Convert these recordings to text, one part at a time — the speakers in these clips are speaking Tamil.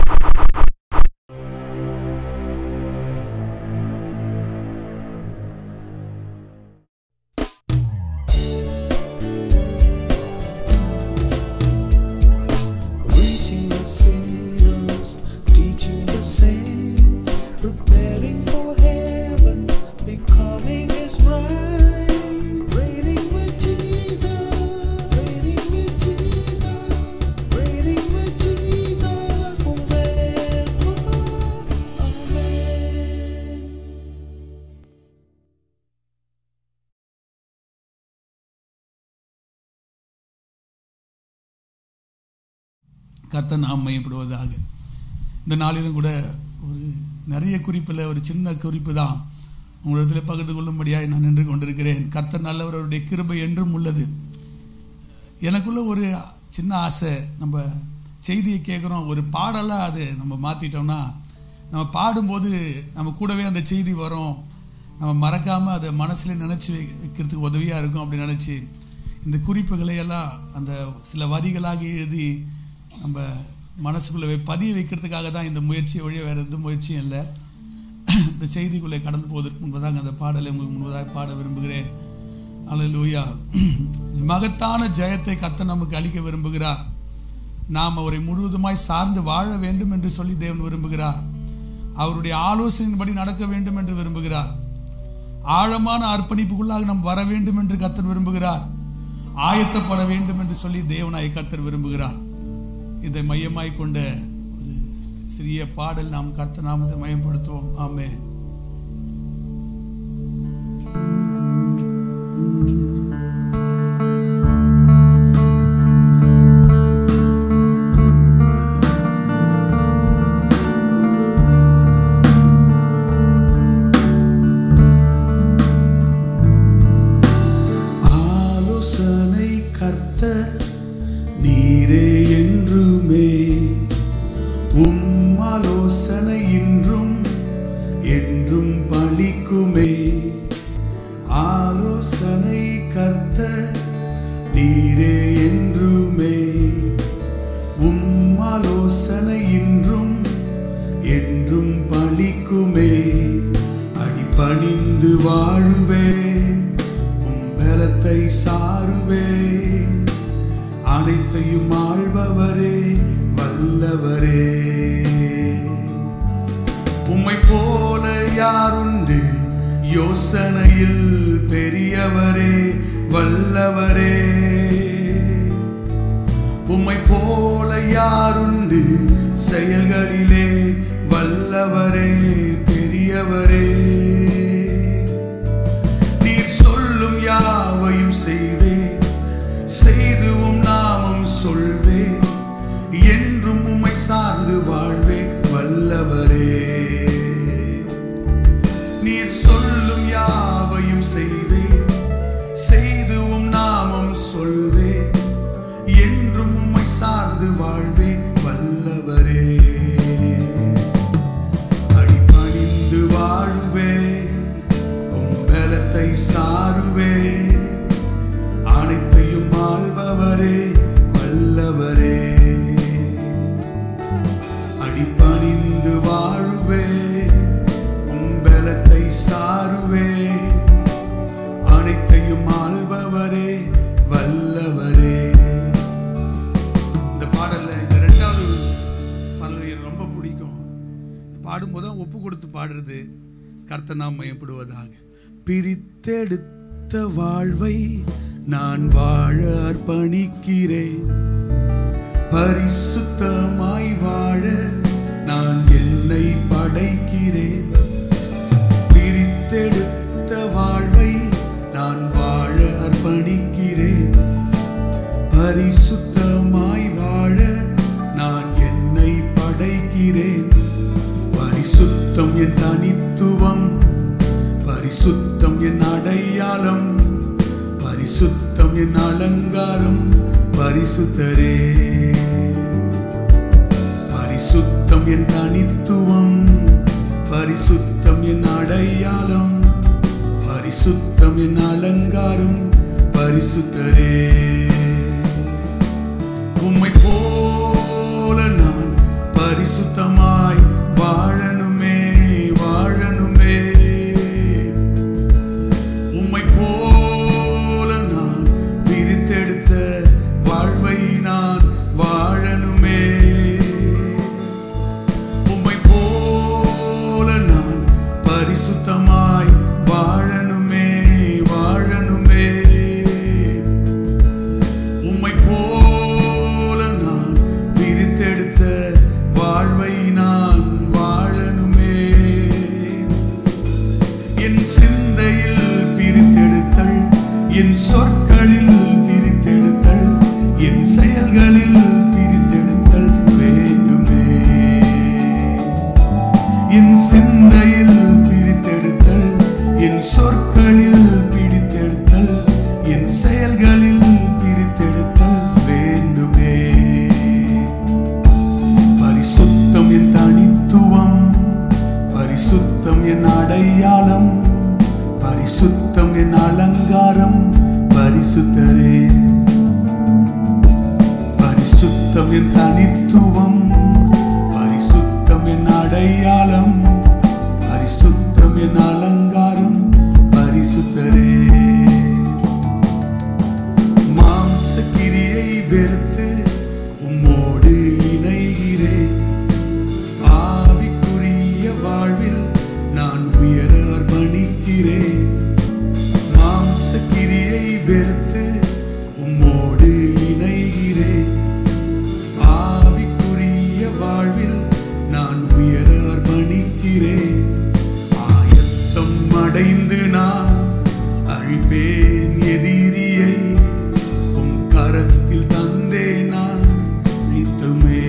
Reaching the sinners, teaching the saints, preparing for heaven, becoming His bride, reigning with Jesus, reigning with Jesus, reigning with Jesus forever. Amen. கர்த்தர் நாம் மையப்படுவதாக இந்த நாளிலும் கூட ஒரு நிறைய குறிப்பில் ஒரு சின்ன குறிப்பு தான் உங்களிடத்தில் பகிர்ந்து கொள்ளும்படியாக நான் நின்று கொண்டிருக்கிறேன் கர்த்தர் நல்லவர் அவருடைய கிருபை என்றும் உள்ளது எனக்குள்ள ஒரு சின்ன ஆசை நம்ம செய்தியை கேட்குறோம் ஒரு பாடலாக அது நம்ம மாற்றிட்டோம்னா நம்ம பாடும்போது நம்ம கூடவே அந்த செய்தி வரும் நம்ம மறக்காமல் அதை மனசில் நினச்சி வைக்கிறதுக்கு உதவியாக இருக்கும் அப்படி நினச்சி இந்த குறிப்புகளை எல்லாம் அந்த சில வரிகளாக எழுதி நம்ம மனசுக்குள்ளே வை- பதிய வைக்கிறதுக்காக தான் இந்த முயற்சியை வழியாக வேறு எந்த முயற்சியும் இல்லை இந்த செய்திக்குள்ளே கடந்து போவதற்கு முன்பதாக அந்த பாடலை உங்களுக்கு முன்பதாக பாட விரும்புகிறேன் அல்லேலூயா மகத்தான ஜெயத்தை கர்த்தர் நமக்கு அளிக்க விரும்புகிறார் நாம் அவரை முழுவதுமாய் சார்ந்து வாழ வேண்டும் என்று சொல்லி தேவன் விரும்புகிறார் அவருடைய ஆலோசனையின்படி நடக்க வேண்டும் என்று விரும்புகிறார் ஆழமான அர்ப்பணிப்புக்குள்ளாக நாம் வர வேண்டும் என்று கர்த்தர் விரும்புகிறார் ஆயத்தப்பட வேண்டும் என்று சொல்லி தேவனாய் கர்த்தர் விரும்புகிறார் இதை மையமாய் கொண்ட ஒரு சிறிய பாடல் நாம் கர்த்தர் நாமத்தை மையப்படுத்துவோம் ஆமென் ஆலோசனை கர்த்தர் நீரே என்றுமே உம் ஆலோசனை இன்றும் என்றும் பலிக்குமே ஆலோசனை கர்த்தர் நீரே என்றுமே உம் ஆலோசனை இன்றும் என்றும் பலிக்குமே அடிபணிந்து வாழுவேன் உம் பலத்தை சாருவேன் அனைத்தையும் ஆள்பவரே வல்லவரே உம்மை போல யாருண்டு யோசனையில் பெரியவரே வல்லவரே உம்மை போல யாருண்டு செயல்களிலே வல்லவரே பெரியவரே நீர் சொல்லும் யாவையும் செய்வேன் செய்து உம் நாமம் சொல்வேன் என்றும் உம்மை சார்ந்து வாழ்வேன் வல்லவரே நீர் சொல்லும் யாவையும் செய்வேன் செய்து உம் நாமம் சொல்வேன் என்றும் உம்மை சார்ந்து வாழ்வேன் வல்லவரே அடிபணிந்து வாழுவேன் உம் பலத்தை சாருவேன் அனைத்தையும் ஆள்பவரே வல்லவரே அடிபணிந்து வாழுவேன் உம் பலத்தை சாருவேன் அனைத்தையும் ஆள்பவரே வல்லவரே இந்த பாடல்ல இந்த ரெண்டாவது பாடல் எனக்கு ரொம்ப பிடிக்கும் இந்த பாடும்போது தான் ஒப்பு கொடுத்து பாடுறது கர்த்த நாம் மயப்படுவதாக பிரித்தெடுத்த வாழ்வை நான் வாழ அர்ப்பணிக்கிறேன் பரிசுத்தமாய் வாழ நான் என்னை படைக்கிறேன் பிரித்தெடுத்த வாழ்வை நான் வாழ அர்ப்பணிக்கிறேன் பரிசுத்தமாய் வாழ நான் என்னை படைக்கிறேன் பரிசுத்தம் என் தனித்துவம் பரிசுத்தம் என் அடையாளம் பரிசுத்தம் என் அலங்காரம் பரிசுத்தரே பரிசுத்தம் என் தனித்துவம் பரிசுத்தம் என் அடையாளம் பரிசுத்தம் என் அலங்காரம் பரிசுத்தரே உம்மை போல நான் பரிசுத்த என் சிந்தையில் பிரித்தெடுத்தல் என் சொற்களில் பிடித்தெடுத்தல் என் செயல்களில் பிரித்தெடுத்தல் வேண்டுமே பரிசுத்தம் என் தனித்துவம் பரிசுத்தம் என் அடையாளம் பரிசுத்தம் என் அலங்காரம் பரிசுத்தரே பரிசுத்தம் என் தனித்துவம் பரிசுத்தம் என் அடையாளம் பரிசுத்தம் என் அலங்காரம் பரிசுத்தரே மாம்ச கிரியை வெறுத்து உம்மோடு இணைகிறேன் ஆவிக்குரிய வாழ்வில் நான் உயர அர்ப்பணிக்கிறேன் மாம்ச கிரியை வெறுத்து உம்மோடு இணைகிறேன் ஆவிக்குரிய வாழ்வில் நான் உயர அர்ப்பணிக்கிறேன் ஆயத்தம் அடைந்து நான் அழிப்பேன் எதிரியை உம் கரத்தில் தந்தே நான் நித்தமே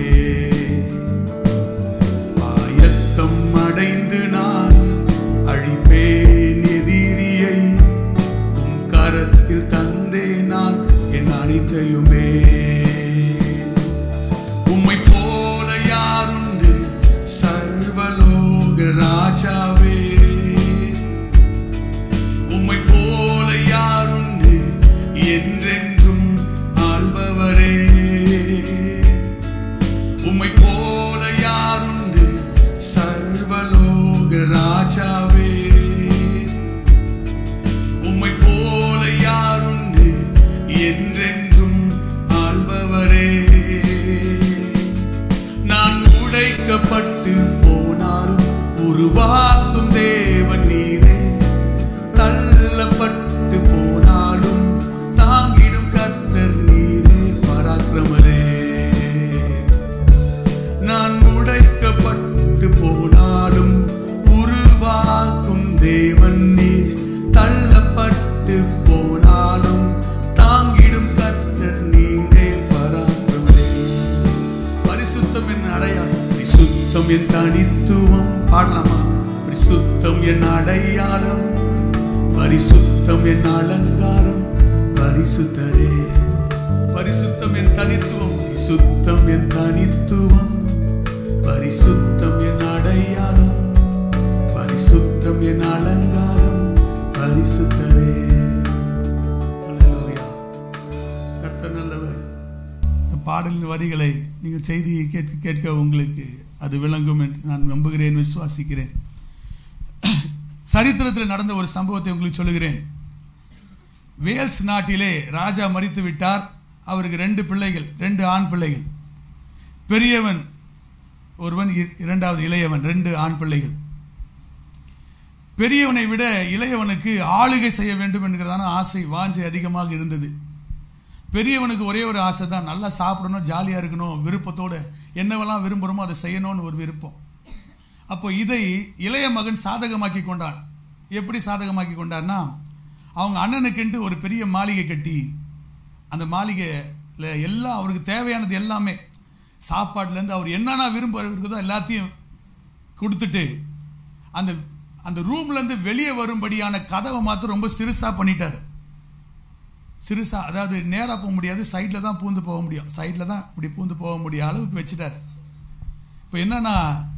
ஆயத்தம் அடைந்து நான் அழிப்பேன் எதிரியை உம் கரத்தில் தந்தே நான் என் அனைத்தையுமே உம்மை போல யாருண்டு சர்வலோக ராஜாவே உம்மை போல யாருண்டு என்றென்றும் ஆள்பவரே உம்மை போல யாருண்டு சர்வலோக ராஜாவே உம்மை போல யாருண்டு என்றென்றும் ஆள்பவரே நான் உடைக்கப்பட்டு போனாலும் உருவாக்கும் தேவன் நீரே தள்ளப்பட்டு போனாலும் தாங்கிடும் கர்த்தர் நீரே பராக்கிரமரே நான் உடைக்கப்பட்டு போனாலும் உருவாக்கும் தேவன் நீர் தள்ளப்பட்டு போனாலும் தாங்கிடும் கர்த்தர் நீரே பராக்கிரமரே பரிசுத்தம் என் அடையாளம் பரிசுத்தம் என் தனித்துவம் பாடலாமா பரிசுத்தம் என் அடையாளம் பரிசுத்தம் என் அலங்காரம் பரிசுத்தரே பரிசுத்தம் என் தனித்துவம் பரிசுத்தம் என் தனித்துவம் பரிசுத்தம் என் அடையாளம் பரிசுத்தம் என் அலங்காரம் பரிசுத்தரே அல்லேலூயா கர்த்தர் நல்லவர் இந்த பாடலின் வரிகளை நீங்கள் செய்தியை கேட்க கேட்க உங்களுக்கு அது விளங்கும் என்று நான் நம்புகிறேன் விசுவாசிக்கிறேன் சரித்திரத்தில் நடந்த ஒரு சம்பவத்தை உங்களுக்கு சொல்லுகிறேன் வேல்ஸ் நாட்டிலே ராஜா மறித்து விட்டார் அவருக்கு ரெண்டு பிள்ளைகள் ரெண்டு ஆண் பிள்ளைகள் பெரியவன் ஒருவன் இ- இரண்டாவது இளையவன் ரெண்டு ஆண் பிள்ளைகள் பெரியவனை விட இளையவனுக்கு ஆளுகை செய்ய வேண்டும் என்கிறதான ஆசை வாஞ்சை அதிகமாக இருந்தது பெரியவனுக்கு ஒரே ஒரு ஆசை தான் நல்லா சாப்பிடணும் ஜாலியாக இருக்கணும் விருப்பத்தோடு என்னவெல்லாம் விரும்புகிறோமோ அதை செய்யணும்னு ஒரு விருப்பம் அப்போ இதை இளைய மகன் சாதகமாக்கி கொண்டான் எப்படி சாதகமாக்கி கொண்டான்னா அவங்க அண்ணனுக்குன்ட்டு ஒரு பெரிய மாளிகை கட்டி அந்த மாளிகையில் எல்லாம் அவருக்கு தேவையானது எல்லாமே சாப்பாட்டுலேருந்து அவர் என்னென்ன விரும்புகிறதோ எல்லாத்தையும் கொடுத்துட்டு அந்த அந்த ரூம்லேருந்து வெளியே வரும்படியான கதவை மாத்திரம் ரொம்ப சிறுசாக பண்ணிட்டார் சிறுசா அதாவது நேராக போக முடியாது சைடில் தான் பூந்து போக முடியும் சைடில் தான் இப்படி பூந்து போக முடியும் அளவுக்கு வச்சுட்டார் இப்போ என்னன்னா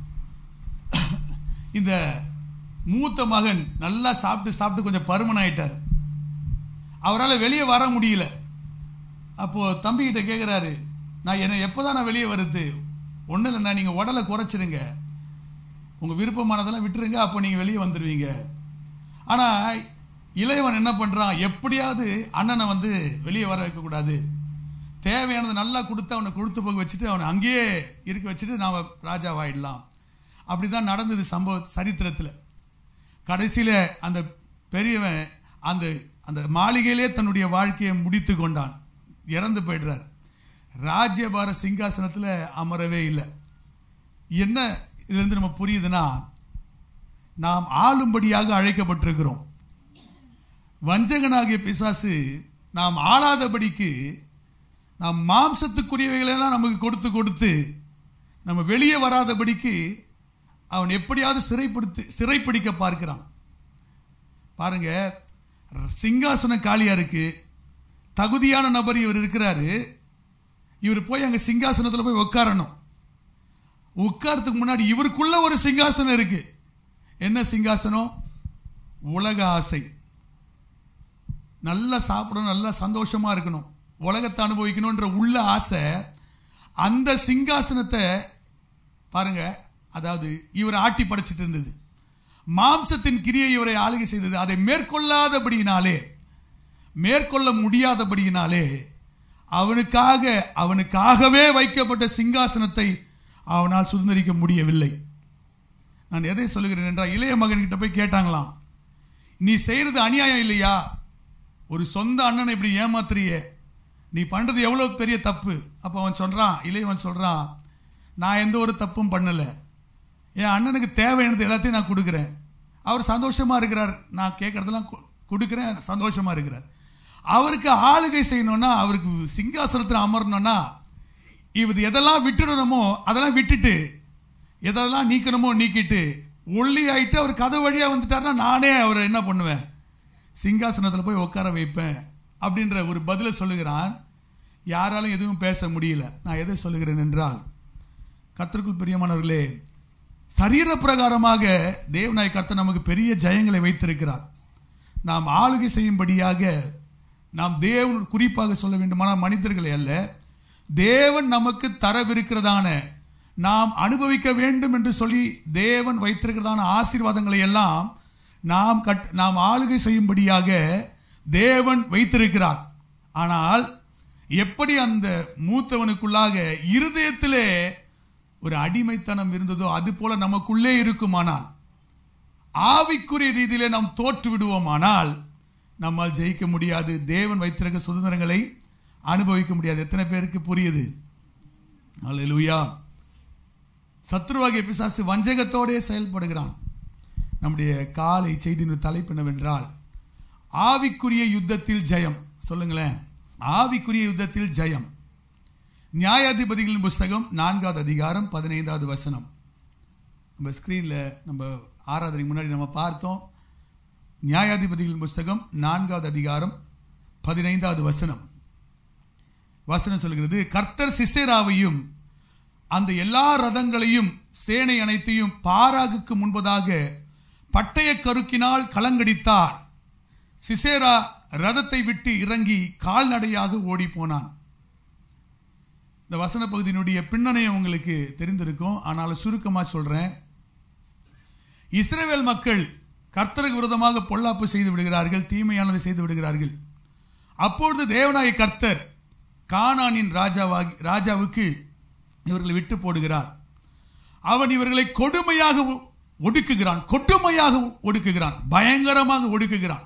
இந்த மூத்த மகன் நல்லா சாப்பிட்டு சாப்பிட்டு கொஞ்சம் பருமன் ஆயிட்டார் அவரால் வெளியே வர முடியல அப்போது தம்பிக்கிட்ட கேட்குறாரு நான் என்ன எப்போ தான் நான் வெளியே வருது ஒன்றும் இல்லைண்ணா நீங்கள் உடலை குறைச்சிருங்க உங்கள் விருப்பமானதெல்லாம் விட்டுருங்க அப்போ நீங்கள் வெளியே வந்துடுவீங்க ஆனால் இளையவன் என்ன பண்ணுறான் எப்படியாவது அண்ணனை வந்து வெளியே வர வைக்கக்கூடாது தேவையானது நல்லா கொடுத்து அவனை கொடுத்து போக வச்சுட்டு அவனை அங்கேயே இருக்க வச்சுட்டு நாம் ராஜாவாயிடலாம் அப்படி தான் நடந்தது சம்பவ சரித்திரத்தில் கடைசியில் அந்த பெரியவன் அந்த அந்த மாளிகையிலே தன்னுடைய வாழ்க்கையை முடித்து கொண்டான் இறந்து போயிடுறார் ராஜ்யபார சிங்காசனத்தில் அமரவே இல்லை என்ன இதுலேருந்து நம்ம புரியுதுன்னா நாம் ஆளும்படியாக அழைக்கப்பட்டிருக்கிறோம் வஞ்சகனாகிய பிசாசு நாம் ஆளாதபடிக்கு நாம் மாம்சத்துக்குரியவைகளெல்லாம் நமக்கு கொடுத்து கொடுத்து நம்ம வெளியே வராதபடிக்கு அவன் எப்படியாவது சிறைப்படுத்தி சிறைப்பிடிக்க பார்க்கிறான் பாருங்க சிங்காசனம் காலியா இருக்கு தகுதியான நபர் இவர் இருக்கிறாரு இவர் போய் அங்க சிங்காசனத்தில் போய் உட்காரணும் உட்காரத்துக்கு முன்னாடி இவருக்குள்ள ஒரு சிங்காசனம் இருக்கு என்ன சிங்காசனம் உலக ஆசை நல்லா சாப்பிடணும் நல்லா சந்தோஷமா இருக்கணும் உலகத்தை அனுபவிக்கணும்ன்ற உள்ள ஆசை அந்த சிங்காசனத்தை பாருங்க அதாவது இவர் ஆட்டி படைச்சிட்டு இருந்தது மாம்சத்தின் கிரியை இவரை ஆளுகை செய்தது அதை மேற்கொள்ளாதபடியினாலே மேற்கொள்ள முடியாதபடியினாலே அவனுக்காக அவனுக்காகவே வைக்கப்பட்ட சிங்காசனத்தை அவனால் சுதந்திரிக்க முடியவில்லை நான் எதை சொல்லுகிறேன் என்றால் இளைய மகன்கிட்ட போய் கேட்டாங்களாம் நீ செய்யறது அநியாயம் இல்லையா ஒரு சொந்த அண்ணனை இப்படி ஏமாத்துறியே நீ பண்றது எவ்வளவு பெரிய தப்பு அப்ப அவன் சொல்றான் இளையவன் சொல்றான் நான் எந்த ஒரு தப்பும் பண்ணல என் அண்ணனுக்கு தேவையானது எல்லாத்தையும் நான் கொடுக்குறேன் அவர் சந்தோஷமா இருக்கிறார் நான் கேட்கறதெல்லாம் கு- கொடுக்குறேன் சந்தோஷமா இருக்கிறார் அவருக்கு ஆளுகை செய்யணும்னா அவருக்கு சிங்காசனத்தில் அமரணும்னா இது எதெல்லாம் விட்டுடணுமோ அதெல்லாம் விட்டுட்டு எதெல்லாம் நீக்கணுமோ நீக்கிட்டு ஒல்லி ஆயிட்டு அவர் கதை வழியா வந்துட்டாருன்னா நானே அவரை என்ன பண்ணுவேன் சிங்காசனத்தில் போய் உட்கார வைப்பேன் அப்படின்ற ஒரு பதிலை சொல்லுகிறான் யாராலும் எதுவும் பேச முடியல நான் எதை சொல்லுகிறேன் என்றால் கர்த்தருக்குள் பிரியமானவர்களே சரீர பிரகாரமாக தேவநாய் கர்த்தர் நமக்கு பெரிய ஜெயங்களை வைத்திருக்கிறார் நாம் ஆளுகை செய்யும்படியாக நாம் தேவன் குறிப்பாக சொல்ல வேண்டுமானால் மனிதர்களை அல்ல தேவன் நமக்கு தரவிருக்கிறதான நாம் அனுபவிக்க வேண்டும் என்று சொல்லி தேவன் வைத்திருக்கிறதான ஆசீர்வாதங்களை எல்லாம் நாம் கட் நாம் ஆளுகை செய்யும்படியாக தேவன் வைத்திருக்கிறார் ஆனால் எப்படி அந்த மூத்தவனுக்குள்ளாக இருதயத்திலே ஒரு அடிமைத்தனம் இருந்ததோ அது போல நமக்குள்ளே இருக்குமானால் ஆவிக்குரிய ரீதியிலே நாம் தோற்று விடுவோமானால் நம்மால் ஜெயிக்க முடியாது தேவன் வைத்திருக்க சுதந்திரங்களை அனுபவிக்க முடியாது எத்தனை பேருக்கு புரியுது அல்லேலூயா சத்ருவாகிய பிசாசு வஞ்சகத்தோடே செயல்படுகிறான் நம்முடைய காலை செய்தியின் தலைப்பு என்னவென்றால் ஆவிக்குரிய யுத்தத்தில் ஜெயம் சொல்லுங்களேன் ஆவிக்குரிய யுத்தத்தில் ஜெயம் நியாயாதிபதிகளின் புஸ்தகம் நான்காவது அதிகாரம் பதினைந்தாவது வசனம் நம்ம ஸ்க்ரீனில் நம்ம ஆராதனைக்கு முன்னாடி நம்ம பார்த்தோம் நியாயாதிபதிகளின் புஸ்தகம் நான்காவது அதிகாரம் பதினைந்தாவது வசனம் வசனம் சொல்கிறது கர்த்தர் சிசேராவையும் அந்த எல்லா ரதங்களையும் சேனை அனைத்தையும் பாராகுக்கு முன்பதாக பட்டய கருக்கினால் கலங்கடித்தார் சிசேரா ரதத்தை விட்டு இறங்கி கால்நடையாக ஓடி போனான் இந்த வசன பகுதியினுடைய பின்னணியை உங்களுக்கு தெரிந்திருக்கும் ஆனாலும் சுருக்கமா சொல்றேன் இஸ்ரேல் மக்கள் கர்த்தருக்கு விரோதமாக பொல்லாப்பு செய்து விடுகிறார்கள் தீமையானதை செய்து விடுகிறார்கள் அப்பொழுது தேவனாய கர்த்தர் கானானின் ராஜாவாகி ராஜாவுக்கு இவர்களை விட்டு போடுகிறார் அவன் இவர்களை கொடுமையாக ஒ- ஒடுக்குகிறான் கொடுமையாக ஒடுக்குகிறான் பயங்கரமாக ஒடுக்குகிறான்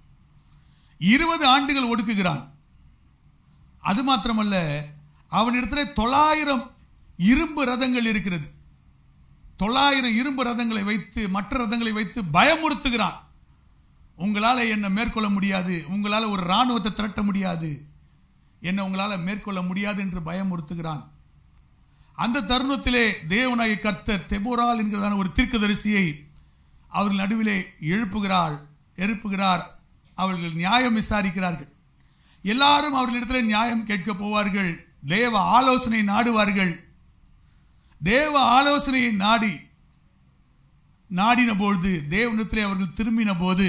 இருபது ஆண்டுகள் ஒடுக்குகிறான் அது மாத்திரமல்ல அவனிடத்துல தொள்ளாயிரம் இரும்பு ரதங்கள் இருக்கிறது தொள்ளாயிரம் இரும்பு ரதங்களை வைத்து மற்ற ரதங்களை வைத்து பயமுறுத்துகிறான் உங்களால என்ன மேற்கொள்ள முடியாது உங்களால ஒரு ராணுவத்தை திரட்ட முடியாது என்ன உங்களால மேற்கொள்ள முடியாது என்று பயமுறுத்துகிறான் அந்த தருணத்திலே தேவனாய கர்த்தர் தெபோரால் என்கிறதான ஒரு தீர்க்கதரிசியை அவர்கள் நடுவிலே எழுப்புகிறாள் எழுப்புகிறார் அவர்கள் நியாயம் விசாரிக்கிறார்கள் எல்லாரும் அவர்களிடத்தில் நியாயம் கேட்க போவார்கள் தேவ ஆலோசனை நாடுவார்கள் தேவ ஆலோசனையை நாடி நாடின பொழுது தேவனிடத்திலே அவர்கள் திரும்பின போது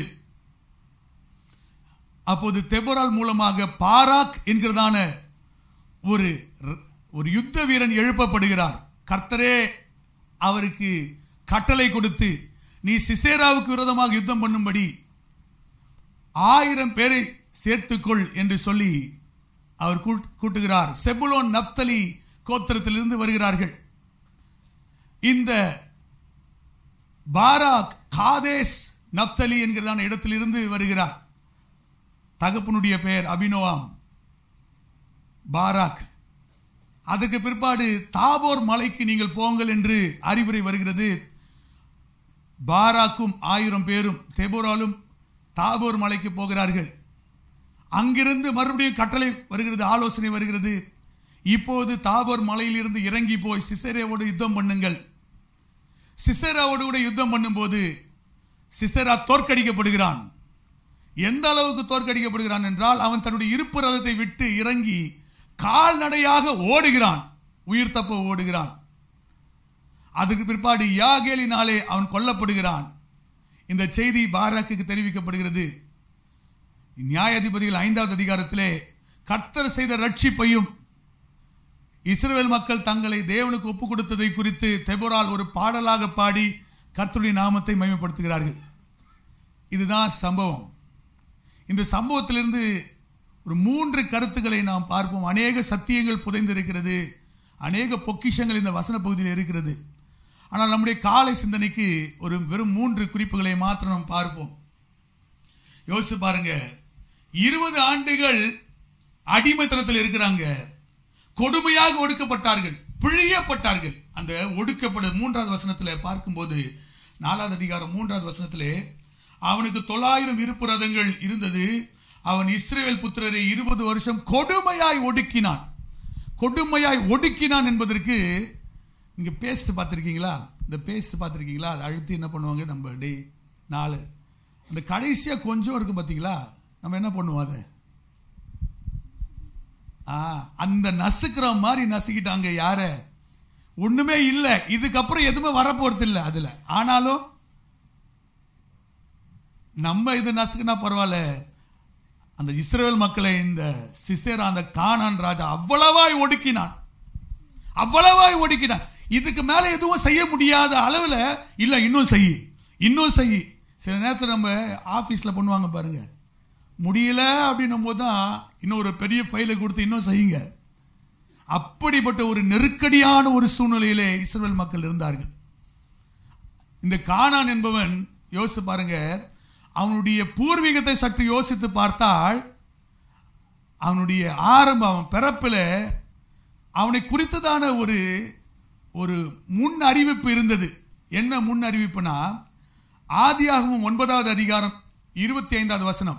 அப்போது தெபோரால் மூலமாக பாராக் என்கிறதான ஒரு ஒரு யுத்த வீரன் எழுப்பப்படுகிறார் கர்த்தரே அவருக்கு கட்டளை கொடுத்து நீ சிசேராவுக்கு விரோதமாக யுத்தம் பண்ணும்படி ஆயிரம் பேரை சேர்த்துக்கொள் என்று சொல்லி அவர் கூட்- கூட்டுகிறார் செபுலோன் நப்தலி கோத்திரத்திலிருந்து வருகிறார்கள் இந்த பாராக் காதேஸ் நப்தலி என்கிறதான இடத்திலிருந்து வருகிறார் தகப்பனுடைய பெயர் அபினோவாம் பாராக் அதுக்கு பிற்பாடு தாபோர் மலைக்கு நீங்கள் போங்கள் என்று அறிவுரை வருகிறது பாராக்கும் ஆயிரம் பேரும் தெபோராலும் தாபோர் மலைக்கு போகிறார்கள் அங்கிருந்து மறுபடியும் கட்டளை வருகிறது ஆலோசனை வருகிறது இப்போது தாபோர் மலையிலிருந்து இறங்கி போய் சிசேரேவோடு யுத்தம் பண்ணுங்கள் சிசராவோடு கூட யுத்தம் பண்ணும்போது சிசரா தோற்கடிக்கப்படுகிறான் எந்த அளவுக்கு தோற்கடிக்கப்படுகிறான் என்றால் அவன் தன்னுடைய இருப்பு ரதத்தை விட்டு இறங்கி கால்நடையாக ஓடுகிறான் உயிர் தப்ப ஓடுகிறான் அதுக்கு பிற்பாடு யாகேலினாலே அவன் கொல்லப்படுகிறான் இந்த செய்தி பாராக்குக்கு தெரிவிக்கப்படுகிறது நியாயாதிபதிகள் ஐந்தாவது அதிகாரத்திலே கர்த்தர் செய்த ரட்சிப்பையும் இஸ்ரவேல் மக்கள் தங்களை தேவனுக்கு ஒப்பு கொடுத்ததை குறித்து தெபோரால் ஒரு பாடலாக பாடி கர்த்தருடைய நாமத்தை மகிமைப்படுத்துகிறார்கள் இதுதான் சம்பவம் இந்த சம்பவத்திலிருந்து ஒரு மூன்று கருத்துக்களை நாம் பார்ப்போம் அநேக சத்தியங்கள் புதைந்திருக்கிறது அநேக பொக்கிஷங்கள் இந்த வசன பகுதியில் இருக்கிறது ஆனால் நம்முடைய காலை சிந்தனைக்கு ஒரு வெறும் மூன்று குறிப்புகளை மாத்திரம் நாம் பார்ப்போம் யோசிச்சு பாருங்க இருபது ஆண்டுகள் அடிமைத்தனத்தில் இருக்கிறாங்க கொடுமையாக ஒடுக்கப்பட்டார்கள் பிழியப்பட்டார்கள் அந்த ஒடுக்கப்பட மூன்றாவது வசனத்தில் பார்க்கும்போது நாலாவது அதிகாரம் மூன்றாவது வசனத்திலே அவனுக்கு தொள்ளாயிரம் இருப்பு ரதங்கள் இருந்தது அவன் இஸ்ரேல் புத்திரரை இருபது வருஷம் கொடுமையாய் ஒடுக்கினான் கொடுமையாய் ஒடுக்கினான் என்பதற்கு நீங்க பேஸ்ட் பார்த்துருக்கீங்களா இந்த பேஸ்ட் பார்த்துருக்கீங்களா அதை அழுத்தி என்ன பண்ணுவாங்க நம்ம டே நாலு அந்த கடைசியா கொஞ்சம் இருக்கும் பார்த்தீங்களா நம்ம என்ன பண்ணுவோம் அதை ஆ, அந்த நசுக்கிற மாதிரி நசுக்கிட்டாங்க யார ஒண்ணுமே இல்ல இதுக்கப்புறம் எதுவுமே வரப்போறது இல்ல அதுல ஆனாலும் நம்ம இது நசுக்குனா பரவாயில்ல அந்த இஸ்ரேல் மக்களை இந்த சிசேரா அந்த கானான் ராஜா அவ்வளவாய் ஒடுக்கினான் அவ்வளவாய் ஒடுக்கினான் இதுக்கு மேல எதுவும் செய்ய முடியாத அளவுல இல்ல இன்னும் செய் இன்னும் செய் சில நேரத்தில் நம்ம ஆபீஸ்ல பண்ணுவாங்க பாருங்க முடியல அப்படின்னும் போது தான் இன்னும் ஒரு பெரிய ஃபைலை கொடுத்து இன்னும் செய்யுங்க அப்படிப்பட்ட ஒரு நெருக்கடியான ஒரு சூழ்நிலையிலே இஸ்ரேல் மக்கள் இருந்தார்கள் இந்த கானான் என்பவன் யோசித்து பாருங்க அவனுடைய பூர்வீகத்தை சற்று யோசித்து பார்த்தால் அவனுடைய ஆரம்பம் அவன் பிறப்பில் அவனை குறித்ததான ஒரு ஒரு முன் அறிவிப்பு இருந்தது என்ன முன் அறிவிப்புனா ஆதியாகமம் ஒன்பதாவது அதிகாரம் இருபத்தி ஐந்தாவது வசனம்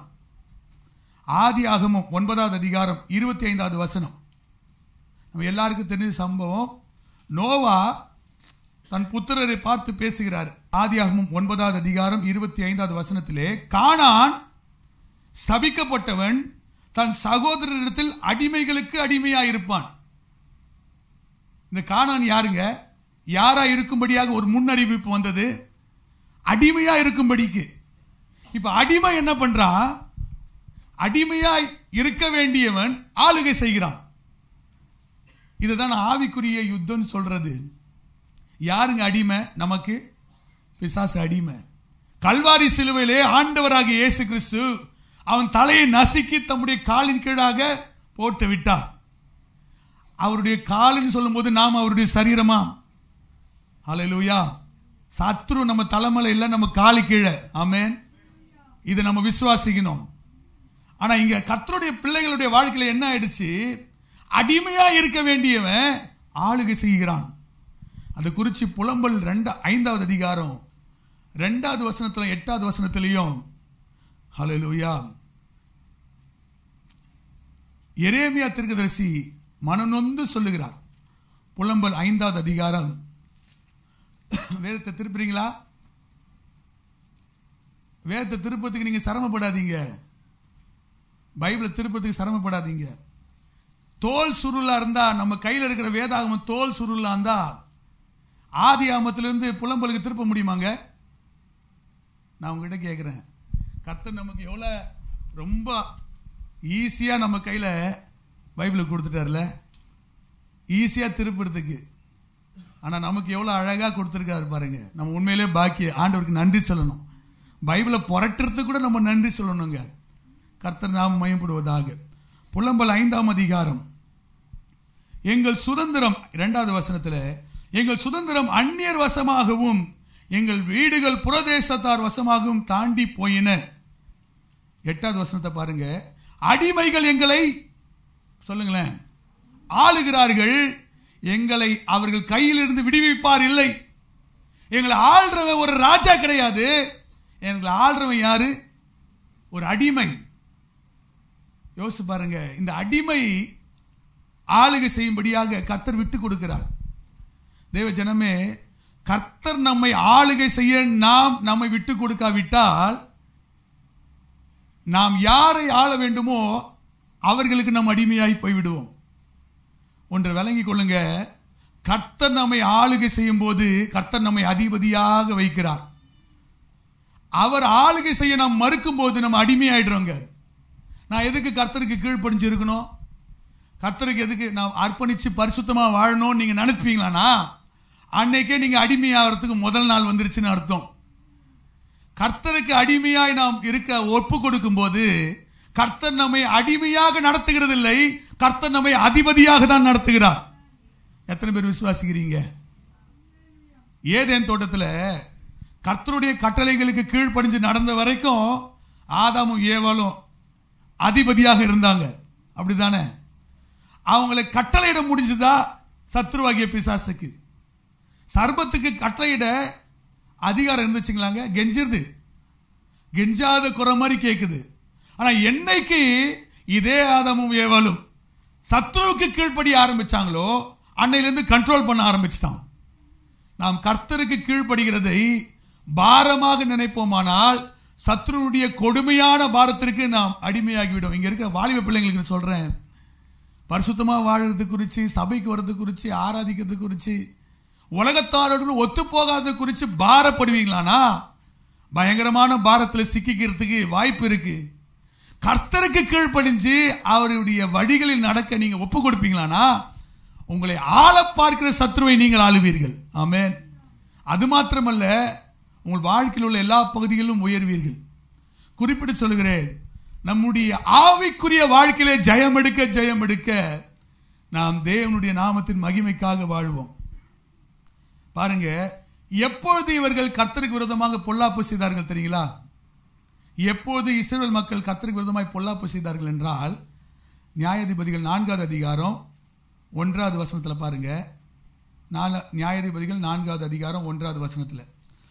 ஆதியாகமம் ஒன்பதாவது அதிகாரம் இருபத்தி ஐந்தாவது வசனம் நம்ம எல்லாருக்கும் தெரிஞ்ச சம்பவம் நோவா தன் புத்திரரை பார்த்து பேசுகிறார் ஆதியாகமம் ஒன்பதாவது அதிகாரம் இருபத்தி ஐந்தாவது வசனத்திலே கானான் சபிக்கப்பட்டவன் தன் சகோதரரிடத்தில் அடிமைகளுக்கு அடிமையாயிருப்பான் இந்த கானான் யாருங்க யாரா இருக்கும்படியாக ஒரு முன்னறிவிப்பு வந்தது அடிமையா இருக்கும்படிக்கு இப்ப அடிமை என்ன பண்றான் அடிமையாய் இருக்க வேண்டியவன் ஆளுகை செய்கிறான் இதுதான் ஆவிக்குரிய யுத்தம் சொல்றது யாருங்க அடிமை நமக்கு பிசாசு அடிமை கல்வாரி சிலுவையிலே ஆண்டவராகிய இயேசு கிறிஸ்து அவன் தலையை நசுக்கி தம்முடைய காலின் கீழாக போட்டு விட்டார் அவருடைய காலின்னு சொல்லும்போது நாம் அவருடைய சரீரமா ஹalleluya சத்ரு நம்ம தலைமையில இல்ல நம்ம காலு கீழே ஆமென் இது நம்ம விசுவாசிக்கணும் ஆனா இங்க கர்த்தருடைய பிள்ளைகளுடைய வாழ்க்கையில என்ன ஆயிடுச்சு அடிமையா இருக்க வேண்டியவன் ஆளுகை செய்கிறான் அது குறித்து புலம்பல் ரெண்டு ஐந்தாவது அதிகாரம் ரெண்டாவது வசனத்துல எட்டாவது வசனத்திலையும் ஹalleluya எரேமியா தீர்க்கதரிசி மனநொந்து சொல்லுகிறார் புலம்பல் ஐந்தாவது அதிகாரம் வேதத்தை திருப்புறீங்களா வேதத்தை திருப்பத்துக்கு நீங்க சிரமப்படாதீங்க பைபிளை திருப்பத்துக்கு சிரமப்படாதீங்க தோல் சுருளா இருந்தா நம்ம கையில் இருக்கிற வேதாகமம் தோல் சுருளா இருந்தா ஆதி ஆமத்திலிருந்து புலம்பலுக்கு திருப்ப முடியுமாங்க நான் உங்ககிட்ட கேட்குறேன் கர்த்தர் நமக்கு எவ்வளோ ரொம்ப ஈஸியாக நம்ம கையில் பைபிளை கொடுத்துட்டார்ல ஈஸியாக திருப்புறதுக்கு ஆனால் நமக்கு எவ்வளோ அழகாக கொடுத்துருக்காரு பாருங்க நம்ம உண்மையிலே பாக்கி ஆண்டவருக்கு நன்றி சொல்லணும் பைபிளை புரட்டுறதுக்கு கூட நம்ம நன்றி சொல்லணுங்க கர்த்தர் நாம் மயப்படுவதாக புலம்பல் ஐந்தாம் அதிகாரம் எங்கள் சுதந்திரம் இரண்டாவது வசனத்தில் எங்கள் சுதந்திரம் அந்நியர் வசமாகவும் எங்கள் வீடுகள் புரதேசத்தார் வசமாகவும் தாண்டி போயின எட்டாவது வசனத்தை பாருங்க அடிமைகள் எங்களை சொல்லுங்களேன் ஆளுகிறார்கள் எங்களை அவர்கள் கையிலிருந்து விடுவிப்பார் இல்லை எங்களை ஆள்றவன் ஒரு ராஜா கிடையாது எங்களை ஆள்றவன் யாரு ஒரு அடிமை யோசிச்சு பாருங்க இந்த அடிமை ஆளுகை செய்யும்படியாக கர்த்தர் விட்டு கொடுக்கிறார் தேவ ஜனமே கர்த்தர் நம்மை ஆளுகை செய்ய நாம் நம்மை விட்டு கொடுக்காவிட்டால் நாம் யாரை ஆள வேண்டுமோ அவர்களுக்கு நாம் அடிமையாய் போய்விடுவோம் ஒன்று விளங்கிக் கொள்ளுங்க கர்த்தர் நம்மை ஆளுகை செய்யும் போது கர்த்தர் நம்மை அதிபதியாக வைக்கிறார் அவர் ஆளுகை செய்ய நாம் மறுக்கும் போது நம்ம அடிமையாயிடுறோங்க நான் எதுக்கு கர்த்தருக்கு கீழ்ப்படிஞ்சு இருக்கணும் கர்த்தருக்கு எதுக்கு நான் அர்ப்பணிச்சு பரிசுத்தமா வாழணும்னு நீங்க நினைப்பீங்களானா அன்னைக்கே நீங்க அடிமையாகிறதுக்கு முதல் நாள் வந்துருச்சுன்னு அர்த்தம் கர்த்தருக்கு அடிமையாய் நாம் இருக்க ஒப்பு கொடுக்கும் போது கர்த்தர் நம்மை அடிமையாக நடத்துகிறது இல்லை கர்த்தர் நம்மை அதிபதியாக தான் நடத்துகிறார் எத்தனை பேர் விசுவாசிக்கிறீங்க ஏதேன் தோட்டத்தில் கர்த்தருடைய கட்டளைகளுக்கு கீழ்ப்படிஞ்சு நடந்த வரைக்கும் ஆதாமும் ஏவாலும் அதிபதியாக இருந்தாங்க அப்படிதானே அவங்களை கட்டளையிட முடிஞ்சுதா சத்ருவாகிய பிசாசுக்கு சர்பத்துக்கு கட்டளையிட அதிகாரம் இருந்துச்சுங்களாங்க கெஞ்சிருது கெஞ்சாத குறை மாதிரி கேட்குது ஆனா என்னைக்கு இதே ஆதாமும் ஏவாலும் சத்ருவுக்கு கீழ்ப்படி ஆரம்பிச்சாங்களோ அன்னையிலிருந்து கண்ட்ரோல் பண்ண ஆரம்பிச்சிட்டான் நாம் கர்த்தருக்கு கீழ்ப்படுகிறதை பாரமாக நினைப்போமானால் சத்ருனுடைய கொடுமையான பாரத்திற்கு நாம் அடிமையாகிவிடும் இங்க இருக்க வாலிப பிள்ளைங்களுக்கு சொல்றேன் பரிசுத்தமா வாழறது குறித்து சபைக்கு வர்றது குறித்து ஆராதிக்கிறது குறித்து உலகத்தாரோடு ஒத்து போகாத குறித்து பாரப்படுவீங்களானா பயங்கரமான பாரத்தில் சிக்கிக்கிறதுக்கு வாய்ப்பு இருக்கு கர்த்தருக்கு கீழ்ப்படிஞ்சு அவருடைய வழிகளில் நடக்க நீங்க ஒப்பு கொடுப்பீங்களானா உங்களை ஆள பார்க்கிற சத்ருவை நீங்கள் ஆளுவீர்கள் ஆமென் அது மாத்திரமல்ல உங்கள் வாழ்க்கையில் உள்ள எல்லா பகுதிகளிலும் உயர்வீர்கள் குறிப்பிட்டு சொல்கிறேன் நம்முடைய ஆவிக்குரிய வாழ்க்கையிலே ஜெயம் எடுக்க ஜெயம் எடுக்க நாம் தேவனுடைய நாமத்தின் மகிமைக்காக வாழ்வோம் பாருங்க எப்பொழுது இவர்கள் கர்த்தருக்கு விரோதமாக பொல்லாப்பு செய்தார்கள் தெரியுங்களா எப்போது இஸ்ரேல் மக்கள் கர்த்தருக்கு விரோதமாய் பொல்லாப்பு செய்தார்கள் என்றால் நியாயாதிபதிகள் நான்காவது அதிகாரம் ஒன்றாவது வசனத்தில் பாருங்க நாலு நியாயாதிபதிகள் நான்காவது அதிகாரம் ஒன்றாவது வசனத்தில்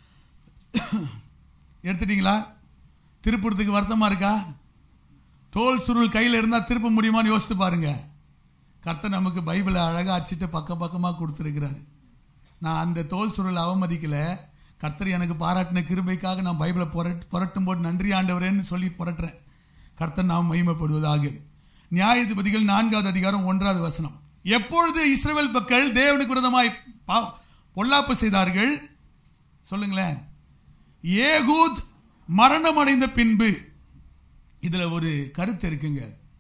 எடுத்துட்டீங்களா திருப்புறத்துக்கு வருத்தமா இருக்கா தோல் சுருள் கையில் இருந்தால் திருப்ப முடியுமான்னு யோசித்து பாருங்க கர்த்தர் நமக்கு பைபிளை அழகாக அச்சிட்டு பக்கம் பக்கமாக கொடுத்துருக்கிறாரு நான் அந்த தோல் சுருளை அவமதிக்கல கர்த்தர் எனக்கு பாராட்டின கிருபைக்காக நான் பைபிளை புரட் புரட்டும் போது நன்றி ஆண்டவரேன்னு சொல்லி புரட்டுறேன் கர்த்தர் நாம் மகிமைப்படுவதாக நியாயாதிபதிகள் நான்காவது அதிகாரம் ஒன்றாவது வசனம் எப்பொழுது இஸ்ரவேல் மக்கள் தேவனுக்கு விரோதமாய் பா- பொல்லாப்பு செய்தார்கள் சொல்லுங்களேன் ஏகூத் மரணம் அடைந்த பின்பு இதுல ஒரு கருத்து இருக்குங்க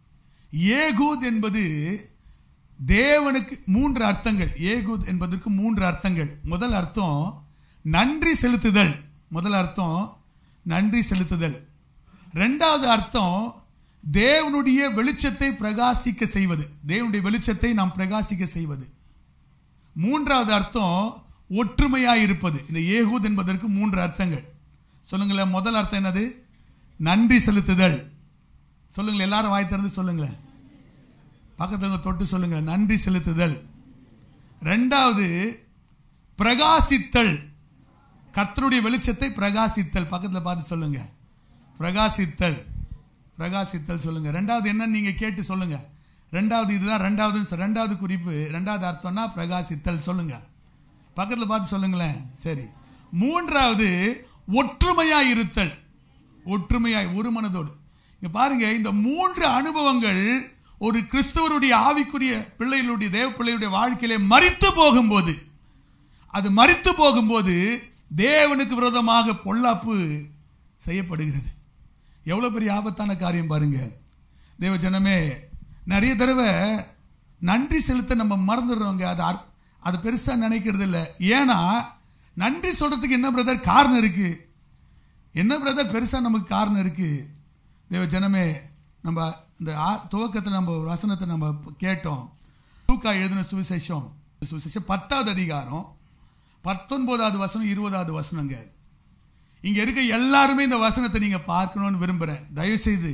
ஏகூத் என்பது தேவனுக்கு மூன்று அர்த்தங்கள் ஏகூத் என்பதற்கு மூன்று அர்த்தங்கள் முதல் அர்த்தம் நன்றி செலுத்துதல் முதல் அர்த்தம் நன்றி செலுத்துதல் ரெண்டாவது அர்த்தம் தேவனுடைய வெளிச்சத்தை பிரகாசிக்க செய்வது தேவனுடைய வெளிச்சத்தை நாம் பிரகாசிக்க செய்வது மூன்றாவது அர்த்தம் ஒற்றுமையாய் இருப்பது இந்த ஏகூத் என்பதற்கு மூன்று அர்த்தங்கள் சொல்லுங்களேன் முதல் அர்த்தம் என்னது நன்றி செலுத்துதல் சொல்லுங்களேன் எல்லாரும் வாய் திறந்து சொல்லுங்களேன் பக்கத்துல இருக்க தொட்டு சொல்லுங்க நன்றி செலுத்துதல் ரெண்டாவது பிரகாசித்தல் கர்த்தருடைய வெளிச்சத்தை பிரகாசித்தல் பக்கத்துல பார்த்து சொல்லுங்க பிரகாசித்தல் பிரகாசித்தல் சொல்லுங்க ரெண்டாவது என்னன்னு நீங்க கேட்டு சொல்லுங்க ரெண்டாவது இதுதான் ரெண்டாவது ரெண்டாவது குறிப்பு ரெண்டாவது அர்த்தம்னா பிரகாசித்தல் சொல்லுங்க பக்கத்துல பார்த்து சொல்லுங்களேன் சரி மூன்றாவது ஒற்றுமையாய் இருத்தல் ஒற்றுமையாய் ஒரு மனதோடு இங்க பாருங்க இந்த மூன்று அனுபவங்கள் ஒரு கிறிஸ்தவருடைய ஆவிக்குரிய பிள்ளைகளுடைய தேவ பிள்ளையுடைய வாழ்க்கையிலே மறித்து போகும்போது அது மறித்து போகும்போது தேவனுக்கு விரோதமாக பொல்லாப்பு செய்யப்படுகிறது எவ்வளவு பெரிய ஆபத்தான காரியம் பாருங்க தேவ ஜனமே நிறைய தடவை நன்றி செலுத்த நம்ம மறந்துடுறோங்க அது அர்- அது பெருசா நினைக்கிறது இல்லை ஏன்னா நன்றி சொல்றதுக்கு என்ன பிரதர் காரணம் இருக்கு என்ன பிரதர் பெருசா நமக்கு காரணம் இருக்கு தேவ ஜனமே நம்ம இந்த ஆ- துவக்கத்துல நம்ம ஒரு வசனத்தை நம்ம கேட்டோம் லூக்கா எழுதின சுவிசேஷம் சுவிசேஷம் பத்தாவது அதிகாரம் பத்தொன்பதாவது வசனம் இருபதாவது வசனங்க இங்க இருக்க எல்லாருமே இந்த வசனத்தை நீங்க பார்க்கணும்னு விரும்புறேன் தயவு செய்து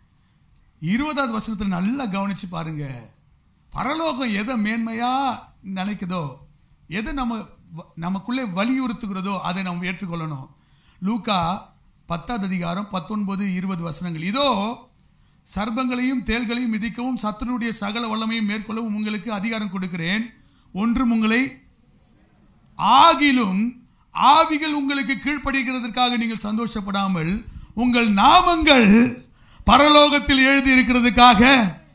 இருபதாவது வசனத்துல நல்லா கவனிச்சு பாருங்க பரலோகம் எதை மேன்மையா நினைக்குதோ எதை நம்ம வ- நமக்குள்ளே வலியுறுத்துகிறதோ அதை நம்ம ஏற்றுக்கொள்ளணும் லூக்கா பத்தாவது அதிகாரம் பத்தொன்பது இருபது வசனங்கள் இதோ சர்ப்பங்களையும் தேள்களையும் மிதிக்கவும் சத்துருடைய சகல வல்லமையும் மேற்கொள்ளவும் உங்களுக்கு அதிகாரம் கொடுக்கிறேன் ஒன்றும் உங்களை ஆகிலும் ஆவிகள் உங்களுக்கு கீழ்ப்படுகிறதற்காக நீங்கள் சந்தோஷப்படாமல் உங்கள் நாமங்கள் பரலோகத்தில் எழுதி இருக்கிறதுக்காக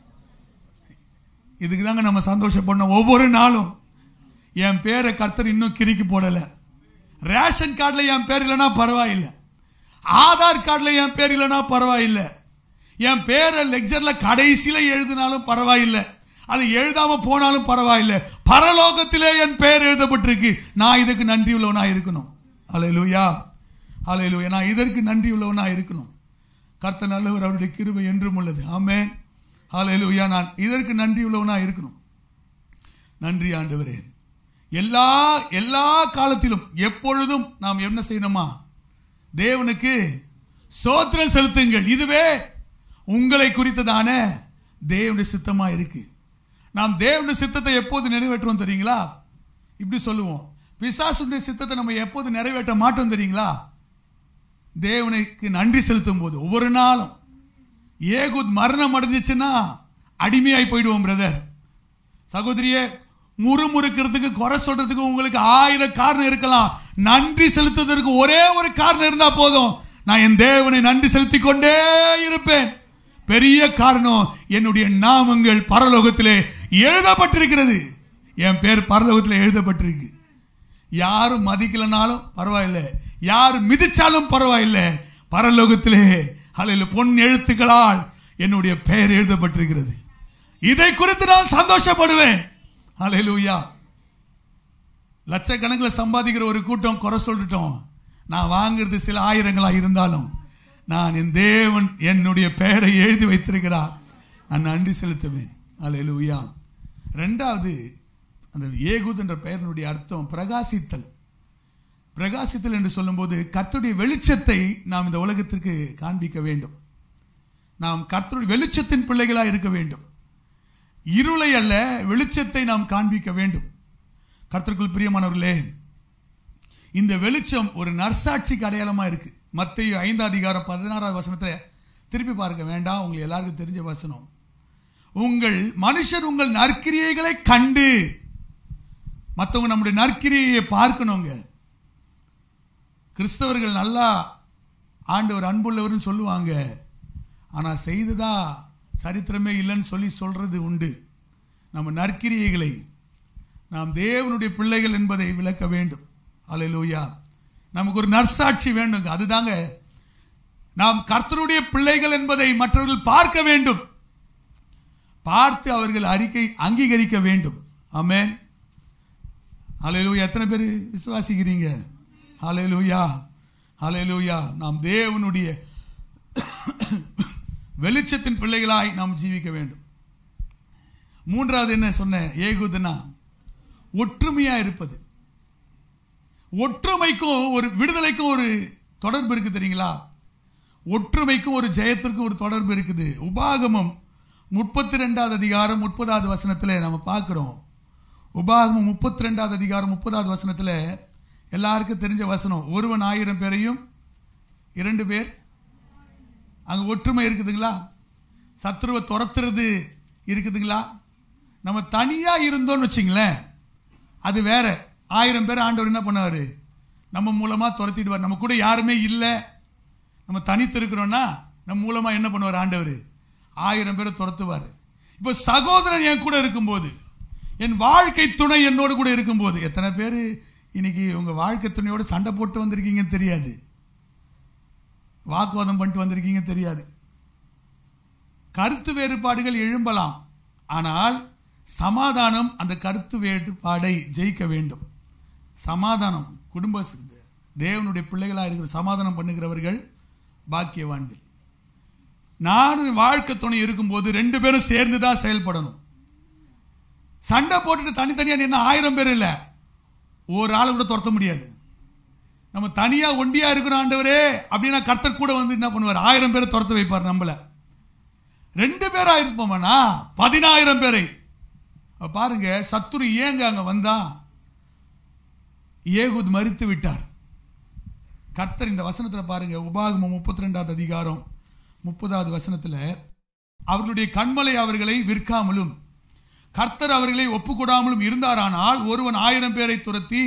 இதுக்கு தாங்க நம்ம சந்தோஷப்படணும் ஒவ்வொரு நாளும் என் பேரை கர்த்தர் இன்னும் கிறுக்கி போடல ரேஷன் கார்டில் என் பேர் இல்லைன்னா பரவாயில்லை ஆதார் கார்டில் என் பேர் இல்லைன்னா பரவாயில்லை என் பேரை லெக்சரில் கடைசியில் எழுதினாலும் பரவாயில்லை அது எழுதாம போனாலும் பரவாயில்லை பரலோகத்திலே என் பெயர் எழுதப்பட்டிருக்கு நான் இதுக்கு நன்றி உள்ளவனா இருக்கணும் அலையலூயா அலையலூயா நான் இதற்கு நன்றி உள்ளவனா இருக்கணும் கர்த்த நல்லவர் அவருடைய கிருபை என்றும் உள்ளது ஆமென் அலையலூயா நான் இதற்கு நன்றி உள்ளவனா இருக்கணும் நன்றி ஆண்டவரே எல்லா எல்லா காலத்திலும் எப்பொழுதும் நாம் என்ன செய்யணுமா தேவனுக்கு சோத்திரம் செலுத்துங்கள் இதுவே உங்களை குறித்ததான தேவனுடைய சித்தமா இருக்கு நாம் தேவனுடைய சித்தத்தை எப்போது நிறைவேற்றுவோம் தெரியுங்களா இப்படி சொல்லுவோம் பிசாசுடைய சித்தத்தை நம்ம எப்போது நிறைவேற்ற மாட்டோம் தெரியுங்களா தேவனுக்கு நன்றி செலுத்தும் போது ஒவ்வொரு நாளும் ஏகுத் மரணம் அடைஞ்சிச்சுன்னா அடிமையாய் போயிடுவோம் பிரதர் சகோதரியே முறுமுறுக்கிறதுக்கு குறை சொல்றதுக்கு உங்களுக்கு ஆயிரம் காரணம் இருக்கலாம் நன்றி செலுத்துவதற்கு ஒரே ஒரு காரணம் இருந்தா போதும் நான் என் தேவனை நன்றி செலுத்திக் கொண்டே இருப்பேன் பெரிய காரணம் என்னுடைய நாமங்கள் பரலோகத்திலே எழுதப்பட்டிருக்கிறது என் பேர் பரலோகத்தில் எழுதப்பட்டிருக்கு யாரும் மதிக்கலனாலும் பரவாயில்லை யார் மிதிச்சாலும் பரவாயில்லை பரலோகத்திலே அல்ல பொன் எழுத்துக்களால் என்னுடைய பெயர் எழுதப்பட்டிருக்கிறது இதை குறித்து நான் சந்தோஷப்படுவேன் அலையலூயா லட்சக்கணக்கில் சம்பாதிக்கிற ஒரு கூட்டம் குறை சொல்லிட்டோம் நான் வாங்குறது சில ஆயிரங்களா இருந்தாலும் நான் என் தேவன் என்னுடைய பெயரை எழுதி வைத்திருக்கிறார் நான் நன்றி செலுத்துவேன் அலையலூயா ரெண்டாவது அந்த ஏகுத் என்ற பெயரினுடைய அர்த்தம் பிரகாசித்தல் பிரகாசித்தல் என்று சொல்லும்போது கர்த்தருடைய வெளிச்சத்தை நாம் இந்த உலகத்திற்கு காண்பிக்க வேண்டும் நாம் கர்த்தருடைய வெளிச்சத்தின் பிள்ளைகளாக இருக்க வேண்டும் இருளை அல்ல வெளிச்சத்தை நாம் காண்பிக்க வேண்டும் கர்த்தருக்குள் பிரியமானவர்களே இந்த வெளிச்சம் ஒரு நர்சாட்சிக்கு அடையாளமா இருக்கு மத்திய ஐந்தாம் அதிகாரம் பதினாறாவது வசனத்துல திருப்பி பார்க்க வேண்டாம் உங்களுக்கு எல்லாருக்கும் தெரிஞ்ச வசனம் உங்கள் மனுஷர் உங்கள் நற்கிரியைகளை கண்டு மற்றவங்க நம்முடைய நற்கிரியை பார்க்கணுங்க கிறிஸ்தவர்கள் நல்லா ஆண்டவர் அன்புள்ளவர்னு சொல்லுவாங்க ஆனால் செய்ததா சரித்திரமே இல்லைன்னு சொல்லி சொல்றது உண்டு நம்ம நற்கிரியைகளை நாம் தேவனுடைய பிள்ளைகள் என்பதை விளக்க வேண்டும் அலையிலூயா நமக்கு ஒரு நற்சாட்சி வேண்டும் அதுதாங்க நாம் கர்த்தருடைய பிள்ளைகள் என்பதை மற்றவர்கள் பார்க்க வேண்டும் பார்த்து அவர்கள் அறிக்கை அங்கீகரிக்க வேண்டும் ஆமென் அலையிலூயா எத்தனை பேர் விசுவாசிக்கிறீங்க அலையிலூயா அலையிலூயா நாம் தேவனுடைய வெளிச்சத்தின் பிள்ளைகளாய் நாம் ஜீவிக்க வேண்டும் மூன்றாவது என்ன சொன்னேன் ஏகுதுனா ஒற்றுமையா இருப்பது ஒற்றுமைக்கும் ஒரு விடுதலைக்கும் ஒரு தொடர்பு இருக்கு தெரியுங்களா ஒற்றுமைக்கும் ஒரு ஜெயத்திற்கும் ஒரு தொடர்பு இருக்குது உபாகமம் முப்பத்தி ரெண்டாவது அதிகாரம் முப்பதாவது வசனத்தில் நம்ம பார்க்குறோம் உபாகமம் முப்பத்தி ரெண்டாவது அதிகாரம் முப்பதாவது வசனத்தில் எல்லாருக்கும் தெரிஞ்ச வசனம் ஒருவன் ஆயிரம் பேரையும் இரண்டு பேர் அங்கே ஒற்றுமை இருக்குதுங்களா சத்ருவை துரத்துறது இருக்குதுங்களா நம்ம தனியாக இருந்தோம்னு வச்சிங்களேன் அது வேற ஆயிரம் பேர் ஆண்டவர் என்ன பண்ணாரு நம்ம மூலமாக துரத்திடுவார் நம்ம கூட யாருமே இல்லை நம்ம தனித்து இருக்கிறோம்னா நம்ம மூலமாக என்ன பண்ணுவார் ஆண்டவர் ஆயிரம் பேரை துரத்துவார் இப்போ சகோதரன் என் கூட இருக்கும்போது என் வாழ்க்கை துணை என்னோடு கூட இருக்கும்போது எத்தனை பேர் இன்னைக்கு உங்க வாழ்க்கை துணையோட சண்டை போட்டு வந்திருக்கீங்கன்னு தெரியாது வாக்குவாதம் பண்ணிட்டு வந்திருக்கீங்க தெரியாது கருத்து வேறுபாடுகள் எழும்பலாம் ஆனால் சமாதானம் அந்த கருத்து வேறுபாடை ஜெயிக்க வேண்டும் சமாதானம் குடும்ப தேவனுடைய பிள்ளைகளாக இருக்கிற சமாதானம் பண்ணுகிறவர்கள் பாக்கியவான்கள் நானும் வாழ்க்கை துணை இருக்கும்போது ரெண்டு பேரும் சேர்ந்து தான் செயல்படணும் சண்டை போட்டுட்டு தனித்தனியாக நின்று ஆயிரம் பேர் இல்லை ஒரு ஆளை கூட துரத்த முடியாது நம்ம தனியா ஒண்டியா இருக்கிறோம் ஆண்டவரே அப்படின்னா கர்த்தர் கூட வந்து என்ன பண்ணுவார் ஆயிரம் பேரை துரத்த வைப்பார் நம்மள ரெண்டு பேரா இருப்போம்னா பதினாயிரம் பேரை அப்ப பாருங்க சத்துரு ஏங்க அங்க வந்தா ஏகுத் மறித்து விட்டார் கர்த்தர் இந்த வசனத்துல பாருங்க உபாகமம் முப்பத்தி ரெண்டாவது அதிகாரம் முப்பதாவது வசனத்துல அவர்களுடைய கண்மலை அவர்களை விற்காமலும் கர்த்தர் அவர்களை ஒப்புக்கொடாமலும் இருந்தாரானால் ஒருவன் ஆயிரம் பேரை துரத்தி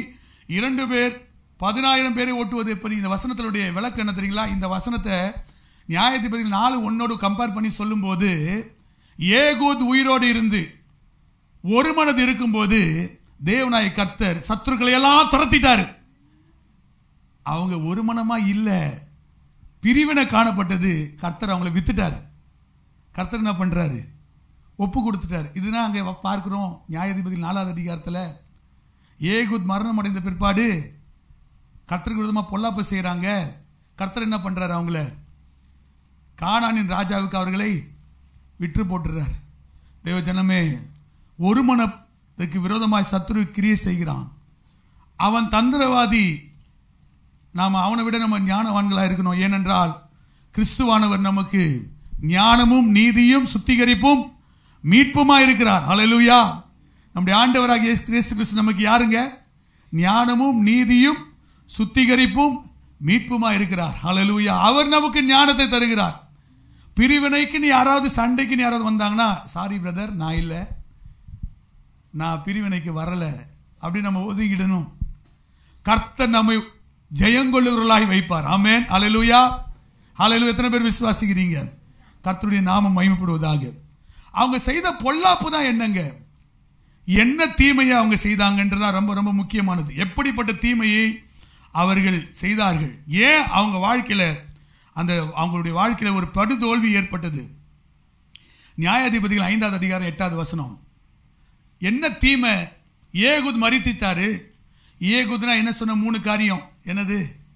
இரண்டு பேர் பதினாயிரம் பேரை ஓட்டுவது எப்படி இந்த வசனத்தினுடைய விளக்கு என்ன தெரியுங்களா இந்த வசனத்தை நியாயாதிபதிகள் நாலு ஒன்னோடு கம்பேர் பண்ணி சொல்லும்போது ஏகூத் உயிரோடு இருந்து ஒரு மனது இருக்கும்போது தேவநாய கர்த்தர் சத்துருக்களை எல்லாம் துரத்திட்டாரு அவங்க ஒரு மனமா இல்ல பிரிவினை காணப்பட்டது கர்த்தர் அவங்களை வித்துட்டாரு கர்த்தர் என்ன பண்றாரு ஒப்பு கொடுத்துட்டாரு இதுதான் அங்கே பார்க்கிறோம் நியாயாதிபதி நாலாவது அதிகாரத்தில் ஏகுத் மரணம் அடைந்த பிற்பாடு கர்த்தருக்கு விரோதமாக பொல்லாப்பு செய்கிறாங்க கர்த்தர் என்ன பண்றாரு அவங்கள கானானின் ராஜாவுக்கு அவர்களை விற்று போட்டுறார் தேவ ஜனமே ஒரு மனத்துக்கு விரோதமாய் சத்துரு கிரியை செய்கிறான் அவன் தந்திரவாதி நாம் அவனை விட நம்ம ஞானவான்களாக இருக்கணும் ஏனென்றால் கிறிஸ்துவானவர் நமக்கு ஞானமும் நீதியும் சுத்திகரிப்பும் மீட்புமா இருக்கிறார் ஹalleluya நம்முடைய ஆண்டவராகிய இயேசு கிறிஸ்து கிறிஸ்து நமக்கு யாருங்க ஞானமும் நீதியும் சுத்திகரிப்பும் மீட்புமா இருக்கிறார் ஹalleluya அவர் நமக்கு ஞானத்தை தருகிறார் பிரிவினைக்குன்னு யாராவது சண்டைக்குன்னு யாராவது வந்தாங்கன்னா சாரி பிரதர் நான் இல்லை நான் பிரிவினைக்கு வரல அப்படி நம்ம ஒதுங்கிடணும் கர்த்தர் நம்மை ஜெயங்கொள்ளுவர்களாய் வைப்பார் ஆமென் ஹalleluya ஹalleluya எத்தனை பேர் விசுவாசிக்கிறீங்க கர்த்தருடைய நாமம் மகிமைப்படுவதாக அவங்க செய்த பொல்லாப்பு தான் என்னங்க என்ன தீமையை அவங்க செய்தாங்கன்றதான் ரொம்ப ரொம்ப முக்கியமானது எப்படிப்பட்ட தீமையை அவர்கள் செய்தார்கள் ஏன் அவங்க வாழ்க்கையில அந்த அவங்களுடைய வாழ்க்கையில ஒரு படுதோல்வி ஏற்பட்டது நியாயாதிபதிகள் ஐந்தாவது அதிகாரம் எட்டாவது வசனம் என்ன தீமை ஏகுத் மறித்துட்டாரு ஏகுத்னா என்ன சொன்ன மூணு காரியம் என்னது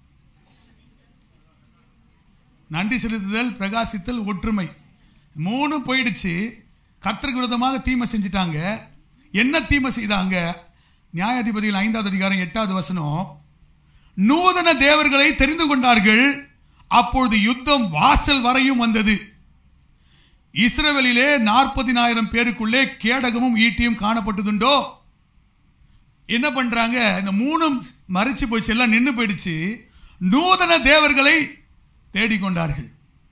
நன்றி செலுத்துதல் பிரகாசித்தல் ஒற்றுமை மூணு போயிடுச்சு கர்த்தருக்கு விரோதமாக தீமை செஞ்சிட்டாங்க என்ன தீமை செய்தாங்க நியாயாதிபதிகள் ஐந்தாவது அதிகாரம் எட்டாவது வசனம் நூதன தேவர்களை தெரிந்து கொண்டார்கள் அப்பொழுது யுத்தம் வாசல் வரையும் வந்தது இஸ்ரவேலிலே நாற்பதினாயிரம் பேருக்குள்ளே கேடகமும் ஈட்டியும் காணப்பட்டதுண்டோ என்ன பண்றாங்க இந்த மூணும் மறைச்சு போச்சு எல்லாம் நின்று போயிடுச்சு நூதன தேவர்களை தேடிக்கொண்டார்கள்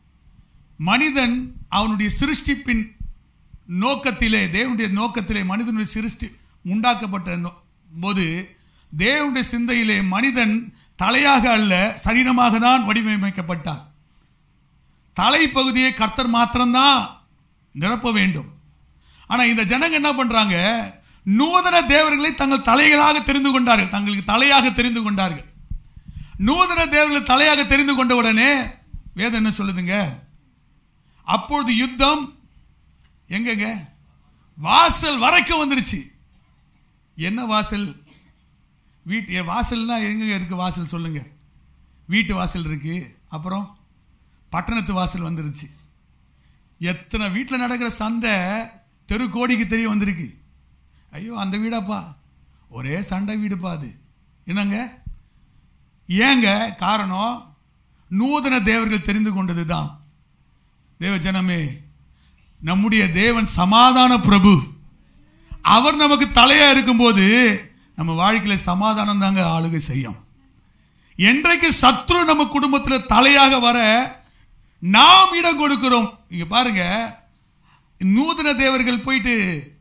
மனிதன் அவனுடைய சிருஷ்டிப்பின் நோக்கத்திலே தேவனுடைய நோக்கத்திலே மனிதனுடைய சிருஷ்டி உண்டாக்கப்பட்ட நோ- போது தேவனுடைய சிந்தையிலே மனிதன் தலையாக அல்ல சரீரமாக தான் வடிவமைக்கப்பட்டார் தலைப்பகுதியை கர்த்தர் மாத்திரம்தான் நிரப்ப வேண்டும் ஆனா இந்த ஜனங்க என்ன பண்றாங்க நூதன தேவர்களை தங்கள் தலைகளாக தெரிந்து கொண்டார்கள் தங்களுக்கு தலையாக தெரிந்து கொண்டார்கள் நூதன தேவர்களை தலையாக தெரிந்து கொண்ட உடனே வேதம் என்ன சொல்லுதுங்க அப்பொழுது யுத்தம் எங்கங்க வாசல் வரைக்கும் வந்துருச்சு என்ன வாசல் வீட்டு என் வாசல்னா எங்கங்க இருக்கு வாசல் சொல்லுங்க வீட்டு வாசல் இருக்கு அப்புறம் பட்டணத்து வாசல் வந்துருச்சு எத்தனை வீட்டில் நடக்கிற சண்டை தெரு கோடிக்கு தெரிய வந்திருக்கு ஐயோ அந்த வீடாப்பா ஒரே சண்டை வீடுப்பா அது என்னங்க ஏங்க காரணம் நூதன தேவர்கள் தெரிந்து கொண்டது தான் தேவ ஜனமே நம்முடைய தேவன் சமாதான பிரபு அவர் நமக்கு தலையா இருக்கும்போது நம்ம வாழ்க்கையில சமாதானம் தாங்க ஆளுகை செய்யும் என்றைக்கு சத்ரு நம்ம குடும்பத்தில் தலையாக வர நாம் இடம் கொடுக்கிறோம் இங்க பாருங்க நூதன தேவர்கள் போயிட்டு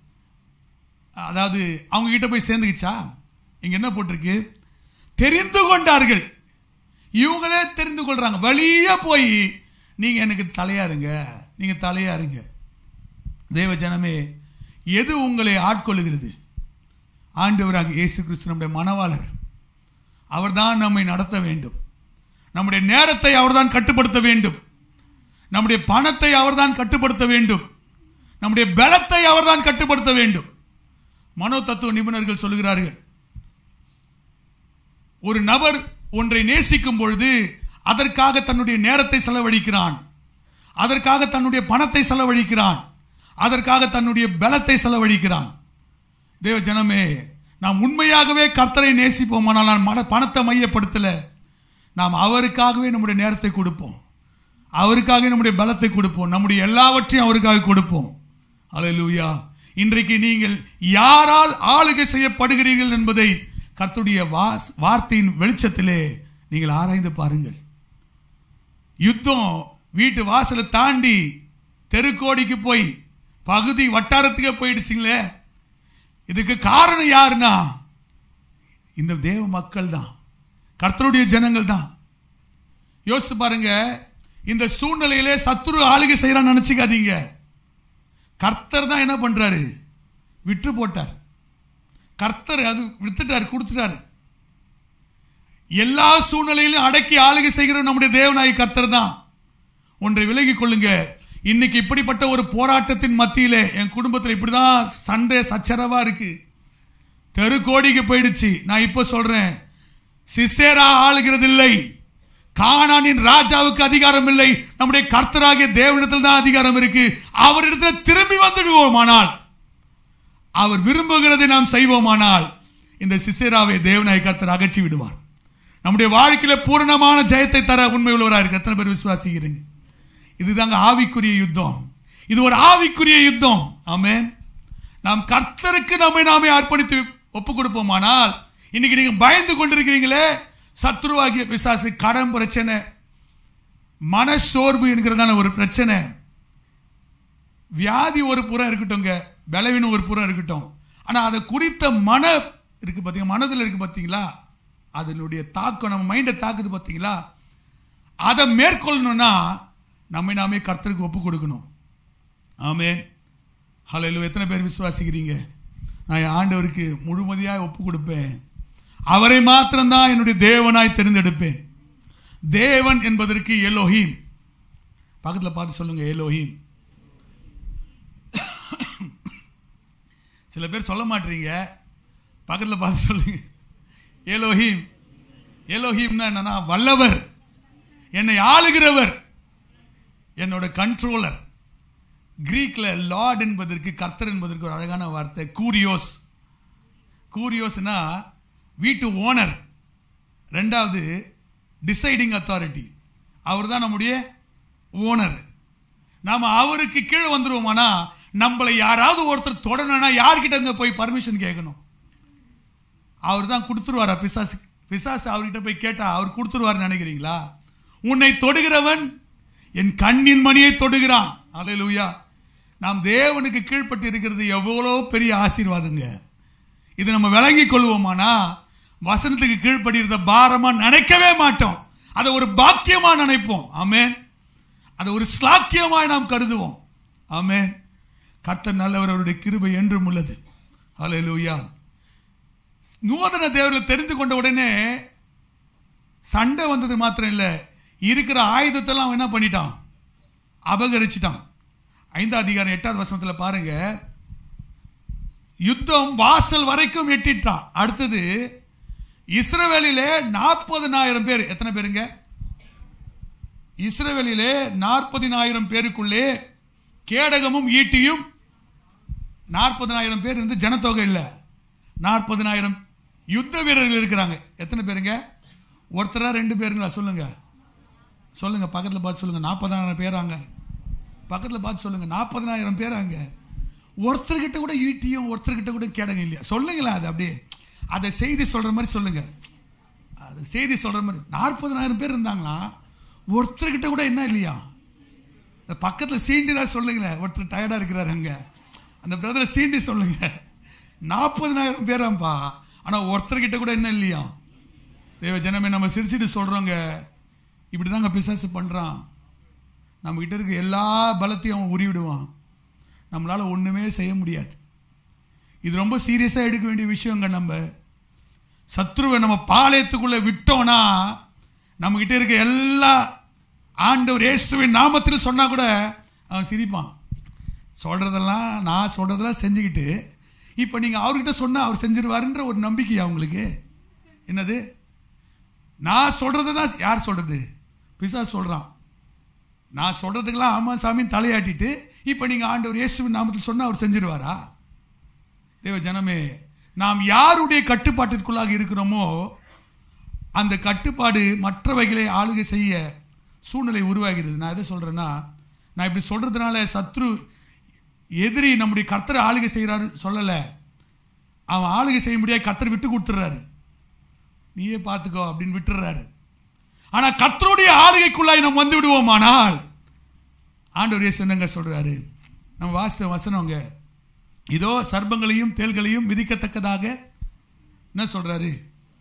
அதாவது அவங்க கிட்ட போய் சேர்ந்துக்கிச்சா இங்க என்ன போட்டிருக்கு தெரிந்து கொண்டார்கள் இவங்களே தெரிந்து கொள்றாங்க வழியா போய் நீங்க எனக்கு தலையா இருங்க நீங்க தலையா இருங்க தேவ ஜனமே எது உங்களை ஆட்கொள்ளுகிறது ஆண்டவராக இயேசு கிறிஸ்து நம்முடைய மனவாளர் அவர்தான் நம்மை நடத்த வேண்டும் நம்முடைய நேரத்தை அவர்தான் கட்டுப்படுத்த வேண்டும் நம்முடைய பணத்தை அவர்தான் கட்டுப்படுத்த வேண்டும் நம்முடைய பலத்தை அவர்தான் கட்டுப்படுத்த வேண்டும் மனோ தத்துவ நிபுணர்கள் சொல்லுகிறார்கள் ஒரு நபர் ஒன்றை நேசிக்கும் பொழுது அதற்காக தன்னுடைய நேரத்தை செலவழிக்கிறான் அதற்காக தன்னுடைய பணத்தை செலவழிக்கிறான் அதற்காக தன்னுடைய பலத்தை செலவழிக்கிறான் தேவ ஜனமே நாம் உண்மையாகவே கர்த்தரை நேசிப்போமானால் நான் மன பணத்தை மையப்படுத்தல நாம் அவருக்காகவே நம்முடைய நேரத்தை கொடுப்போம் அவருக்காக நம்முடைய பலத்தை கொடுப்போம் நம்முடைய எல்லாவற்றையும் அவருக்காக கொடுப்போம் அல்லேலூயா இன்றைக்கு நீங்கள் யாரால் ஆளுகை செய்யப்படுகிறீர்கள் என்பதை கர்த்தருடைய வாஸ்- வார்த்தையின் வெளிச்சத்திலே நீங்கள் ஆராய்ந்து பாருங்கள் யுத்தம் வீட்டு வாசலை தாண்டி தெருக்கோடிக்கு போய் பகுதி வட்டாரத்துக்கே போயிடுச்சுங்களே இதுக்கு காரணம் யாருன்னா இந்த தேவ மக்கள் தான் கர்த்தருடைய ஜனங்கள் தான் யோசித்து பாருங்க இந்த சூழ்நிலையிலே சத்துரு ஆளுகை செய்யறான்னு நினைச்சுக்காதீங்க கர்த்தர் தான் என்ன பண்றாரு விற்று போட்டார் கர்த்தர் அது வித்துட்டார் கொடுத்துட்டாரு எல்லா சூழ்நிலையிலும் அடக்கி ஆளுகை செய்கிற நம்முடைய தேவநாயக கர்த்தர் தான் ஒன்றை விலகிக் கொள்ளுங்க இன்னைக்கு இப்படிப்பட்ட ஒரு போராட்டத்தின் மத்தியிலே என் குடும்பத்தில் இப்படிதான் சண்டை சச்சரவா இருக்கு தெரு கோடிக்கு போயிடுச்சு நான் இப்ப சொல்றேன் சிசேரா ஆளுகிறது இல்லை கானானின் ராஜாவுக்கு அதிகாரம் இல்லை நம்முடைய கர்த்தராகிய தேவனிடத்தில் தான் அதிகாரம் இருக்கு அவரிடத்தில் திரும்பி வந்துடுவோம் ஆனால் அவர் விரும்புகிறதை நாம் செய்வோமானால் இந்த சிசேராவை தேவனாய் கர்த்தர் அகற்றி விடுவார் நம்முடைய வாழ்க்கையில பூரணமான ஜெயத்தை தர உண்மை உள்ளவராக இருக்கு எத்தனை பேர் விசுவாசிக்கிறீங்க இதுதாங்க ஆவிக்குரிய யுத்தம் இது ஒரு ஆவிக்குரிய யுத்தம் ஆமென் நாம் கர்த்தருக்கு நம்மை நாமே அர்ப்பணித்து ஒப்பு கொடுப்போமானால் இன்னைக்கு நீங்க பயந்து கொண்டிருக்கிறீங்களே சத்ருவாகிய பிசாசு கடன் பிரச்சனை மனசோர்வு என்கிறதான ஒரு பிரச்சனை வியாதி ஒரு புறம் இருக்கட்டும்ங்க பலவீனம் ஒரு புறம் இருக்கட்டும் ஆனா அதை குறித்த மன இருக்கு பாத்தீங்க மனதில் இருக்கு பாத்தீங்களா அதனுடைய தாக்கம் நம்ம மைண்டை தாக்குது பாத்தீங்களா அதை மேற்கொள்ளணும்னா நம்மை நாமே கர்த்தருக்கு ஒப்பு கொடுக்கணும் ஆமென் ஹalleluya எத்தனை பேர் விசுவாசிக்கிறீங்க நான் என் ஆண்டவருக்கு முழுமதியாய் ஒப்பு கொடுப்பேன் அவரை மாத்திரம்தான் என்னுடைய தேவனாய் தெரிந்தெடுப்பேன் தேவன் என்பதற்கு எலோஹீம் பக்கத்தில் பார்த்து சொல்லுங்க எலோஹீம் சில பேர் சொல்ல மாட்டீங்க பக்கத்தில் பார்த்து சொல்லுங்க எலோஹீம் எலோஹீம்னா என்னன்னா வல்லவர் என்னை ஆளுகிறவர் என்னோட கண்ட்ரோலர் கிரீக்ல லார்ட் என்பதற்கு கர்த்தர் என்பதற்கு ஒரு அழகான வார்த்தை கூரியோஸ் கூரியோஸ்னா வீட்டு ஓனர் ரெண்டாவது டிசைடிங் அத்தாரிட்டி அவர் தான் நம்முடைய ஓனர் நாம அவருக்கு கீழே வந்துருவோமானா நம்மளை யாராவது ஒருத்தர் தொடணும்னா யார்கிட்ட இருந்து போய் பர்மிஷன் கேட்கணும் அவர் தான் கொடுத்துருவாரா பிசாசு பிசாசு அவர்கிட்ட போய் கேட்டா அவர் கொடுத்துருவார் நினைக்கிறீங்களா உன்னை தொடுகிறவன் என் கண்ணின் மணியை தொடுகிறான் அல்லேலூயா நாம் தேவனுக்கு கீழ்ப்பட்டு இருக்கிறது எவ்வளோ பெரிய ஆசீர்வாதங்க இது நம்ம விளங்கிக் கொள்வோமானா வசனத்துக்கு கீழ்ப்படிறத பாரமா நினைக்கவே மாட்டோம் அதை ஒரு பாக்கியமா நினைப்போம் ஆமென் அதை ஒரு ஸ்லாக்கியமாய் நாம் கருதுவோம் ஆமென் கர்த்தர் நல்லவர் அவருடைய கிருபை என்றும் உள்ளது அல்லேலூயா நூதன தேவர்களை தெரிந்து கொண்ட உடனே சண்டை வந்தது மாத்திரம் இல்லை இருக்கிற ஆயுதத்தெல்லாம் அவன் என்ன பண்ணிட்டான் அபகரிச்சிட்டான் ஐந்தாம் அதிகாரம் எட்டாவது வசனத்தில் பாருங்க யுத்தம் வாசல் வரைக்கும் எட்டிட்டான் அடுத்தது இஸ்ரவேலிலே நாற்பதனாயிரம் பேர் எத்தனை பேருங்க இஸ்ரவேலிலே நாற்பதினாயிரம் பேருக்குள்ளே கேடகமும் ஈட்டியும் நாற்பதனாயிரம் பேர் இருந்து ஜனத்தொகை இல்லை நாற்பதனாயிரம் யுத்த வீரர்கள் இருக்கிறாங்க எத்தனை பேருங்க ஒருத்தரா ரெண்டு பேருங்களா சொல்லுங்க சொல்லுங்க பக்கத்தில் பார்த்து சொல்லுங்க நாற்பதாயிரம் பேராங்க பக்கத்தில் பார்த்து சொல்லுங்க நாற்பதனாயிரம் பேராங்க ஒருத்தர்கிட்ட கூட ஈட்டியும் ஒருத்தர்கிட்ட கூட கேடகம் இல்லையா சொல்லுங்களேன் அது அப்படியே அதை செய்தி சொல்ற மாதிரி சொல்லுங்க அது செய்தி சொல்ற மாதிரி நாற்பதனாயிரம் பேர் இருந்தாங்களா ஒருத்தர்கிட்ட கூட என்ன இல்லையா இந்த பக்கத்தில் சீண்டி தான் சொல்லுங்களேன் ஒருத்தர் டயர்டா இருக்கிறாரு அங்க அந்த பிரதரை சீண்டி சொல்லுங்க நாற்பதனாயிரம் பேராம்பா ஆனா ஒருத்தர்கிட்ட கூட என்ன இல்லையா தேவ ஜனமே நம்ம சிரிச்சிட்டு சொல்றோங்க இப்படிதாங்க பிசாசு பண்றான் நம்ம கிட்ட இருக்க எல்லா பலத்தையும் அவன் உருவிடுவான் நம்மளால ஒண்ணுமே செய்ய முடியாது இது ரொம்ப சீரியஸா எடுக்க வேண்டிய விஷயங்க நம்ம சத்ருவை நம்ம பாளையத்துக்குள்ள விட்டோம்னா நம்ம கிட்ட இருக்க எல்லா ஆண்டவர் இயேசுவின் நாமத்தில் சொன்னா கூட அவன் சிரிப்பான் சொல்றதெல்லாம் நான் சொல்றதெல்லாம் செஞ்சுக்கிட்டு இப்போ நீங்க அவர்கிட்ட சொன்னா அவர் செஞ்சிருவாருன்ற ஒரு நம்பிக்கை அவங்களுக்கு என்னது நான் சொல்றதுன்னா யார் சொல்றது பிசா சொல்றான் நான் சொல்றதுக்கெல்லாம் ஆமா சாமி தலையாட்டிட்டு இப்போ நீங்க ஆண்டவர் இயேசுவின் நாமத்தில் சொன்னா அவர் செஞ்சிருவாரா தேவ ஜனமே நாம் யாருடைய கட்டுப்பாட்டிற்குள்ளாக இருக்கிறோமோ அந்த கட்டுப்பாடு மற்றவைகளை ஆளுகை செய்ய சூழ்நிலை உருவாகிறது நான் எதை சொல்றேன்னா நான் இப்படி சொல்றதுனால சத்ரு எதிரி நம்முடைய கர்த்தரை ஆளுகை செய்கிறாரு சொல்லலை அவன் ஆளுகை செய்ய முடியாது கர்த்தர் விட்டு கொடுத்துட்றாரு நீயே பார்த்துக்கோ அப்படின்னு விட்டுறாரு ஆனா கர்த்தருடைய ஆளுகைக்குள்ளாய் நம்ம வந்து விடுவோமானால் ஆண்டவர் இயேசு என்னங்க சொல்றாரு நம்ம வாசித்த வசனங்க இதோ சர்ப்பங்களையும் தேள்களையும் மிதிக்கத்தக்கதாக என்ன சொல்றாரு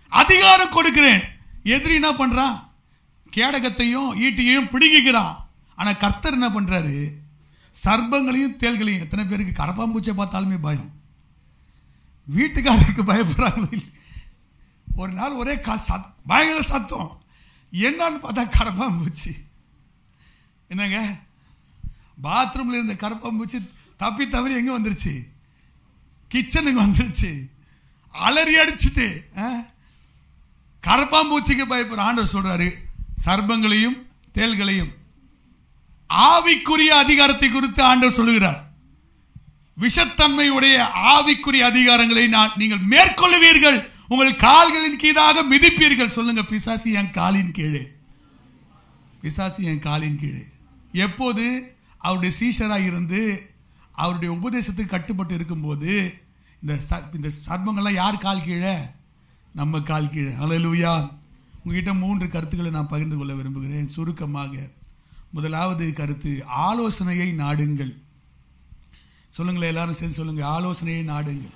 அதிகாரம் கொடுக்கிறேன் எதிரி என்ன பண்றான் கேடகத்தையும் ஈட்டியையும் பிடுங்கிக்கிறான் ஆனா கர்த்தர் என்ன பண்றாரு சர்ப்பங்களையும் தேள்களையும் எத்தனை பேருக்கு கரப்பாம்பூச்சை பார்த்தாலுமே பயம் வீட்டுக்காரருக்கு பயப்படுறாங்களோ இல்லை ஒரு நாள் ஒரே கா சத் பயங்கர சத்தம் என்னன்னு பார்த்தா கரப்பாம்பூச்சி என்னங்க பாத்ரூம்ல இருந்த கரப்பாம்பூச்சி தப்பி தவறி எங்க வந்துருச்சு கிச்சனுக்கு வந்துருச்சு அலறி அடிச்சுட்டு ஆ? கரப்பாம்பூச்சிக்கு பயப்படுற ஆண்டவர் சொல்றாரு சர்ப்பங்களையும் தேள்களையும் ஆவிக்குரிய அதிகாரத்தை குறித்து ஆண்டவர் சொல்லுகிறார் விஷத்தன்மையுடைய ஆவிக்குரிய அதிகாரங்களை நான் நீங்கள் மேற்கொள்ளுவீர்கள் உங்கள் கால்களின் கீழாக மிதிப்பீர்கள் சொல்லுங்க பிசாசி என் காலின் கீழே பிசாசி என் காலின் கீழே எப்போது அவருடைய சீஷராக இருந்து அவருடைய உபதேசத்துக்கு கட்டுப்பட்டு இருக்கும்போது இந்த ச- இந்த சர்மங்கள்லாம் யார் கால் கீழே நம்ம கால் கீழே அலலுயா உங்ககிட்ட மூன்று கருத்துக்களை நான் பகிர்ந்து கொள்ள விரும்புகிறேன் சுருக்கமாக முதலாவது கருத்து ஆலோசனையை நாடுங்கள் சொல்லுங்களேன் எல்லாரும் சேர்ந்து சொல்லுங்க ஆலோசனையை நாடுங்கள்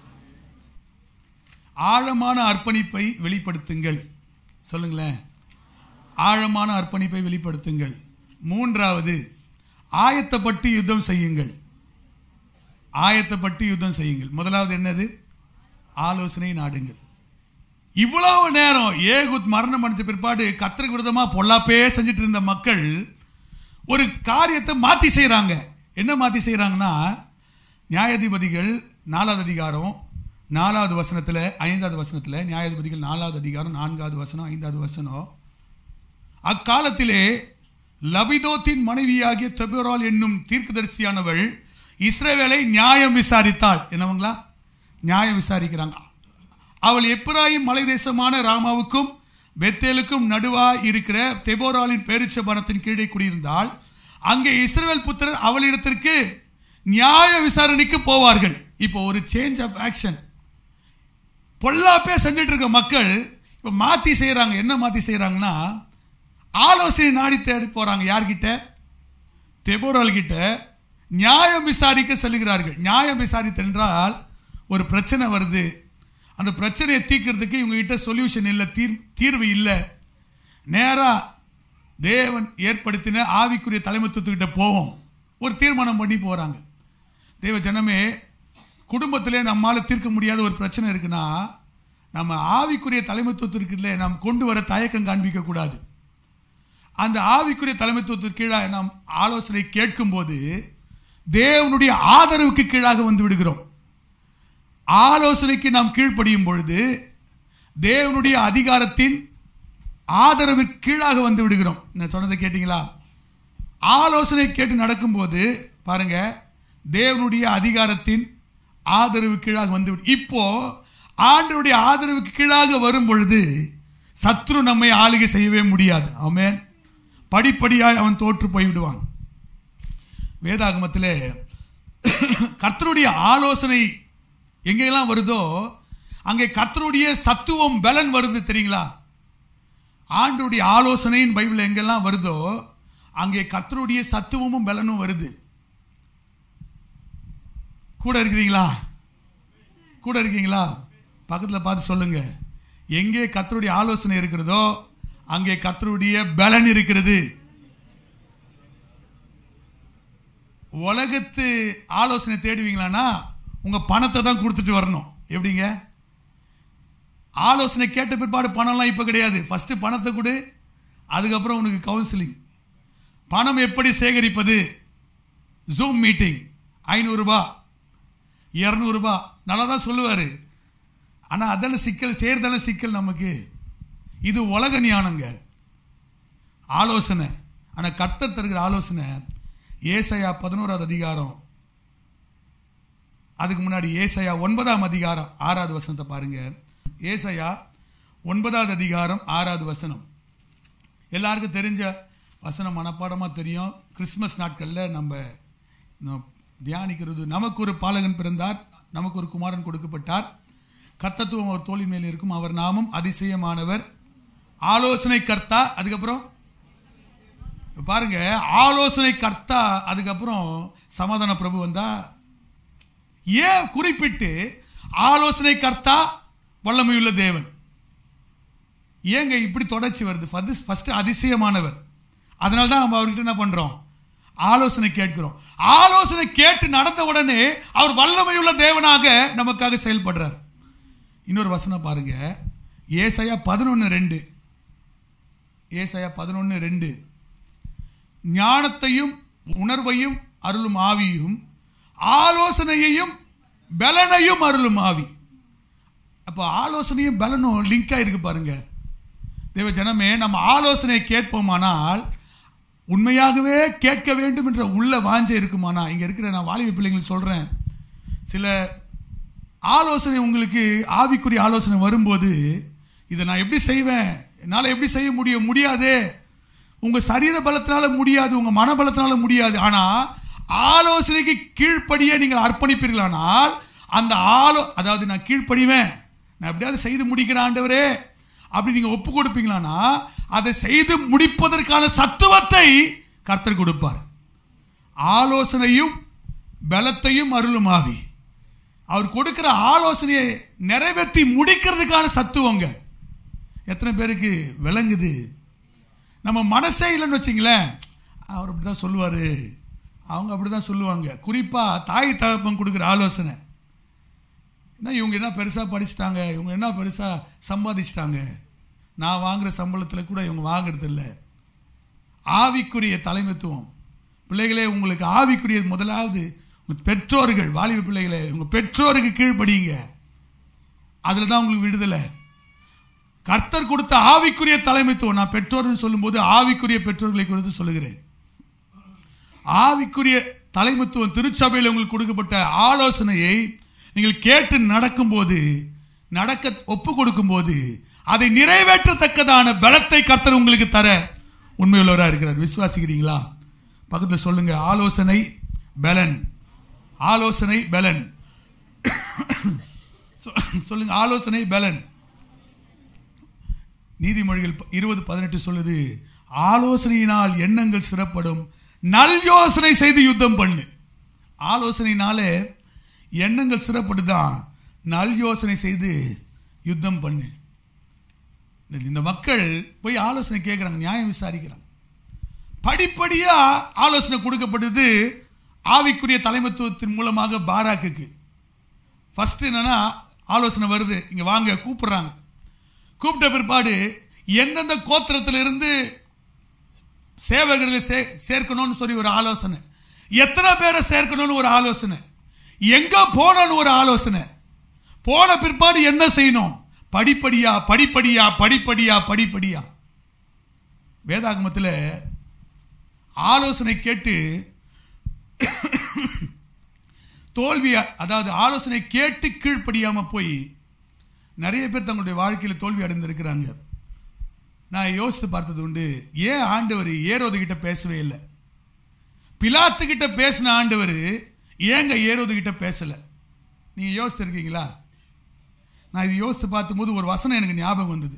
ஆழமான அர்ப்பணிப்பை வெளிப்படுத்துங்கள் சொல்லுங்களேன் ஆழமான அர்ப்பணிப்பை வெளிப்படுத்துங்கள் மூன்றாவது ஆயத்தப்பட்டு யுத்தம் செய்யுங்கள் ஆயத்தப்பட்டு யுத்தம் செய்யுங்கள் முதலாவது என்னது ஆலோசனை நாடுங்கள் இவ்வளவு நேரம் ஏகுத் மரணம் அடைஞ்ச பிற்பாடு கத்திரிக்கு விரதமா பொல்லாப்பே செஞ்சுட்டு இருந்த மக்கள் ஒரு காரியத்தை மாத்தி செய்றாங்க என்ன மாத்தி செய்றாங்கன்னா நியாயாதிபதிகள் நாலாவது அதிகாரம் நாலாவது வசனத்துல ஐந்தாவது வசனத்துல நியாயாதிபதிகள் நாலாவது அதிகாரம் நான்காவது வசனம் ஐந்தாவது வசனம் அக்காலத்திலே லபிதோத்தின் மனைவியாகிய தெபோரால் என்னும் தீர்க்கதரிசியானவள் இஸ்ரவேலை நியாயம் விசாரித்தாள் என்னவங்களா நியாயம் விசாரிக்கிறாங்க அவள் எப்ராயிம் மலை தேசமான ராமாவுக்கும் பெத்தேலுக்கும் நடுவாய் இருக்கிற தெபோராலின் பேரிச்ச மரத்தின் கீழே குடியிருந்தால் அங்கே இஸ்ரவேல் புத்திரர் அவளிடத்திற்கு நியாய விசாரணைக்கு போவார்கள் இப்போ ஒரு சேஞ்ச் ஆஃப் ஆக்ஷன் பொல்லாப்பே செஞ்சுட்டு இருக்க மக்கள் இப்ப மாத்தி செய்யறாங்க என்ன மாத்தி செய்யறாங்கன்னா ஆலோசனை நாடி தேடி போறாங்க யார்கிட்ட தெபோரால் கிட்ட நியாயம் விசாரிக்க செல்கிறார்கள் நியாயம் விசாரித்தென்றால் ஒரு பிரச்சனை வருது அந்த பிரச்சனையை தீர்க்கிறதுக்கு இவங்க கிட்ட சொல்யூஷன் இல்லை தீர் தீர்வு இல்லை நேரா தேவன் ஏற்படுத்தின ஆவிக்குரிய தலைமைத்துவத்துக்கிட்ட போவோம் ஒரு தீர்மானம் பண்ணி போறாங்க தேவ ஜனமே குடும்பத்திலே நம்மால தீர்க்க முடியாத ஒரு பிரச்சனை இருக்குன்னா நம்ம ஆவிக்குரிய தலைமைத்துவத்திற்குள்ளே நாம் கொண்டு வர தயக்கம் காண்பிக்க கூடாது அந்த ஆவிக்குரிய தலைமைத்துவத்திற்கு கீழாக நாம் ஆலோசனை கேட்கும்போது தேவனுடைய ஆதரவுக்கு கீழாக வந்து விடுகிறோம் ஆலோசனைக்கு நாம் கீழ்ப்படியும் பொழுது தேவனுடைய அதிகாரத்தின் ஆதரவுக்கு கீழாக வந்து விடுகிறோம் நான் சொன்னதை கேட்டீங்களா ஆலோசனை கேட்டு நடக்கும்போது பாருங்க தேவனுடைய அதிகாரத்தின் ஆதரவு கீழாக வந்து விடு- இப்போ ஆண்டவருடைய ஆதரவுக்கு கீழாக வரும் பொழுது சத்ரு நம்மை ஆளுகை செய்யவே முடியாது ஆமென் படிப்படியாய் அவன் தோற்று போய்விடுவான் வேதாகமத்திலே கர்த்தருடைய ஆலோசனை எங்கெல்லாம் வருதோ அங்கே கர்த்தருடைய சத்துவம் பலன் வருது தெரியுங்களா ஆண்டுடைய ஆலோசனையின் பைபிள் எங்கெல்லாம் வருதோ அங்கே கர்த்தருடைய சத்துவமும் பலனும் வருது கூட இருக்கிறீங்களா கூட இருக்கீங்களா பக்கத்தில் பார்த்து சொல்லுங்க எங்கே கர்த்தருடைய ஆலோசனை இருக்கிறதோ அங்கே கர்த்தருடைய பலன் இருக்கிறது உலகத்து ஆலோசனை தேடுவீங்களான்னா உங்க பணத்தை தான் கொடுத்துட்டு வரணும் எப்படிங்க ஆலோசனை கேட்ட பிற்பாடு பணம்லாம் இப்போ கிடையாது ஃபர்ஸ்ட் பணத்தை கொடு அதுக்கப்புறம் உனக்கு கவுன்சிலிங் பணம் எப்படி சேகரிப்பது ஜூம் மீட்டிங் ஐநூறுரூபா இரநூறுபா நல்லா தான் சொல்லுவார் ஆனால் அதான சிக்கல் சேர்தான சிக்கல் நமக்கு இது உலக ஞானங்க ஆலோசனை ஆனால் கர்த்தர் தருகிற ஆலோசனை ஏசையா பதினோராவது அதிகாரம் அதுக்கு முன்னாடி ஏசையா ஒன்பதாம் அதிகாரம் ஆறாவது வசனத்தை பாருங்க ஏசையா ஒன்பதாவது அதிகாரம் ஆறாவது வசனம் எல்லாருக்கும் தெரிஞ்ச வசனம் மனப்பாடமாக தெரியும் கிறிஸ்மஸ் நாட்களில் நம்ம நம்ம தியானிக்கிறது நமக்கு ஒரு பாலகன் பிறந்தார் நமக்கு ஒரு குமாரன் கொடுக்கப்பட்டார் கர்த்தத்துவம் அவர் தோளின் மேல் இருக்கும் அவர் நாமம் அதிசயமானவர் ஆலோசனை கர்த்தா அதுக்கப்புறம் இப்ப பாருங்க ஆலோசனை கர்த்தா அதுக்கப்புறம் சமாதான பிரபு வந்தா ஏன் குறிப்பிட்டு ஆலோசனை கர்த்தா வல்லமையுள்ள தேவன் ஏங்க இப்படி தொடர்ச்சி வருது ஃபர்ஸ்ட் ஃபர்ஸ்ட் அதிசயமானவர் அதனால தான் நம்ம அவர்கிட்ட என்ன பண்றோம் ஆலோசனை கேட்கிறோம் ஆலோசனை கேட்டு நடந்த உடனே அவர் வல்லமையுள்ள தேவனாக நமக்காக செயல்படுறார் இன்னொரு வசனம் பாருங்க ஏசாயா பதினொன்று ரெண்டு ஏசாயா பதினொன்று ரெண்டு ஞானத்தையும் உணர்வையும் அருளும் ஆவியும் ஆலோசனையையும் பலனையும் அருளும் ஆவி அப்போ ஆலோசனையும் பலனும் லிங்க் ஆயிருக்கு பாருங்க தேவ ஜனமே நம்ம ஆலோசனையை கேட்போமானால் உண்மையாகவே கேட்க வேண்டும் என்ற உள்ள வாஞ்சை இருக்குமானா இங்க இருக்கிற நான் வாலிப பிள்ளைங்களுக்கு சொல்றேன் சில ஆலோசனை உங்களுக்கு ஆவிக்குரிய ஆலோசனை வரும்போது இதை நான் எப்படி செய்வேன் என்னால் எப்படி செய்ய முடியும் முடியாதே உங்க சரீர பலத்தினால முடியாது உங்க மன பலத்தினால முடியாது ஆனா ஆலோசனைக்கு கீழ்ப்படியே நீங்கள் அர்ப்பணிப்பீர்களானால் அந்த ஆலோ அதாவது நான் கீழ்ப்படிவேன் நான் எப்படியாவது செய்து முடிக்கிறேன் ஆண்டவரே அப்படி நீங்க ஒப்பு கொடுப்பீங்களானா அதை செய்து முடிப்பதற்கான சத்துவத்தை கர்த்தர் கொடுப்பார் ஆலோசனையும் பலத்தையும் அருளும் ஆவி அவர் கொடுக்கிற ஆலோசனையை நிறைவேற்றி முடிக்கிறதுக்கான சத்துவங்க எத்தனை பேருக்கு விளங்குது நம்ம மனசே இல்லைன்னு வச்சிங்களேன் அவர் அப்படி தான் சொல்லுவார் அவங்க அப்படி தான் சொல்லுவாங்க குறிப்பாக தாய் தகப்பன் கொடுக்குற ஆலோசனை என்ன இவங்க என்ன பெருசாக படிச்சிட்டாங்க இவங்க என்ன பெருசாக சம்பாதிச்சிட்டாங்க நான் வாங்குற சம்பளத்தில் கூட இவங்க வாங்குறது இல்லை ஆவிக்குரிய தலைமைத்துவம் பிள்ளைகளே உங்களுக்கு ஆவிக்குரிய முதலாவது உங்க பெற்றோர்கள் வாலிப பிள்ளைகளே உங்க பெற்றோருக்கு கீழ்ப்படியுங்க அதில் தான் உங்களுக்கு விடுதலை கர்த்தர் கொடுத்த ஆவிக்குரிய தலைமைத்துவம் நான் பெற்றோர்னு சொல்லும்போது ஆவிக்குரிய பெற்றோர்களை குறித்து சொல்லுகிறேன் ஆவிக்குரிய தலைமைத்துவம் திருச்சபையில் உங்களுக்கு கொடுக்கப்பட்ட ஆலோசனையை நீங்கள் கேட்டு நடக்கும்போது நடக்க ஒப்பு கொடுக்கும்போது அதை நிறைவேற்றத்தக்கதான பலத்தை கர்த்தர் உங்களுக்கு தர உண்மையுள்ளவராக இருக்கிறார் விசுவாசிக்கிறீங்களா பக்கத்தில் சொல்லுங்க ஆலோசனை பலன் ஆலோசனை பலன் சொ- சொல்லுங்க ஆலோசனை பலன் நீதிமொழிகள் ப- இருபது பதினெட்டு சொல்லுது ஆலோசனையினால் எண்ணங்கள் சிறப்படும் நல் யோசனை செய்து யுத்தம் பண்ணு ஆலோசனையினாலே எண்ணங்கள் சிறப்படுதான் நல் யோசனை செய்து யுத்தம் பண்ணு இந்த- இந்த மக்கள் போய் ஆலோசனை கேட்குறாங்க நியாயம் விசாரிக்கிறாங்க படிப்படியா ஆலோசனை கொடுக்கப்பட்டது ஆவிக்குரிய தலைமைத்துவத்தின் மூலமாக பாராக்குக்கு ஃபர்ஸ்ட் என்னன்னா ஆலோசனை வருது இங்க வாங்க கூப்பிடுறாங்க கூப்பிட்ட பிற்பாடு எந்தெந்த கோத்திரத்திலிருந்து சேவகர்களை சே சேர்க்கணும்னு சொல்லி ஒரு ஆலோசனை எத்தனை பேரை சேர்க்கணும்னு ஒரு ஆலோசனை எங்க போனோம்னு ஒரு ஆலோசனை போன பிற்பாடு என்ன செய்யணும் படிப்படியா படிப்படியா படிப்படியா படிப்படியா வேதாகமத்தில் ஆலோசனை கேட்டு தோல்வி அதாவது ஆலோசனை கேட்டு கீழ்ப்படியாம போய் நிறைய பேர் தங்களுடைய வாழ்க்கையில் தோல்வி அடைந்திருக்கிறாங்க நான் யோசித்து பார்த்தது உண்டு ஏன் ஆண்டவர் ஏரோது கிட்ட பேசவே இல்லை பிலாத்து கிட்ட பேசின ஆண்டவர் ஏங்க ஏரோது கிட்ட பேசல நீங்க யோசித்திருக்கீங்களா நான் இது யோசித்து பார்க்கும்போது ஒரு வசனம் எனக்கு ஞாபகம் வந்தது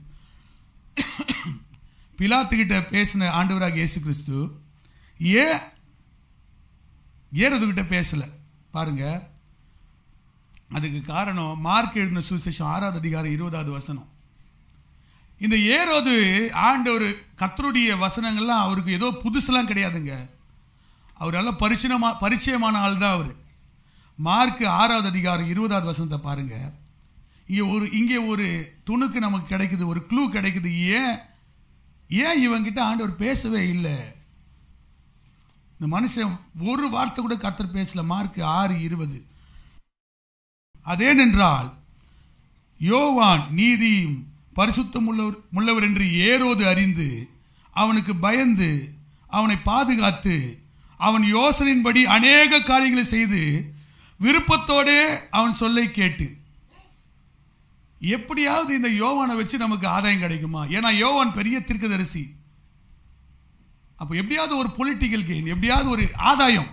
பிலாத்து கிட்ட பேசின ஆண்டவராக இயேசு கிறிஸ்து ஏன் ஏரோது கிட்ட பேசல பாருங்க அதுக்கு காரணம் மார்க் எழுதின சுவிசேஷம் ஆறாவது அதிகாரம் இருபதாவது வசனம் இந்த ஏரோது ஆண்டவர் கத்தருடைய வசனங்கள்லாம் அவருக்கு ஏதோ புதுசுலாம் கிடையாதுங்க அவர் நல்ல பரிச்சயமா பரிச்சயமான ஆள் தான் அவர் மார்க் ஆறாவது அதிகாரம் இருபதாவது வசனத்தை பாருங்க இங்கே ஒரு இங்கே ஒரு துணுக்கு நமக்கு கிடைக்குது ஒரு க்ளூ கிடைக்குது ஏன் ஏன் இவங்கிட்ட ஆண்டவர் பேசவே இல்லை இந்த மனுஷன் ஒரு வார்த்தை கூட கர்த்தர் பேசல மார்க் ஆறு இருபது அதேனென்றால் யோவான் நீதியும் பரிசுத்தம் உள்ளவர் உள்ளவர் என்று ஏரோது அறிந்து அவனுக்கு பயந்து அவனை பாதுகாத்து அவன் யோசனையின்படி அநேக காரியங்களை செய்து விருப்பத்தோடே அவன் சொல்லை கேட்டு எப்படியாவது இந்த யோவானை வச்சு நமக்கு ஆதாயம் கிடைக்குமா ஏன்னா யோவான் பெரிய தீர்க்கதரிசி அப்ப எப்படியாவது ஒரு பொலிட்டிக்கல் கெயின் எப்படியாவது ஒரு ஆதாயம்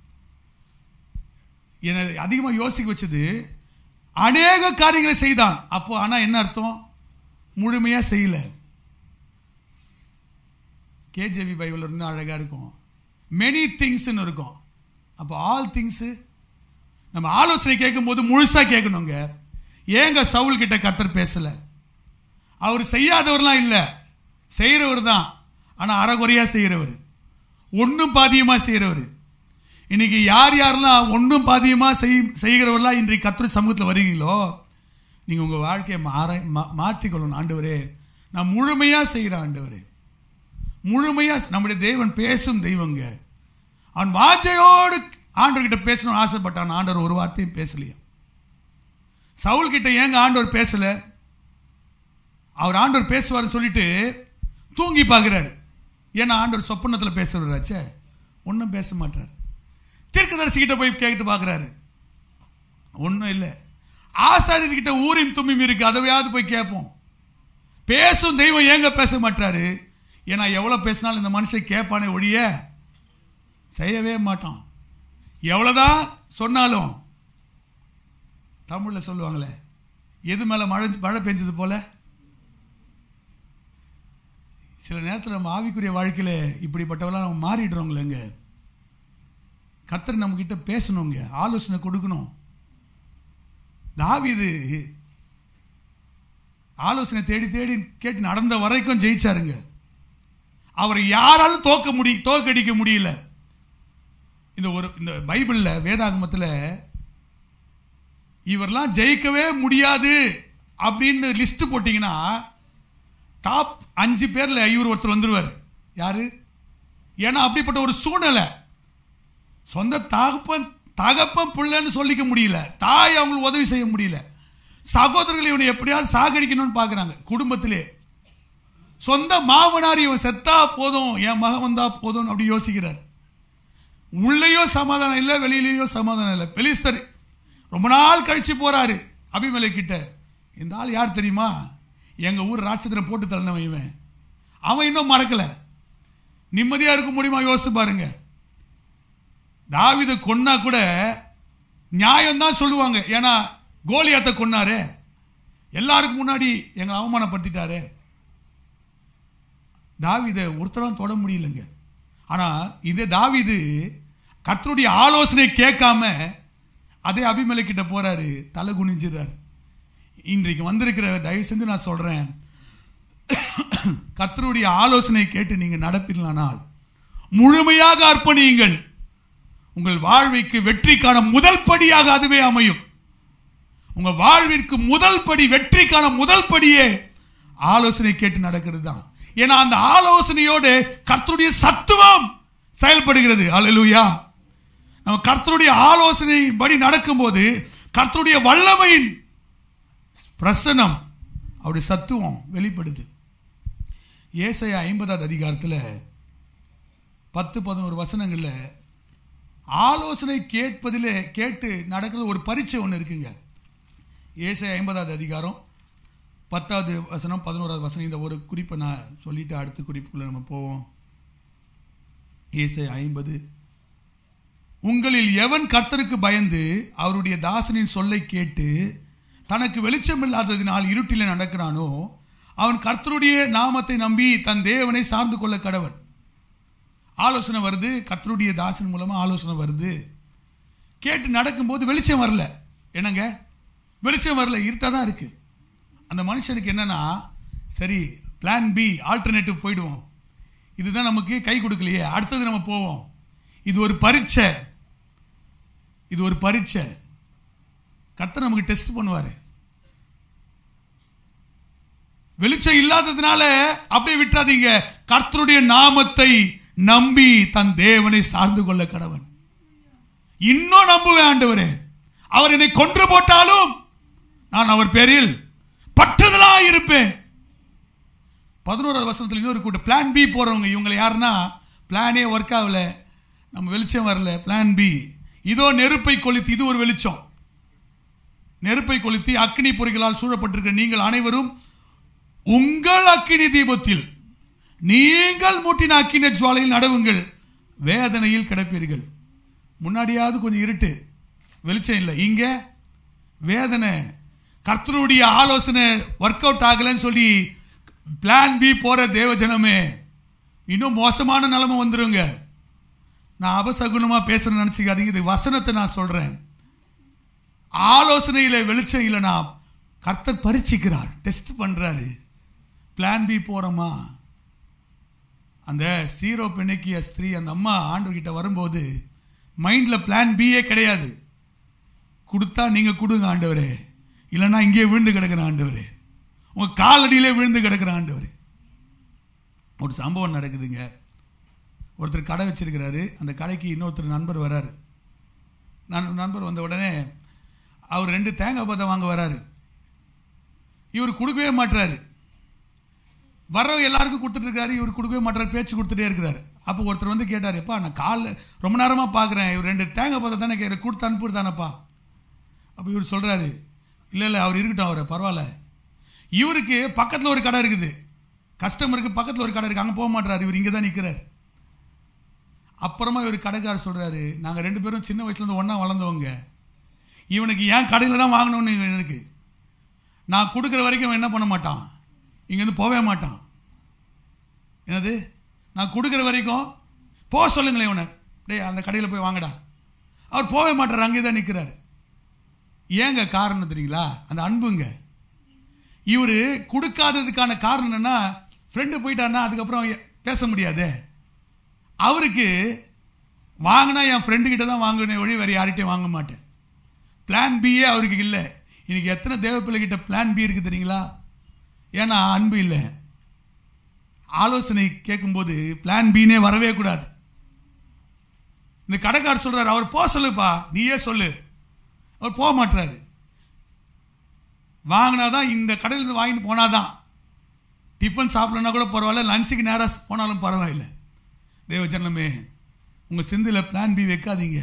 என்னை அதிகமாக யோசிக்க வச்சது அநேக காரியங்களை செய்தான் அப்போ ஆனா என்ன அர்த்தம் முழுமையா செய்யல கேஜேவி பைபிள் இன்னும் அழகா இருக்கும் மெனி திங்ஸ்னு இருக்கும் அப்போ ஆல் திங்ஸ் நம்ம ஆலோசனை கேட்கும் போது முழுசா கேட்கணுங்க ஏங்க சவுல் கிட்ட கர்த்தர் பேசல அவர் செய்யாதவர்லாம் இல்லை செய்கிறவர் தான் ஆனால் அறகுறையா செய்கிறவர் ஒன்றும் பாதியமா செய்கிறவர் இன்னைக்கு யார் யாரெல்லாம் ஒன்றும் பாதியமா செய் செய்கிறவர்களாம் இன்றைக்கு கத்திர சமூகத்தில் வரீங்களோ நீங்கள் உங்கள் வாழ்க்கையை மாற மா- மாற்றிக்கொள்ளணும் ஆண்டவரே நான் முழுமையாக செய்கிறேன் ஆண்டவரே முழுமையாக நம்முடைய தேவன் பேசும் தெய்வங்க அவன் வாஞ்சையோடு ஆண்டவர்கிட்ட பேசணும்னு ஆசைப்பட்டான் ஆண்டவர் ஒரு வார்த்தையும் பேசலையா சவுல் கிட்ட ஏங்க ஆண்டவர் பேசல அவர் ஆண்டவர் பேசுவார்னு சொல்லிட்டு தூங்கி பார்க்குறாரு ஏன்னா ஆண்டவர் சொப்பனத்தில் பேசுறாச்சே ஒன்றும் பேச மாட்டார் தீர்க்கதரிசி கிட்ட போய் கேட்டு பார்க்குறாரு ஒன்றும் இல்லை ஆசாரியர்கிட்ட ஊரின் தும்மியும் இருக்கு அதையாவது போய் கேட்போம் பேசும் தெய்வம் ஏங்க பேச மாட்டாரு ஏன்னா எவ்வளோ பேசினாலும் இந்த மனுஷன் கேட்பானே ஒழிய செய்யவே மாட்டான் எவ்வளோதான் சொன்னாலும் தமிழில் சொல்லுவாங்களே எது மேலே மழை மழை பெஞ்சது போல சில நேரத்தில் நம்ம ஆவிக்குரிய வாழ்க்கையில் இப்படிப்பட்டவெல்லாம் நம்ம மாறிடுறோங்களேங்க கர்த்தர் நம்ம கிட்ட பேசணுங்க ஆலோசனை கொடுக்கணும் தாவீது ஆலோசனை தேடி தேடி கேட்டு நடந்த வரைக்கும் ஜெயிச்சாருங்க அவரை யாராலும் தோக்க முடி தோக்கடிக்க முடியல இந்த ஒரு இந்த பைபிளில் வேதாகமத்தில் இவரெல்லாம் ஜெயிக்கவே முடியாது அப்படின்னு லிஸ்ட் போட்டிங்கன்னா டாப் அஞ்சு பேர்ல இவர் ஒருத்தர் வந்துருவார் யாரு ஏன்னா அப்படிப்பட்ட ஒரு சூழ்நிலை சொந்த தகப்பன் தகப்பன் பிள்ளைன்னு சொல்லிக்க முடியல தாய் அவங்களுக்கு உதவி செய்ய முடியல சகோதரர்கள் இவனை எப்படியாவது சாகடிக்கணும்னு பார்க்குறாங்க குடும்பத்திலே சொந்த மாமனார் இவன் செத்தா போதும் என் மகன் வந்தா போதும் அப்படி யோசிக்கிறார் உள்ளேயோ சமாதானம் இல்லை வெளியிலேயோ சமாதானம் இல்லை பெலிஸ்தர் ரொம்ப நாள் கழிச்சு போறாரு அபிமலை கிட்ட இந்த ஆள் யார் தெரியுமா எங்க ஊர் ராட்சத்திரம் போட்டு தள்ளினவன் இவன் அவன் இன்னும் மறக்கல நிம்மதியா இருக்க முடியுமா யோசிச்சு பாருங்க தாவித கொன்னா கூட நியாயம் தான் சொல்லுவாங்க ஏன்னா கோலியாத்தை கொன்னாரு எல்லாருக்கும் முன்னாடி எங்களை அவமானப்படுத்திட்டாரு தாவிதை ஒருத்தரும் தொட முடியலங்க ஆனா இந்த தாவிது கர்த்தருடைய ஆலோசனை கேட்காம அதே அபிமலை கிட்ட போறாரு தலை குனிஞ்சிடுறாரு இன்றைக்கு வந்திருக்கிற தயவு செஞ்சு நான் சொல்றேன் கர்த்தருடைய ஆலோசனை கேட்டு நீங்க நடப்பீர்களானால் முழுமையாக அர்ப்பணியுங்கள் உங்கள் வாழ்விற்கு வெற்றிக்கான முதல் படியாக அதுவே அமையும் உங்க வாழ்விற்கு முதல் படி வெற்றிக்கான முதல் படியே ஆலோசனை கேட்டு நடக்கிறது தான் ஏன்னா அந்த ஆலோசனையோடு கர்த்தருடைய சத்துவம் செயல்படுகிறது அல்லேலூயா நம்ம கர்த்தருடைய ஆலோசனை படி நடக்கும்போது கர்த்தருடைய வல்லமையின் பிரசனம் அவருடைய சத்துவம் வெளிப்படுது ஏசையா ஐம்பதாவது அதிகாரத்தில் பத்து பதினோரு வசனங்களில் ஆலோசனை கேட்பதில் கேட்டு நடக்கிற ஒரு பரீட்சை ஒன்று இருக்குங்க ஏசை ஐம்பதாவது அதிகாரம் பத்தாவது வசனம் பதினோராவது வசனம் இந்த ஒரு குறிப்பை நான் சொல்லிட்டு அடுத்த குறிப்புக்குள்ள நம்ம போவோம் ஏசை ஐம்பது உங்களில் எவன் கர்த்தருக்கு பயந்து அவருடைய தாசனின் சொல்லை கேட்டு தனக்கு வெளிச்சம் இல்லாததினால் இருட்டிலே நடக்கிறானோ அவன் கர்த்தருடைய நாமத்தை நம்பி தன் தேவனை சார்ந்து கொள்ள கடவன் ஆலோசனை வருது கர்த்தருடைய தாசன் மூலமா ஆலோசனை வருது கேட்டு நடக்கும்போது வெளிச்சம் வரல என்னங்க வெளிச்சம் வரல இருட்டாக தான் இருக்கு அந்த மனுஷனுக்கு என்னன்னா சரி பிளான் பி ஆல்டர்னேட்டிவ் போயிடுவோம் இதுதான் நமக்கு கை கொடுக்கலையே அடுத்தது நம்ம போவோம் இது ஒரு பரீட்சை இது ஒரு பரீட்சை கர்த்தர் நமக்கு டெஸ்ட் பண்ணுவாரு வெளிச்சம் இல்லாததுனால அப்படியே விட்டுறாதீங்க கர்த்தருடைய நாமத்தை நம்பி தன் தேவனை சார்ந்து கொள்ள கடவன் இன்னும் நம்புவேன் ஆண்டவரே அவர் என்னை கொன்று போட்டாலும் நான் அவர் பேரில் பற்றுதலா இருப்பேன் பதினோராவது வசனத்தில் இன்னொரு கூட்டம் பிளான் பி போறவங்க இவங்களை யாருன்னா பிளானே ஒர்க் ஆகல நம்ம வெளிச்சம் வரல பிளான் பி இதோ நெருப்பை கொளுத்தி இது ஒரு வெளிச்சம் நெருப்பை கொளுத்தி அக்கினி பொறிகளால் சூழப்பட்டிருக்கிற நீங்கள் அனைவரும் உங்கள் அக்கினி தீபத்தில் நீங்கள் மூட்டின அக்கினி ஜுவாலையில் நடவுங்கள் வேதனையில் கிடப்பீர்கள் முன்னாடியாவது கொஞ்சம் இருட்டு வெளிச்சம் இல்லை இங்க வேதனை கர்த்தருடைய ஆலோசனை ஒர்க் அவுட் ஆகலைன்னு சொல்லி பிளான் பி போற தேவஜனமே இன்னும் மோசமான நிலைமை வந்துருங்க நான் அபசகுனமா பேசுறேன்னு நினைச்சுக்காதீங்க இது வசனத்தை நான் சொல்றேன் ஆலோசனையில வெளிச்சம் இல்லைனா கர்த்தர் பரீட்சிக்கிறார் டெஸ்ட் பண்றாரு பிளான் பி போகிறோமா அந்த சீரோ பெண்ணிக்கிய ஸ்திரீ அந்த அம்மா ஆண்டவர்கிட்ட வரும்போது மைண்டில் பிளான் பியே கிடையாது கொடுத்தா நீங்கள் கொடுங்க ஆண்டவரே இல்லைன்னா இங்கேயே விழுந்து கிடக்கிற ஆண்டவரே உங்கள் காலடியிலே விழுந்து கிடக்கிற ஆண்டவரே ஒரு சம்பவம் நடக்குதுங்க ஒருத்தர் கடை வச்சிருக்கிறாரு அந்த கடைக்கு இன்னொருத்தர் நண்பர் வராரு நண் நண்பர் வந்த உடனே அவர் ரெண்டு தேங்காய் பதம் வாங்க வராரு இவர் கொடுக்கவே மாட்டுறாரு வர்றவங்க எல்லாருக்கும் கொடுத்துட்டு இருக்காரு இவர் கொடுக்கவே மாட்டார் பேச்சு கொடுத்துட்டே இருக்கிறாரு அப்போ ஒருத்தர் வந்து கேட்டார் எப்பா நான் காலைல ரொம்ப நேரமாக பார்க்குறேன் இவர் ரெண்டு தேங்காய் பதம் தானே கேட்குற கொடுத்து அனுப்புறது தானேப்பா அப்போ இவர் சொல்கிறாரு இல்லை இல்லை அவர் இருக்கட்டும் அவர் பரவாயில்ல இவருக்கு பக்கத்தில் ஒரு கடை இருக்குது கஸ்டமருக்கு பக்கத்தில் ஒரு கடை இருக்குது அங்கே போக மாட்டாரு இவர் இங்கே தான் நிற்கிறார் அப்புறமா இவர் கடைக்காரர் சொல்கிறாரு நாங்கள் ரெண்டு பேரும் சின்ன வயசுலேருந்து ஒன்றா வளர்ந்தவங்க இவனுக்கு ஏன் கடையில் தான் வாங்கணும்னு எனக்கு நான் கொடுக்குற வரைக்கும் அவன் என்ன பண்ண மாட்டான் இங்கேருந்து போகவே மாட்டான் என்னது நான் கொடுக்குற வரைக்கும் போக சொல்லுங்களேன் இவனை டேய் அந்த கடையில் போய் வாங்கடா அவர் போகவே மாட்டார் அங்கே தான் நிற்கிறார் ஏங்க காரணம் தெரியுங்களா அந்த அன்புங்க இவர் கொடுக்காததுக்கான காரணம் என்னன்னா ஃப்ரெண்டு போயிட்டாருன்னா அதுக்கப்புறம் பேச முடியாது அவருக்கு வாங்கினா என் ஃப்ரெண்டு கிட்ட தான் வாங்கினே ஒழி வேறு யார்கிட்டையும் வாங்க மாட்டேன் பிளான் பியே அவருக்கு இல்லை இன்னைக்கு எத்தனை தேவப்பிள்ளை கிட்ட பிளான் பி இருக்கு தெரியுங்களா ஏன்னா அன்பு இல்லை ஆலோசனை கேட்கும்போது பிளான் பின்னே வரவே கூடாது இந்த கடைக்காரர் சொல்றாரு அவர் போக சொல்லுப்பா நீயே சொல்லு அவர் போக மாட்டாரு வாங்கினாதான் இந்த கடையிலிருந்து வாங்கிட்டு போனாதான் டிஃபன் சாப்பிடலன்னா கூட பரவாயில்ல லஞ்சுக்கு நேராக போனாலும் பரவாயில்ல தேவஜனமே உங்க சிந்தில பிளான் பி வைக்காதீங்க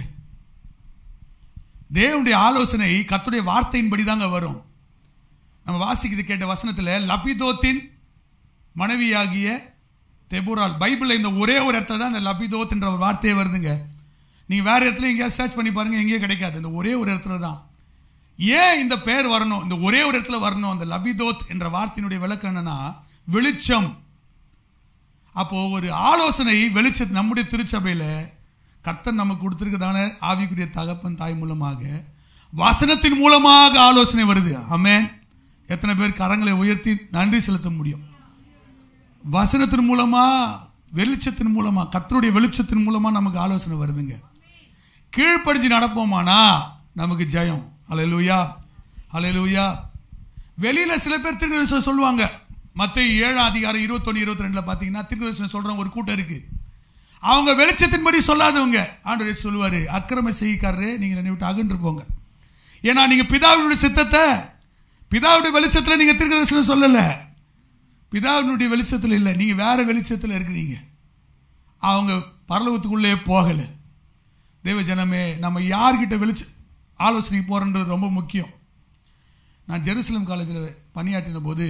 தேவனுடைய ஆலோசனை கத்துடைய வார்த்தையின்படி தாங்க வரும் நம்ம வாசிக்கிறது கேட்ட வசனத்தில் லபிதோத்தின் மனைவியாகிய தெபுரால் பைபிளில் இந்த ஒரே ஒரு இடத்துல தான் இந்த லபிதோத்ன்ற ஒரு வார்த்தையே வருதுங்க நீங்க வேற இடத்துல எங்கேயாவது சர்ச் பண்ணி பாருங்க எங்கேயும் கிடைக்காது இந்த ஒரே ஒரு இடத்துல தான் ஏன் இந்த பெயர் வரணும் இந்த ஒரே ஒரு இடத்துல வரணும் அந்த லபிதோத் என்ற வார்த்தையினுடைய விளக்கம் என்னன்னா வெளிச்சம் அப்போ ஒரு ஆலோசனை வெளிச்சம் நம்முடைய திருச்சபையில் கர்த்தர் நமக்கு கொடுத்திருக்கதான ஆவிக்குரிய தகப்பன் தாய் மூலமாக வசனத்தின் மூலமாக ஆலோசனை வருது ஆமென் எத்தனை பேர் கரங்களை உயர்த்தி நன்றி செலுத்த முடியும் வசனத்தின் மூலமா வெளிச்சத்தின் மூலமா கர்த்தருடைய வெளிச்சத்தின் மூலமா நமக்கு ஆலோசனை வருதுங்க கீழ்ப்படிஞ்சு நடப்போமானா நமக்கு ஜெயம் அலையலூயா அலையலூயா வெளியில சில பேர் திருநெல்வேலி சொல்லுவாங்க மத்த ஏழாம் அதிகாரம் இருபத்தொன்னு இருபத்தி ரெண்டுல பாத்தீங்கன்னா திருநெல்வேலி சொல்ற ஒரு கூட்டம் இருக்கு அவங்க வெளிச்சத்தின்படி சொல்லாதவங்க ஆண்டவர் சொல்லுவாரு அக்கிரம செய்யக்காரரே நீங்க என்னை விட்டு அகன்று போங்க ஏன்னா நீங்க பிதாவினுடைய சித்தத்தை பிதாவுடைய வெளிச்சத்துல நீங்க திருக்கதர்சனம் சொல்லல பிதாவினுடைய வெளிச்சத்துல இல்லை நீங்க வேற வெளிச்சத்துல இருக்கிறீங்க அவங்க பரலோகத்துக்குள்ளே போகல தேவ ஜனமே நம்ம யார்கிட்ட வெளிச்ச ஆலோசனைக்கு போறன்றது ரொம்ப முக்கியம் நான் ஜெருசலம் காலேஜில் பணியாற்றின போது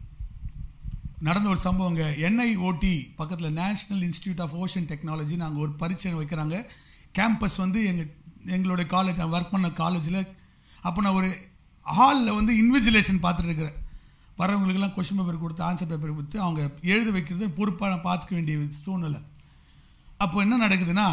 நடந்த ஒரு சம்பவங்க என்ஐஓடி பக்கத்தில் national institute of ocean technology நாங்கள் ஒரு பரீட்சை வைக்கிறாங்க கேம்பஸ் வந்து எங்கள் எங்களுடைய காலேஜ் நான் ஒர்க் பண்ண காலேஜில் அப்போ நான் ஒரு ஹாலில் வந்து இன்விஜிலேஷன் பார்த்துட்டு இருக்கிறேன் வரவங்களுக்கெல்லாம் கொஷின் பேப்பர் கொடுத்து ஆன்சர் பேப்பர் கொடுத்து அவங்க எழுத வைக்கிறது பொறுப்பாக நான் பார்த்துக்க வேண்டிய சூழ்நிலை அப்போ என்ன நடக்குதுன்னா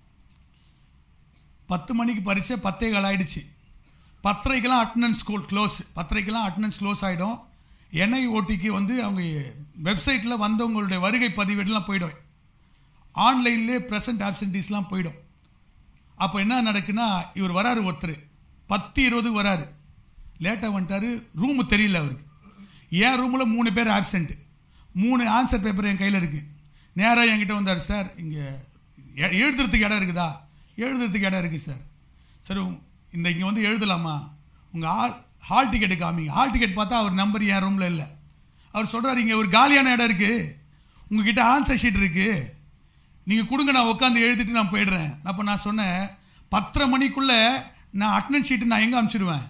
பத்து மணிக்கு பரீட்சை பத்தே கால் ஆயிடுச்சு பத்தரைக்கெல்லாம் அட்டண்டன்ஸ் ஸ்கூல் க்ளோஸ் பத்தரைக்கெல்லாம் அட்டண்டன்ஸ் க்ளோஸ் ஆகிடும் என்ஐஓடிக்கு வந்து அவங்க வெப்சைட்டில் வந்தவங்களுடைய வருகை பதிவேடுலாம் போயிடும் ஆன்லைன்லேயே ப்ரெசன்ட் ஆப்சன்டீஸ்லாம் போயிடும் அப்போ என்ன நடக்குன்னா இவர் வராரு ஒருத்தர் பத்து இருபது வராரு லேட்டாக வந்துட்டாரு ரூமு தெரியல அவருக்கு என் ரூமில் மூணு பேர் ஆப்சண்ட் மூணு ஆன்சர் பேப்பர் என் கையில் இருக்குது நேராக என்கிட்ட வந்தார் சார் இங்கே எழுதுறதுக்கு இடம் இருக்குதா எழுதுறதுக்கு இடம் இருக்குது சார் சார் இந்த இங்கே வந்து எழுதலாமா உங்கள் ஆள் ஹால் டிக்கெட்டு காமிங்க ஹால் டிக்கெட் பார்த்தா அவர் நம்பர் என் ரூமில் இல்லை அவர் சொல்கிறார் இங்கே ஒரு காலியான இடம் இருக்குது உங்ககிட்ட ஆன்சர் ஷீட் இருக்குது நீங்கள் கொடுங்க நான் உட்காந்து எழுதிட்டு நான் போயிடுறேன் அப்போ நான் சொன்னேன் பத்தரை மணிக்குள்ளே நான் அட்டண்டன்ஸ் ஷீட்டு நான் எங்கே அனுப்பிச்சிடுவேன்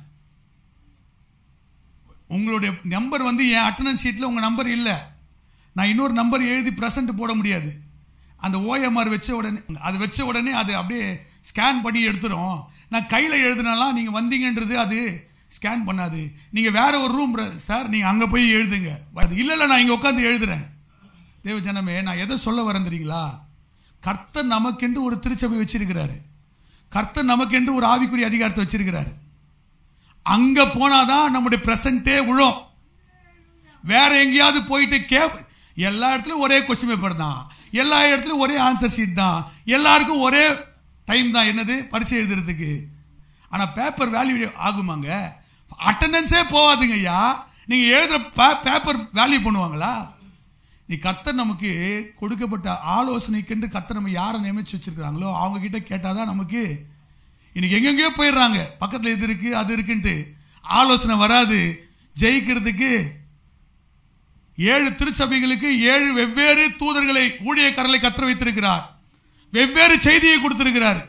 உங்களுடைய நம்பர் வந்து என் அட்டண்டன்ஸ் ஷீட்டில் உங்கள் நம்பர் இல்லை நான் இன்னொரு நம்பர் எழுதி ப்ரெசன்ட் போட முடியாது அந்த ஓஎம்ஆர் வச்ச உடனே அது வச்ச உடனே அது அப்படியே ஸ்கேன் பண்ணி எடுத்துரும் நான் கையில் எழுதுனாலாம் நீங்கள் வந்தீங்கன்றது அது ஸ்கேன் பண்ணாது நீங்கள் வேற ஒரு ரூம் சார் நீங்கள் அங்கே போய் எழுதுங்க அது இல்லை இல்லை நான் இங்கே உட்காந்து எழுதுறேன் தேவஜனமே நான் எதை சொல்ல வரேன் தெரியுங்களா கர்த்தர் நமக்கென்று ஒரு திருச்சபை வச்சிருக்கிறாரு கர்த்தர் நமக்கென்று ஒரு ஆவிக்குரிய அதிகாரத்தை வச்சிருக்கிறாரு அங்க போனாதான் நம்முடைய பிரசன்டே உழும் வேற எங்கேயாவது போயிட்டு கே எல்லா இடத்துலயும் ஒரே கொஸ்டின் பேப்பர் தான் எல்லா இடத்துலயும் ஒரே ஆன்சர் ஷீட் தான் எல்லாருக்கும் ஒரே டைம் தான் என்னது பரீட்சை எழுதுறதுக்கு ஆனா பேப்பர் வேல்யூ ஆகுமாங்க அட்டண்டன்ஸே போகாதுங்க ஐயா நீங்க எழுதுற பேப்பர் வேல்யூ பண்ணுவாங்களா நீ கர்த்தர் நமக்கு கொடுக்கப்பட்ட ஆலோசனைக்கென்று கர்த்தர் நம்ம யாரை நியமிச்சு வச்சிருக்காங்களோ அவங்க கிட்ட கேட்டாதான் நமக்கு இன்னைக்கு எங்கெங்கேயோ போயிடுறாங்க பக்கத்துல இது இருக்கு அது இருக்குன்ட்டு ஆலோசனை வராது ஜெயிக்கிறதுக்கு ஏழு திருச்சபைகளுக்கு ஏழு வெவ்வேறு தூதர்களை ஊழியக்காரர்களை கற்று வைத்திருக்கிறார் வெவ்வேறு செய்தியை கொடுத்திருக்கிறார்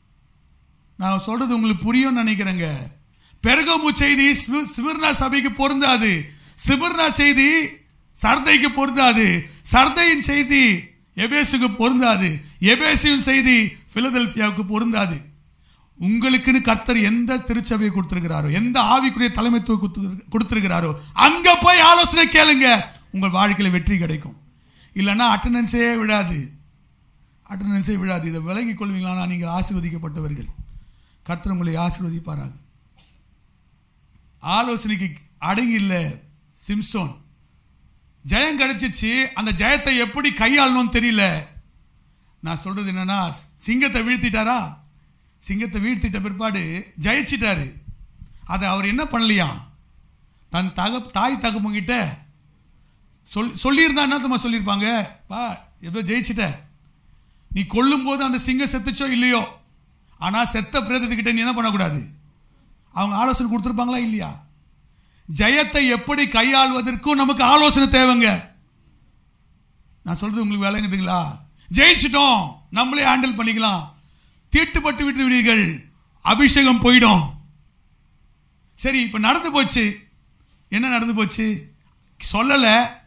நான் சொல்றது உங்களுக்கு புரியும் நினைக்கிறேங்க பெருகமு செய்தி சிமி- சிமிர்னா சபைக்கு பொருந்தாது சிமிர்னா செய்தி சர்தைக்கு பொருந்தாது சர்தையின் செய்தி எபேசுக்கு பொருந்தாது எபேசியின் செய்தி பிலதெல்பியாவுக்கு பொருந்தாது உங்களுக்குன்னு கர்த்தர் எந்த திருச்சபையை கொடுத்திருக்கிறாரோ எந்த ஆவிக்குரிய தலைமைத்துவம் கொடுத்திரு- கொடுத்திருக்கிறாரோ அங்க போய் ஆலோசனை கேளுங்க உங்கள் வாழ்க்கையில வெற்றி கிடைக்கும் இல்லைன்னா அட்டண்டன்ஸே விழாது அட்டண்டன்ஸே விழாது இதை விலகிக் கொள்வீங்களா நீங்கள் ஆசீர்வதிக்கப்பட்டவர்கள் கர்த்தர் உங்களை ஆசீர்வதிப்பாராக ஆலோசனைக்கு அடங்கி இல்ல சிம்சோன் ஜெயம் கிடைச்சிச்சு அந்த ஜெயத்தை எப்படி கையாளணும்னு தெரியல நான் சொல்றது என்னன்னா சிங்கத்தை வீழ்த்திட்டாரா சிங்கத்தை வீழ்த்திட்ட பிற்பாடு ஜெயிச்சிட்டாரு அதை அவர் என்ன பண்ணலையா தன் தக தாய் தகப்பங்கிட்ட சொல் சொல்லியிருந்தா என்ன தெரியுமா சொல்லியிருப்பாங்க பா ஏதோ ஜெயிச்சிட்ட நீ கொல்லும் போது அந்த சிங்கம் செத்துச்சோ இல்லையோ ஆனா செத்த பிரேதத்துக்கிட்ட நீ என்ன பண்ணக்கூடாது அவங்க ஆலோசனை கொடுத்துருப்பாங்களா இல்லையா ஜெயத்தை எப்படி கையாள்வதற்கும் நமக்கு ஆலோசனை தேவைங்க நான் சொல்றது உங்களுக்கு விளங்குதுங்களா ஜெயிச்சிட்டோம் நம்மளே ஹேண்டில் பண்ணிக்கலாம் தீட்டுப்பட்டு விட்டு விடுவீர்கள் அபிஷேகம் போயிடும் சரி இப்ப நடந்து போச்சு என்ன நடந்து போச்சு சொல்லல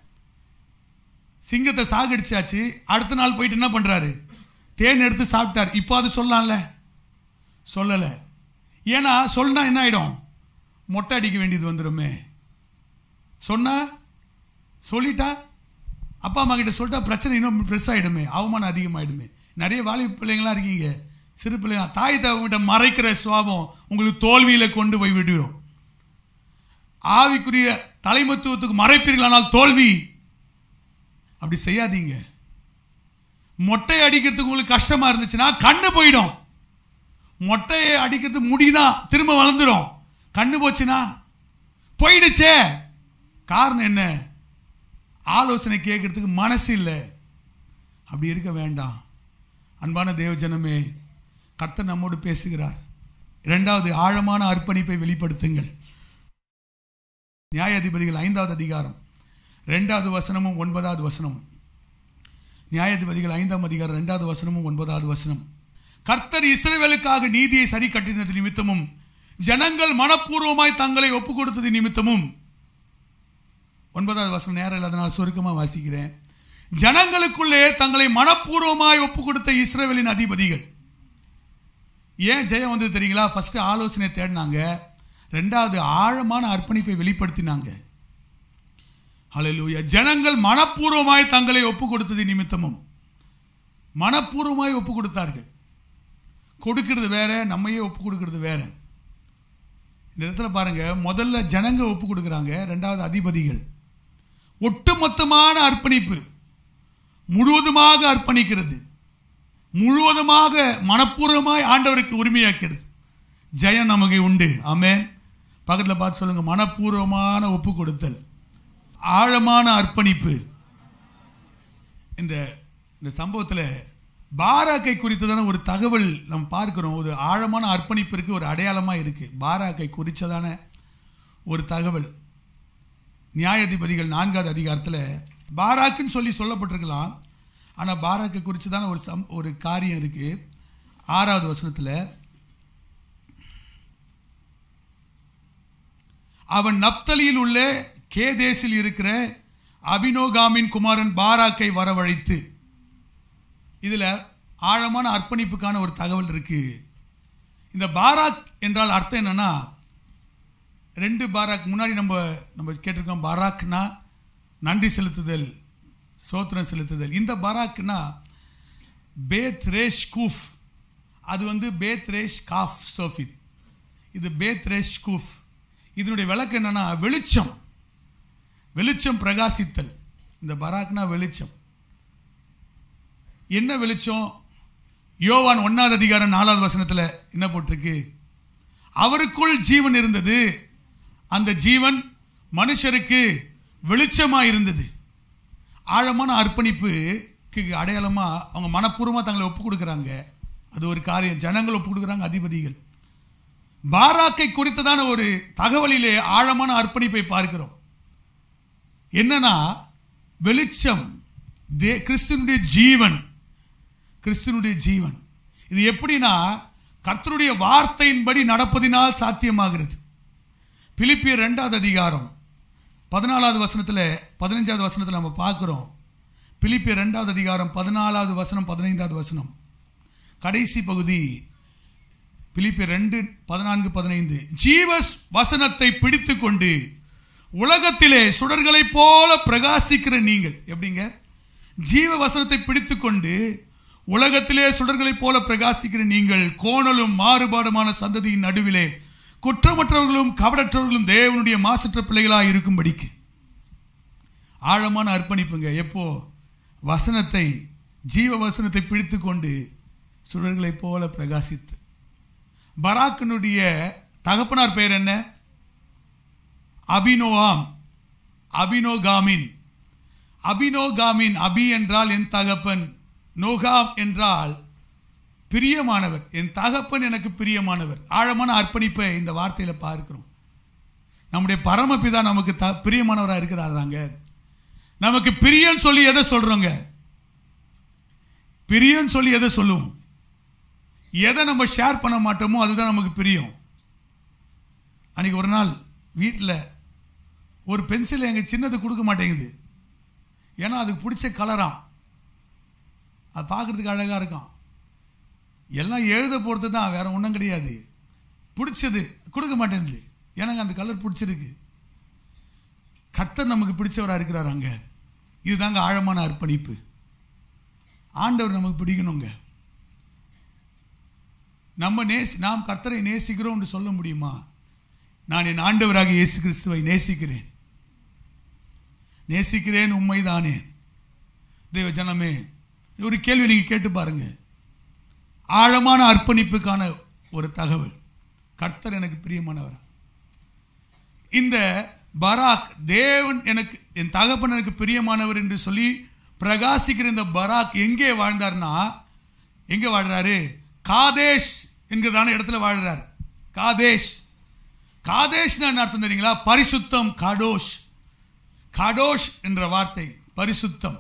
சிங்கத்தை சாகடிச்சாச்சு அடுத்த நாள் போயிட்டு என்ன பண்றாரு தேன் எடுத்து சாப்பிட்டார் இப்போ அது சொல்லலாம்ல சொல்லல ஏன்னா சொன்னா என்ன ஆயிடும் மொட்டை அடிக்க வேண்டியது வந்துருமே சொன்னா சொல்லிட்டா அப்பா அம்மா கிட்ட சொல்லிட்டா பிரச்சனை இன்னும் ப்ரெஸ் ஆயிடுமே அவமானம் அதிகமாயிடுமே நிறைய வாலிப பிள்ளைங்களா இருக்கீங்க சிறு பிள்ளைங்க தாய் தகவங்கிட்ட மறைக்கிற சுவாபம் உங்களுக்கு தோல்வியில கொண்டு போய் விடுவோம் ஆவிக்குரிய தலைமத்துவத்துக்கு மறைப்பீர்களானால் தோல்வி அப்படி செய்யாதீங்க மொட்டை அடிக்கிறதுக்கு உங்களுக்கு கஷ்டமா இருந்துச்சுன்னா கண்ணு போயிடும் மொட்டையை அடிக்கிறது முடிதான் திரும்ப வளர்ந்துரும் கண்ணு போச்சுன்னா போயிடுச்சே காரணம் என்ன ஆலோசனை கேட்கறதுக்கு மனசு இல்லை அப்படி இருக்க வேண்டாம் அன்பான தேவஜனமே கர்த்தர் நம்மோடு பேசுகிறார் இரண்டாவது ஆழமான அர்ப்பணிப்பை வெளிப்படுத்துங்கள் நியாயாதிபதிகள் ஐந்தாவது அதிகாரம் ரெண்டாவது வசனமும் ஒன்பதாவது வசனமும் நியாயாதிபதிகள் ஐந்தாம் அதிகாரம் ரெண்டாவது வசனமும் ஒன்பதாவது வசனம் கர்த்தர் இஸ்ரவேலுக்காக நீதியை சரி கட்டினது நிமித்தமும் ஜனங்கள் மனப்பூர்வமாய் தங்களை ஒப்பு கொடுத்தது நிமித்தமும் ஒன்பதாவது வசனம் நேரம் இல்லாதனால் சுருக்கமா வாசிக்கிறேன் ஜனங்களுக்குள்ளே தங்களை மனப்பூர்வமாய் ஒப்பு கொடுத்த இஸ்ரவேலின் அதிபதிகள் ஏன் ஜெயம் வந்தது தெரியுங்களா ஃபர்ஸ்ட் ஆலோசனை தேடினாங்க ரெண்டாவது ஆழமான அர்ப்பணிப்பை வெளிப்படுத்தினாங்க ஹalleluya ஜனங்கள் மனப்பூர்வமாய் தங்களை ஒப்பு கொடுத்தது நிமித்தமும் மனப்பூர்வமாய் ஒப்பு கொடுத்தார்கள் கொடுக்கிறது வேற நம்மையே ஒப்பு கொடுக்கிறது வேற இந்த இடத்துல பாருங்க முதல்ல ஜனங்க ஒப்பு கொடுக்குறாங்க ரெண்டாவது அதிபதிகள் ஒட்டுமொத்தமான அர்ப்பணிப்பு முழுவதுமாக அர்ப்பணிக்கிறது முழுவதுமாக மனப்பூர்வமாய் ஆண்டவருக்கு உரிமையாக்கிறது ஜெயம் நமக்கு உண்டு ஆமென் பக்கத்தில் பார்த்து சொல்லுங்க மனப்பூர்வமான ஒப்பு கொடுத்தல் ஆழமான அர்ப்பணிப்பு இந்த இந்த சம்பவத்தில் பாராக்கை குறித்ததான ஒரு தகவல் நம்ம பார்க்கிறோம் ஒரு ஆழமான அர்ப்பணிப்பிற்கு ஒரு அடையாளமாக இருக்கு பாராக்கை குறித்ததான ஒரு தகவல் நியாயாதிபதிகள் நான்காவது அதிகாரத்தில் பாராக்குன்னு சொல்லி சொல்லப்பட்டிருக்கலாம் ஆனால் பாராக்கை குறித்ததான ஒரு சம் ஒரு காரியம் இருக்கு ஆறாவது வசனத்தில் அவன் நப்தலியில் உள்ள கேதேசில் இருக்கிற அபினோகாமின் குமாரன் பாராக்கை வரவழைத்து இதுல ஆழமான அர்ப்பணிப்புக்கான ஒரு தகவல் இருக்கு இந்த பாராக் என்றால் அர்த்தம் என்னன்னா ரெண்டு பாராக் முன்னாடி நம்ம நம்ம கேட்டிருக்கோம் பாராக்னா நன்றி செலுத்துதல் சோத்திரம் செலுத்துதல் இந்த பாராக்னா பேத் ரேஷ் கூஃப் அது வந்து பேத் ரேஷ் காஃப் சோஃபித் இது பேத் ரேஷ் கூஃப் இதனுடைய விளக்கம் என்னன்னா வெளிச்சம் வெளிச்சம் பிரகாசித்தல் இந்த பராக்னா வெளிச்சம் என்ன வெளிச்சம் யோவான் ஒன்னாவது அதிகாரம் நாலாவது வசனத்துல என்ன போட்டிருக்கு அவருக்குள் ஜீவன் இருந்தது அந்த ஜீவன் மனுஷருக்கு வெளிச்சமா இருந்தது ஆழமான அர்ப்பணிப்புக்கு அடையாளமா அவங்க மனப்பூர்வமா தங்களை ஒப்பு கொடுக்குறாங்க அது ஒரு காரியம் ஜனங்கள் ஒப்பு கொடுக்குறாங்க அதிபதிகள் பாராக்கை குறித்ததான ஒரு தகவலிலே ஆழமான அர்ப்பணிப்பை பார்க்கிறோம் என்னன்னா வெளிச்சம் தே கிறிஸ்துவனுடைய ஜீவன் கிறிஸ்துவனுடைய ஜீவன் இது எப்படின்னா கர்த்தருடைய வார்த்தையின்படி நடப்பதினால் சாத்தியமாகிறது பிலிப்பியர் ரெண்டாவது அதிகாரம் பதினாலாவது வசனத்தில் பதினஞ்சாவது வசனத்தில் நம்ம பார்க்குறோம் பிலிப்பியர் ரெண்டாவது அதிகாரம் பதினாலாவது வசனம் பதினைந்தாவது வசனம் கடைசி பகுதி பிலிப்பியர் ரெண்டு பதினான்கு பதினைந்து ஜீவஸ் வசனத்தை பிடித்து கொண்டு உலகத்திலே சுடர்களைப் போல பிரகாசிக்கிற நீங்கள் எப்படிங்க ஜீவ வசனத்தை பிடித்து கொண்டு உலகத்திலே சுடர்களைப் போல பிரகாசிக்கிற நீங்கள் கோணலும் மாறுபாடுமான சந்ததியின் நடுவிலே குற்றமற்றவர்களும் கவடற்றவர்களும் தேவனுடைய மாசற்ற பிள்ளைகளாக இருக்கும்படிக்கு ஆழமான அர்ப்பணிப்புங்க எப்போ வசனத்தை ஜீவ வசனத்தை பிடித்து கொண்டு சுடர்களைப் போல பிரகாசித்து பராக்கனுடைய தகப்பனார் பெயர் என்ன அபினோவாம் அபினோகாமின் அபினோகாமின் அபி என்றால் என் தகப்பன் நோகாம் என்றால் பிரியமானவர் என் தகப்பன் எனக்கு பிரியமானவர் ஆழமான அர்ப்பணிப்பை இந்த வார்த்தையில பார்க்கிறோம் நம்முடைய பரமபிதா நமக்கு த பிரியமானவராக இருக்கிறாராங்க நமக்கு பிரியன்னு சொல்லி எதை சொல்றோங்க பிரியன்னு சொல்லி எதை சொல்லுவோம் எதை நம்ம ஷேர் பண்ண மாட்டோமோ அதுதான் நமக்கு பிரியம் அன்னைக்கு ஒரு நாள் வீட்டில் ஒரு பென்சில் எங்கள் சின்னது கொடுக்க மாட்டேங்குது ஏன்னா அதுக்கு பிடிச்ச கலராம் அது பார்க்குறதுக்கு அழகாக இருக்கும் எல்லாம் எழுத போகிறது தான் வேற ஒன்றும் கிடையாது பிடிச்சது கொடுக்க மாட்டேங்குது எனக்கு அந்த கலர் பிடிச்சிருக்கு கர்த்தர் நமக்கு பிடிச்சவராக இருக்கிறார் அங்கே இதுதாங்க ஆழமான அர்ப்பணிப்பு ஆண்டவர் நமக்கு பிடிக்கணுங்க நம்ம நேசி நாம் கர்த்தரை நேசிக்கிறோம் என்று சொல்ல முடியுமா நான் என் ஆண்டவராக இயேசு கிறிஸ்துவை நேசிக்கிறேன் நேசிக்கிறேன் உண்மைதானே தேவ ஜனமே ஒரு கேள்வி நீங்க கேட்டு பாருங்க ஆழமான அர்ப்பணிப்புக்கான ஒரு தகவல் கர்த்தர் எனக்கு பிரியமானவர் இந்த பராக் தேவன் எனக்கு என் தகப்பன் எனக்கு பிரியமானவர் என்று சொல்லி பிரகாசிக்கிற இந்த பராக் எங்கே வாழ்ந்தார்னா எங்க வாழ்றாரு காதேஷ் என்கிறதான இடத்துல வாழ்றார் காதேஷ் காதேஷ்னா என்ன அர்த்தம் தெரியுங்களா பரிசுத்தம் காடோஷ் காடோஷ் என்ற வார்த்தை பரிசுத்தம்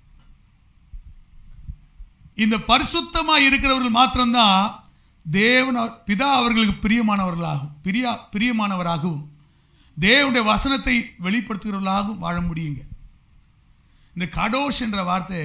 இந்த பரிசுத்தமா இருக்கிறவர்கள் மாத்திரம்தான் தேவன் அவர்- பிதா அவர்களுக்கு பிரியமானவர்களாகும் பிரியா பிரியமானவராகவும் தேவனுடைய வசனத்தை வெளிப்படுத்துகிறவர்களாகவும் வாழ முடியுங்க இந்த கடோஷ் என்ற வார்த்தை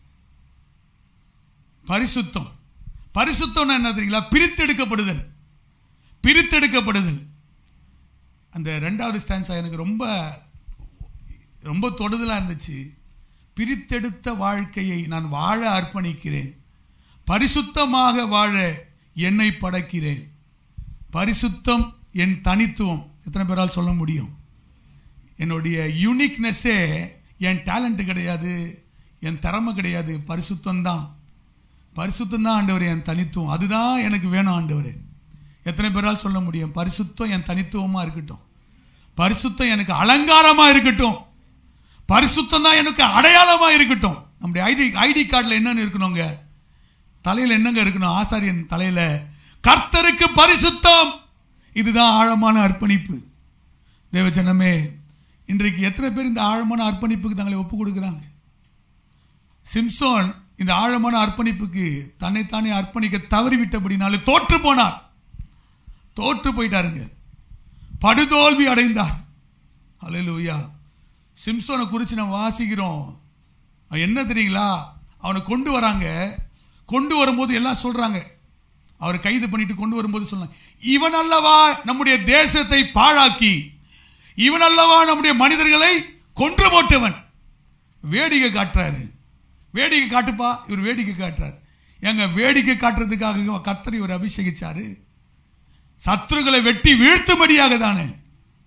பரிசுத்தம் பரிசுத்தம்னா என்ன தெரியுங்களா பிரித்தெடுக்கப்படுதல் பிரித்தெடுக்கப்படுதல் அந்த ரெண்டாவது ஸ்டான்ஸா எனக்கு ரொம்ப ரொம்ப தொடுதலா இருந்துச்சு பிரித்தெடுத்த வாழ்க்கையை நான் வாழ அர்ப்பணிக்கிறேன் பரிசுத்தமாக வாழ என்னை படைக்கிறேன் பரிசுத்தம் என் தனித்துவம் எத்தனை பேரால் சொல்ல முடியும் என்னுடைய யூனிக்னஸே என் டேலண்ட் கிடையாது என் திறமை கிடையாது பரிசுத்தம் தான் பரிசுத்தம் தான் ஆண்டவரே என் தனித்துவம் அதுதான் எனக்கு வேணும் ஆண்டவரே எத்தனை பேரால் சொல்ல முடியும் பரிசுத்தம் என் தனித்துவமா இருக்கட்டும் பரிசுத்தம் எனக்கு அலங்காரமா இருக்கட்டும் பரிசுத்தம் தான் எனக்கு அடையாளமா இருக்கட்டும் நம்முடைய ஐடி ஐடி கார்டில் என்னன்னு இருக்கணுங்க தலையில என்னங்க இருக்கணும் ஆசாரியன் தலையில கர்த்தருக்கு பரிசுத்தம் இதுதான் ஆழமான அர்ப்பணிப்பு தேவஜனமே இன்றைக்கு எத்தனை பேர் இந்த ஆழமான அர்ப்பணிப்புக்கு தங்களை ஒப்பு கொடுக்குறாங்க சிம்சோன் இந்த ஆழமான அர்ப்பணிப்புக்கு தன்னைத்தானே அர்ப்பணிக்க தவறிவிட்டபடினாலே தோற்று போனார் தோற்று போயிட்டாருங்க படுதோல்வி அடைந்தார் அல்லேலூயா சிம்சோனை குறித்து நம்ம வாசிக்கிறோம் அவன் என்ன தெரியுங்களா அவனை கொண்டு வராங்க கொண்டு வரும்போது எல்லாம் சொல்றாங்க அவர் கைது பண்ணிட்டு கொண்டு வரும்போது சொன்னாங்க இவன் அல்லவா நம்முடைய தேசத்தை பாழாக்கி இவன் அல்லவா நம்முடைய மனிதர்களை கொன்று போட்டவன் வேடிக்கை காட்டுறாரு வேடிக்கை காட்டுப்பா இவர் வேடிக்கை காட்டுறாரு எங்க வேடிக்கை காட்டுறதுக்காக கர்த்தர் இவர் அபிஷேகிச்சாரு சத்துருகளை வெட்டி வீழ்த்தும்படியாக தானே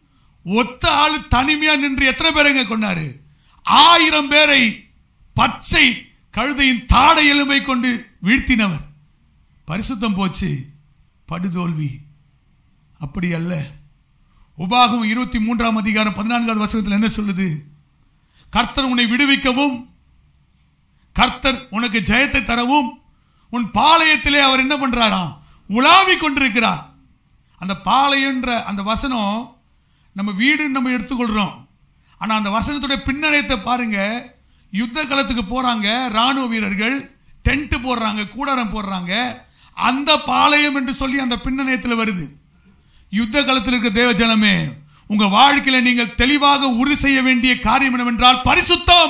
ஒத்த ஆளு தனிமையா நின்று எத்தனை பேருங்க கொண்டாரு ஆயிரம் பேரை பச்சை கழுதையின் தாடை எலும்பை கொண்டு வீழ்த்தினவர் பரிசுத்தம் போச்சு படுதோல்வி அப்படி அல்ல உபாகம் இருபத்தி மூன்றாம் அதிகாரம் பதினான்காவது வசனத்தில் என்ன சொல்லுது கர்த்தர் உன்னை விடுவிக்கவும் கர்த்தர் உனக்கு ஜெயத்தை தரவும் உன் பாளையத்திலே அவர் என்ன பண்றாராம் உலாவிக் கொண்டிருக்கிறார் அந்த பாளையன்ற அந்த வசனம் நம்ம வீடு நம்ம எடுத்துக்கொள்றோம் ஆனா அந்த வசனத்துடைய பின்னணியத்தை பாருங்க யுத்த களத்துக்கு போறாங்க ராணுவ வீரர்கள் டென்ட் போடுறாங்க கூடாரம் போடுறாங்க அந்த பாளையம் என்று சொல்லி அந்த பின்னணியத்தில் வருது யுத்த களத்தில் இருக்க தேவ ஜனமே உங்க வாழ்க்கையில நீங்கள் தெளிவாக உறுதி செய்ய வேண்டிய காரியம் என்னவென்றால் பரிசுத்தம்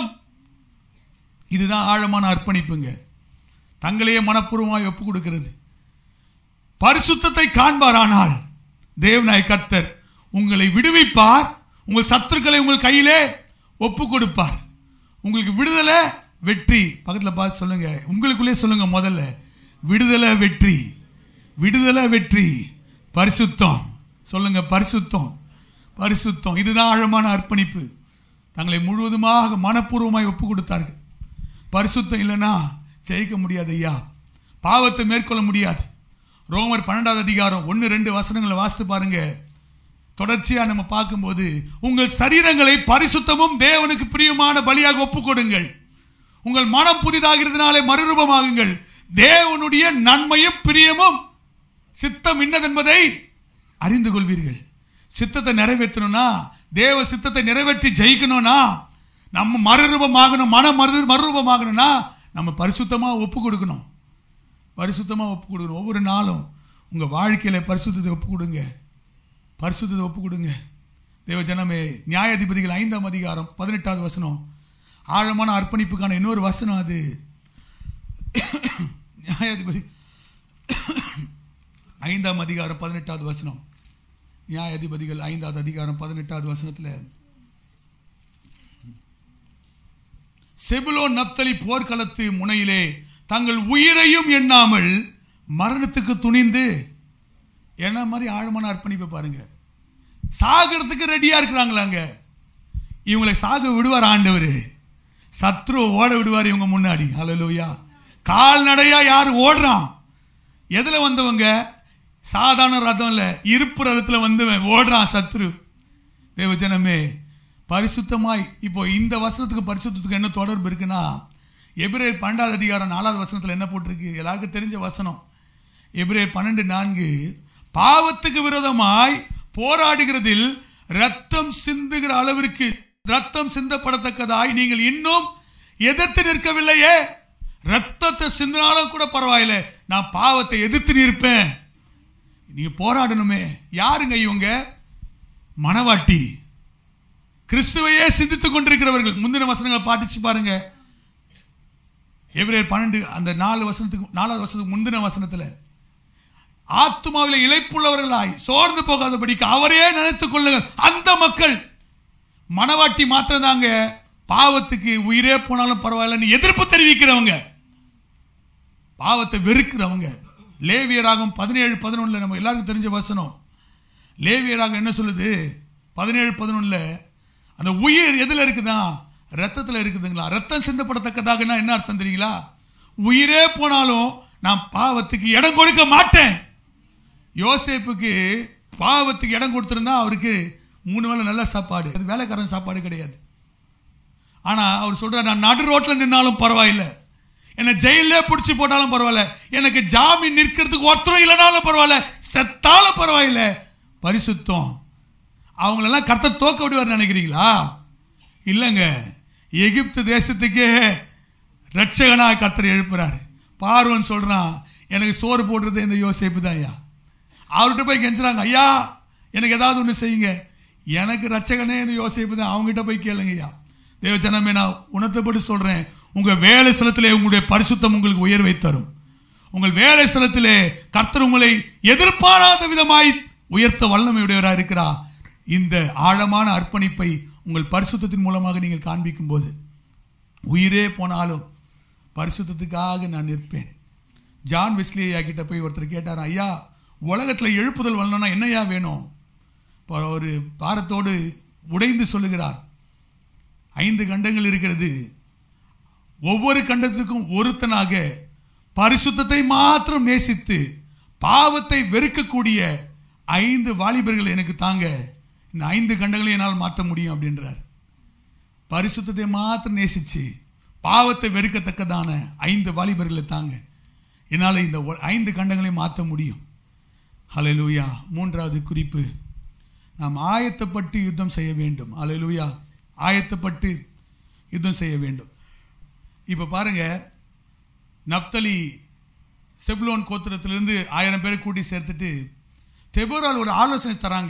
இதுதான் ஆழமான அர்ப்பணிப்புங்க தங்களையே மனப்பூர்வமாய் ஒப்பு கொடுக்கிறது பரிசுத்தத்தை காண்பாரானால் தேவநாய் கர்த்தர் உங்களை விடுவிப்பார் உங்கள் சத்துருக்களை உங்கள் கையிலே ஒப்பு கொடுப்பார் உங்களுக்கு விடுதலை வெற்றி பக்கத்தில் பார்த்து சொல்லுங்க உங்களுக்குள்ளே சொல்லுங்க முதல்ல விடுதலை வெற்றி விடுதலை வெற்றி பரிசுத்தம் சொல்லுங்க பரிசுத்தம் பரிசுத்தம் இதுதான் ஆழமான அர்ப்பணிப்பு தங்களை முழுவதுமாக மனப்பூர்வமாய் ஒப்பு கொடுத்தார்கள் பரிசுத்தம் இல்லைன்னா ஜெயிக்க முடியாது ஐயா பாவத்தை மேற்கொள்ள முடியாது ரோமர் பன்னெண்டாவது அதிகாரம் ஒன்று ரெண்டு வசனங்களை வாசித்து பாருங்க தொடர்ச்சியா நம்ம பார்க்கும்போது உங்கள் சரீரங்களை பரிசுத்தமும் தேவனுக்கு பிரியமான பலியாக ஒப்புக் கொடுங்கள் உங்கள் மனம் புதிதாகிறதுனாலே மறுரூபமாகுங்கள் தேவனுடைய நன்மையும் பிரியமும் சித்தம் இன்னதென்பதை அறிந்து கொள்வீர்கள் சித்தத்தை நிறைவேற்றணும்னா தேவ சித்தத்தை நிறைவேற்றி ஜெயிக்கணும்னா நம்ம மறுரூபமாகணும் மன மறு மறுரூபமாகணும்னா நம்ம பரிசுத்தமா ஒப்பு கொடுக்கணும் பரிசுத்தமா ஒப்பு கொடுக்கணும் ஒவ்வொரு நாளும் உங்க வாழ்க்கையில பரிசுத்தத்தை ஒப்பு கொடுங்க பரிசுத்தத்தை ஒப்பு கொடுங்க தேவ ஜனமே நியாயாதிபதிகள் ஐந்தாம் அதிகாரம் பதினெட்டாவது வசனம் ஆழமான அர்ப்பணிப்புக்கான இன்னொரு வசனம் அது நியாயாதிபதி ஐந்தாம் அதிகாரம் பதினெட்டாவது வசனம் நியாயாதிபதிகள் ஐந்தாவது அதிகாரம் பதினெட்டாவது வசனத்தில் செபுலோ நப்தலி போர்க்களத்து முனையிலே தங்கள் உயிரையும் எண்ணாமல் மரணத்துக்கு துணிந்து என்ன மாதிரி ஆழமான அர்ப்பணிப்பை பாருங்க சாகிறதுக்கு ரெடியா இருக்கிறாங்களாங்க இவங்களை சாக விடுவார் ஆண்டவர் சத்ரு ஓட விடுவார் இவங்க முன்னாடி ஹalleluya கால்நடையா யார் ஓடுறான் எதுல வந்தவங்க சாதாரண ரதம் இல்ல இருப்பு ரதத்துல வந்தவன் ஓடுறான் சத்ரு தேவஜனமே பரிசுத்தமாய் இப்போ இந்த வசனத்துக்கு பரிசுத்தத்துக்கு என்ன தொடர்பு இருக்குன்னா எபிரேர் பன்னெண்டாவது அதிகாரம் நாலாவது வசனத்துல என்ன போட்டிருக்கு எல்லாருக்கும் தெரிஞ்ச வசனம் எபிரேர் பன்னெண்டு நான்கு பாவத்துக்கு விரோதமாய் போராடுகிறதில் ரத்தம் சிந்துகிற அளவிற்கு ரத்தம் சிந்தப்படத்தக்கதாய் நீங்கள் இன்னும் எதிர்த்து நிற்கவில்லையே ரத்தத்தை சிந்தினாலும் கூட பரவாயில்ல நான் பாவத்தை எதிர்த்து நிற்பேன் நீங்க போராடணுமே யாருங்க இவங்க மனவாட்டி கிறிஸ்துவையே சிந்தித்துக் கொண்டிருக்கிறவர்கள் முந்தின வசனங்களை பாட்டிச்சு பாருங்க எபிரேர் பன்னெண்டு அந்த நாலு வசனத்துக்கு நாலாவது வசனத்துக்கு முந்தின வசனத்துல ஆத்மாவில இழைப்புள்ளவர்களாய் சோர்ந்து போகாதபடிக்கு அவரையே நினைத்துக் கொள்ளுங்கள் அந்த மக்கள் மனவாட்டி மாத்திரம் தாங்க பாவத்துக்கு உயிரே போனாலும் பரவாயில்லன்னு எதிர்ப்பு தெரிவிக்கிறவங்க பாவத்தை வெறுக்கிறவங்க லேவியராகும் பதினேழு பதினொன்னுல நம்ம எல்லாருக்கும் தெரிஞ்ச வசனம் லேவியராகம் என்ன சொல்லுது பதினேழு பதினொன்னுல அந்த உயிர் எதுல இருக்குதா ரத்தத்துல இருக்குதுங்களா ரத்தம் சிந்தப்படத்தக்கதாகனா என்ன அர்த்தம் தெரியுங்களா உயிரே போனாலும் நான் பாவத்துக்கு இடம் கொடுக்க மாட்டேன் யோசேப்புக்கு பாவத்துக்கு இடம் கொடுத்திருந்தா அவருக்கு மூணு வேளை நல்ல சாப்பாடு அது வேலைக்காரன் சாப்பாடு கிடையாது ஆனா அவர் சொல்றார் நான் நடு ரோட்ல நின்னாலும் பரவாயில்லை என்னை ஜெயிலே பிடிச்சி போட்டாலும் பரவாயில்ல எனக்கு ஜாமீன் நிற்கிறதுக்கு ஒருத்தரும் இல்லைனாலும் பரவாயில்ல செத்தாலும் பரவாயில்ல பரிசுத்தம் அவங்களெல்லாம் கர்த்த தோக்க விடுவார் நினைக்கிறீங்களா இல்லைங்க எகிப்து தேசத்துக்கே ரட்சகனா கர்த்தர் எழுப்புறாரு பார்வன் சொல்றான் எனக்கு சோறு போடுறது இந்த யோசிப்பு தான் ஐயா அவர்கிட்ட போய் கெஞ்சுறாங்க ஐயா எனக்கு ஏதாவது ஒன்று செய்யுங்க எனக்கு ரட்சகனே இந்த யோசிப்பு தான் அவங்ககிட்ட போய் கேளுங்க ஐயா தேவஜனமே நான் உணர்த்தப்பட்டு சொல்றேன் உங்க வேலை ஸ்தலத்திலே உங்களுடைய பரிசுத்தம் உங்களுக்கு உயர்வை தரும் உங்கள் வேலை ஸ்தலத்திலே கர்த்தர் உங்களை எதிர்பாராத விதமாய் உயர்த்த வல்லமையுடையவராக இருக்கிறார் இந்த ஆழமான அர்ப்பணிப்பை உங்கள் பரிசுத்தத்தின் மூலமாக நீங்கள் காண்பிக்கும் போது உயிரே போனாலும் பரிசுத்தத்துக்காக நான் நிற்பேன் ஜான் விஸ்லியா கிட்ட போய் ஒருத்தர் கேட்டார் ஐயா உலகத்தில் எழுப்புதல் வரணும்னா என்னையா வேணும் ப- ஒரு பாரத்தோடு உடைந்து சொல்லுகிறார் ஐந்து கண்டங்கள் இருக்கிறது ஒவ்வொரு கண்டத்துக்கும் ஒருத்தனாக பரிசுத்தத்தை மாத்திரம் நேசித்து பாவத்தை வெறுக்கக்கூடிய ஐந்து வாலிபர்கள் எனக்கு தாங்க இந்த ஐந்து கண்டங்களை என்னால் மாற்ற முடியும் அப்படின்றார் பரிசுத்தத்தை மாத்திரம் நேசிச்சு பாவத்தை வெறுக்கத்தக்கதான ஐந்து வாலிபர்களை தாங்க என்னால் இந்த ஒ- ஐந்து கண்டங்களை மாற்ற முடியும் ஹalleluya மூன்றாவது குறிப்பு நாம் ஆயத்தப்பட்டு யுத்தம் செய்ய வேண்டும் ஹalleluya ஆயத்தப்பட்டு யுத்தம் செய்ய வேண்டும் இப்போ பாருங்க நப்தலி செப்லோன் கோத்திரத்திலிருந்து ஆயிரம் பேரை கூட்டி சேர்த்துட்டு தெபோரால் ஒரு ஆலோசனை தராங்க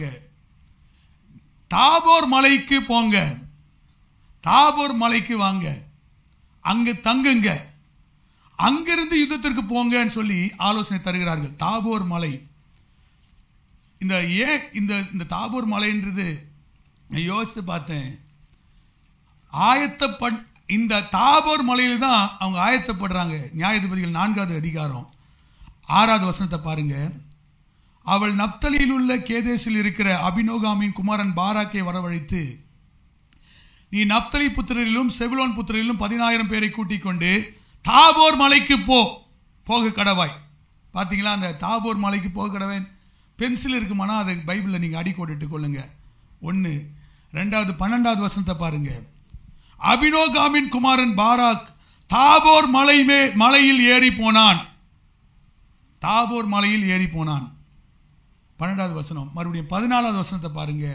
தாபோர் மலைக்கு போங்க தாபோர் மலைக்கு வாங்க அங்கு தங்குங்க அங்கிருந்து யுத்தத்திற்கு போங்கன்னு சொல்லி ஆலோசனை தருகிறார்கள் தாபோர் மலை இந்த ஏன் இந்த இந்த தாபோர் மலைன்றது நான் யோசித்து பார்த்தேன் ஆயத்தப்பட் இந்த தாபோர் மலையில தான் அவங்க ஆயத்தப்படுறாங்க நியாயாதிபதிகள் நான்காவது அதிகாரம் ஆறாவது வசனத்தை பாருங்க அவள் நப்தலியில் உள்ள கேதேசில் இருக்கிற அபினோகாமின் குமாரன் பாராக்கை வரவழைத்து நீ நப்தலி புத்திரரிலும் செவிலோன் புத்திரரிலும் பதினாயிரம் பேரை கூட்டிக் கொண்டு தாபோர் மலைக்கு போ போக கடவாய் பாத்தீங்களா அந்த தாபோர் மலைக்கு போக கடவேன் பென்சில் இருக்குமானா அதை பைபிளில் நீங்கள் அடிக்கோடிட்டு கொள்ளுங்க ஒன்று ரெண்டாவது பன்னெண்டாவது வசனத்தை பாருங்க அபினோகாமின் குமாரன் பாராக் தாபோர் மலை மே மலையில் ஏறி போனான் தாபோர் மலையில் ஏறி போனான் பன்னெண்டாவது வசனம் மறுபடியும் பதினாலாவது வசனத்தை பாருங்க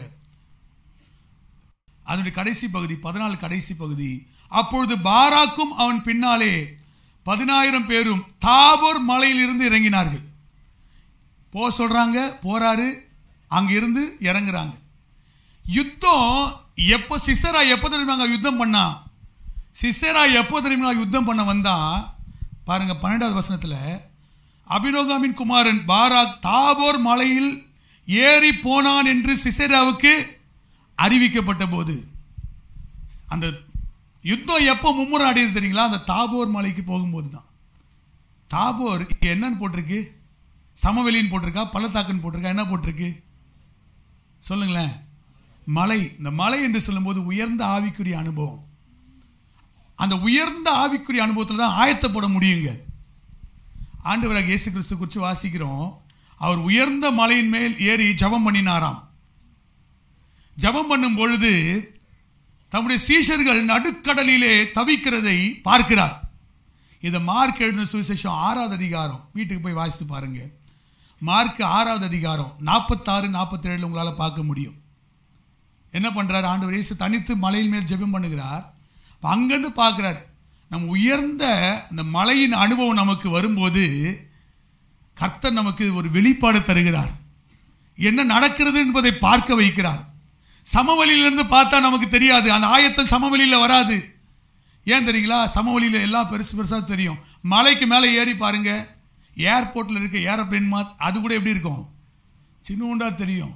அதனுடைய கடைசி பகுதி பதினாலு கடைசி பகுதி அப்பொழுது பாராக்கும் அவன் பின்னாலே பதினாயிரம் பேரும் தாபோர் மலையிலிருந்து இறங்கினார்கள் போ சொல்றாங்க போறாரு அங்க இருந்து இறங்குறாங்க யுத்தம் எப்போ சிசரா எப்போ தெரியுமா யுத்தம் பண்ணா சிசரா எப்போ தெரியுமா யுத்தம் பண்ண வந்தா பாருங்க பன்னெண்டாவது வசனத்துல அபினோகாமின் குமாரன் பாராக் தாபோர் மலையில் ஏறி போனான் என்று சிசேராவுக்கு அறிவிக்கப்பட்ட போது அந்த யுத்தம் எப்போ மும்முரம் அடையுது தெரியுங்களா அந்த தாபோர் மலைக்கு போகும்போது தான் தாபோர் இங்க என்னன்னு போட்டிருக்கு சமவெளின்னு போட்டிருக்கா பள்ளத்தாக்குன்னு போட்டிருக்கா என்ன போட்டிருக்கு சொல்லுங்களேன் மலை இந்த மலை என்று சொல்லும்போது உயர்ந்த ஆவிக்குரிய அனுபவம் அந்த உயர்ந்த ஆவிக்குரிய அனுபவத்தில் தான் ஆயத்தப்பட முடியுங்க ஆண்டவராக இயேசு கிறிஸ்து குறித்து வாசிக்கிறோம் அவர் உயர்ந்த மலையின் மேல் ஏறி ஜெபம் பண்ணினாராம் ஜெபம் பண்ணும் பொழுது தம்முடைய சீஷர்கள் நடுக்கடலிலே தவிக்கிறதை பார்க்கிறார் இதை மார்க் எழுதின சுவிசேஷம் ஆறாவது அதிகாரம் வீட்டுக்கு போய் வாசித்து பாருங்க மார்க் ஆறாவது அதிகாரம் நாற்பத்தாறு நாற்பத்தேழு உங்களால் பார்க்க முடியும் என்ன பண்றாரு ஆண்டவர் இயேசு தனித்து மலையின் மேல் ஜெபம் பண்ணுகிறார் அப்ப அங்கிருந்து பார்க்கிறார் நம்ம உயர்ந்த அந்த மலையின் அனுபவம் நமக்கு வரும்போது கர்த்தர் நமக்கு ஒரு வெளிப்பாடு தருகிறார் என்ன நடக்கிறது என்பதை பார்க்க வைக்கிறார் சமவெளியிலிருந்து பார்த்தா நமக்கு தெரியாது அந்த ஆயத்தம் சமவெளியில் வராது ஏன் தெரியுங்களா சமவெளியில் எல்லாம் பெருசு பெருசாக தெரியும் மலைக்கு மேலே ஏறி பாருங்க ஏர்போர்ட்டில் இருக்க ஏரோப்ளேன் மா அது கூட எப்படி இருக்கும் சின்னூண்டா தெரியும்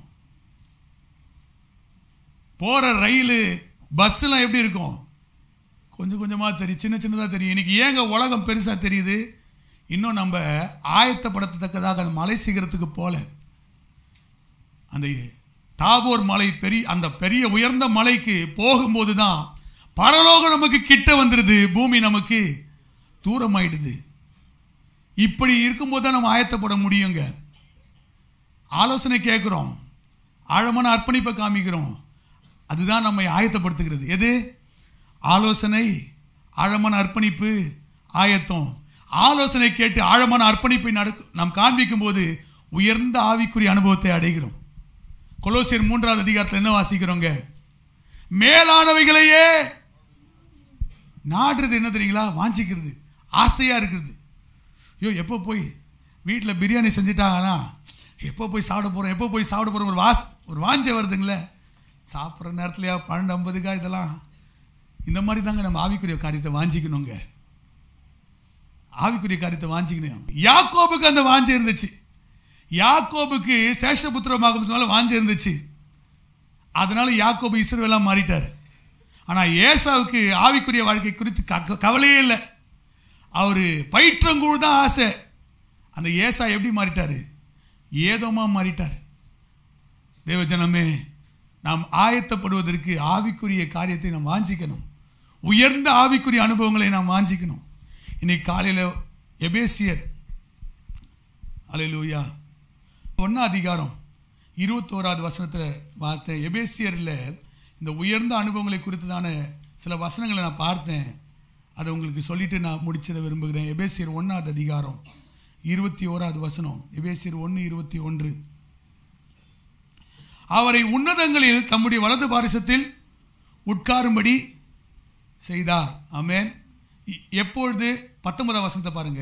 போற ரயில் பஸ்ஸெல்லாம் எப்படி இருக்கும் கொஞ்சம் கொஞ்சமாக தெரியும் சின்ன சின்னதாக தெரியும் இன்னைக்கு ஏங்க உலகம் பெருசாக தெரியுது இன்னும் நம்ம ஆயத்தப்படுத்தத்தக்கதாக அந்த மலை சிகரத்துக்கு போல அந்த தாபோர் மலை பெரிய அந்த பெரிய உயர்ந்த மலைக்கு போகும்போது தான் பரலோகம் நமக்கு கிட்ட வந்துடுது பூமி நமக்கு தூரமாயிடுது இப்படி இருக்கும்போது தான் நம்ம ஆயத்தப்பட முடியுங்க ஆலோசனை கேட்குறோம் ஆழமான அர்ப்பணிப்பை காமிக்கிறோம் அதுதான் நம்மை ஆயத்தப்படுத்துகிறது எது ஆலோசனை ஆழமான அர்ப்பணிப்பு ஆயத்தம் ஆலோசனை கேட்டு ஆழமான அர்ப்பணிப்பை நடக்கு நாம் காண்பிக்கும் போது உயர்ந்த ஆவிக்குரிய அனுபவத்தை அடைகிறோம் கொலோசியர் மூன்றாவது அதிகாரத்தில் என்ன வாசிக்கிறோங்க மேலானவைகளையே நாடுறது என்ன தெரியுங்களா வாஞ்சிக்கிறது ஆசையா இருக்கிறது ஐயோ எப்போ போய் வீட்டில் பிரியாணி செஞ்சுட்டாங்கன்னா எப்போ போய் சாப்பிட போகிறோம் எப்போ போய் சாப்பிட போகிறோம் ஒரு வாஸ் ஒரு வாஞ்சை வருதுங்களே சாப்பிட்ற நேரத்துலையா பன்னெண்டு ஐம்பதுக்கா இதெல்லாம் இந்த மாதிரி தாங்க நம்ம ஆவிக்குரிய காரியத்தை வாஞ்சிக்கணுங்க ஆவிக்குரிய காரியத்தை வாஞ்சிக்கணும் யாக்கோபுக்கு அந்த வாஞ்சை இருந்துச்சு யாக்கோபுக்கு சேஷபுத்திரமாக வாஞ்சை இருந்துச்சு அதனால யாக்கோபு இஸ்ரவேலா மாறிட்டார் ஆனா ஏசாவுக்கு ஆவிக்குரிய வாழ்க்கை குறித்து க- கவலையே இல்லை அவரு பயிற்றங்கூழ் தான் ஆசை அந்த ஏசா எப்படி மாறிட்டாரு ஏதோமா மாறிட்டார் தேவஜனமே நாம் ஆயத்தப்படுவதற்கு ஆவிக்குரிய காரியத்தை நாம் வாஞ்சிக்கணும் உயர்ந்த ஆவிக்குரிய அனுபவங்களை நாம் வாஞ்சிக்கணும் இன்னைக்கு காலையில் எபேசியர் அலையிலூயா ஒன்னா அதிகாரம் இருபத்தோராவது வசனத்தில் பார்த்தேன் எபேசியரில் இந்த உயர்ந்த அனுபவங்களை குறித்ததான சில வசனங்களை நான் பார்த்தேன் அதை உங்களுக்கு சொல்லிட்டு நான் முடிச்சிட விரும்புகிறேன் எபேசியர் ஒன்றாவது அதிகாரம் இருபத்தி ஓராவது வசனம் எபேசியர் ஒன்று இருபத்தி ஒன்று அவரை உன்னதங்களில் தம்முடைய வலது பாரிசத்தில் உட்காரும்படி செய்தார் ஆமென் இ- எப்பொழுது பத்தொன்பதாம் வசனத்தை பாருங்க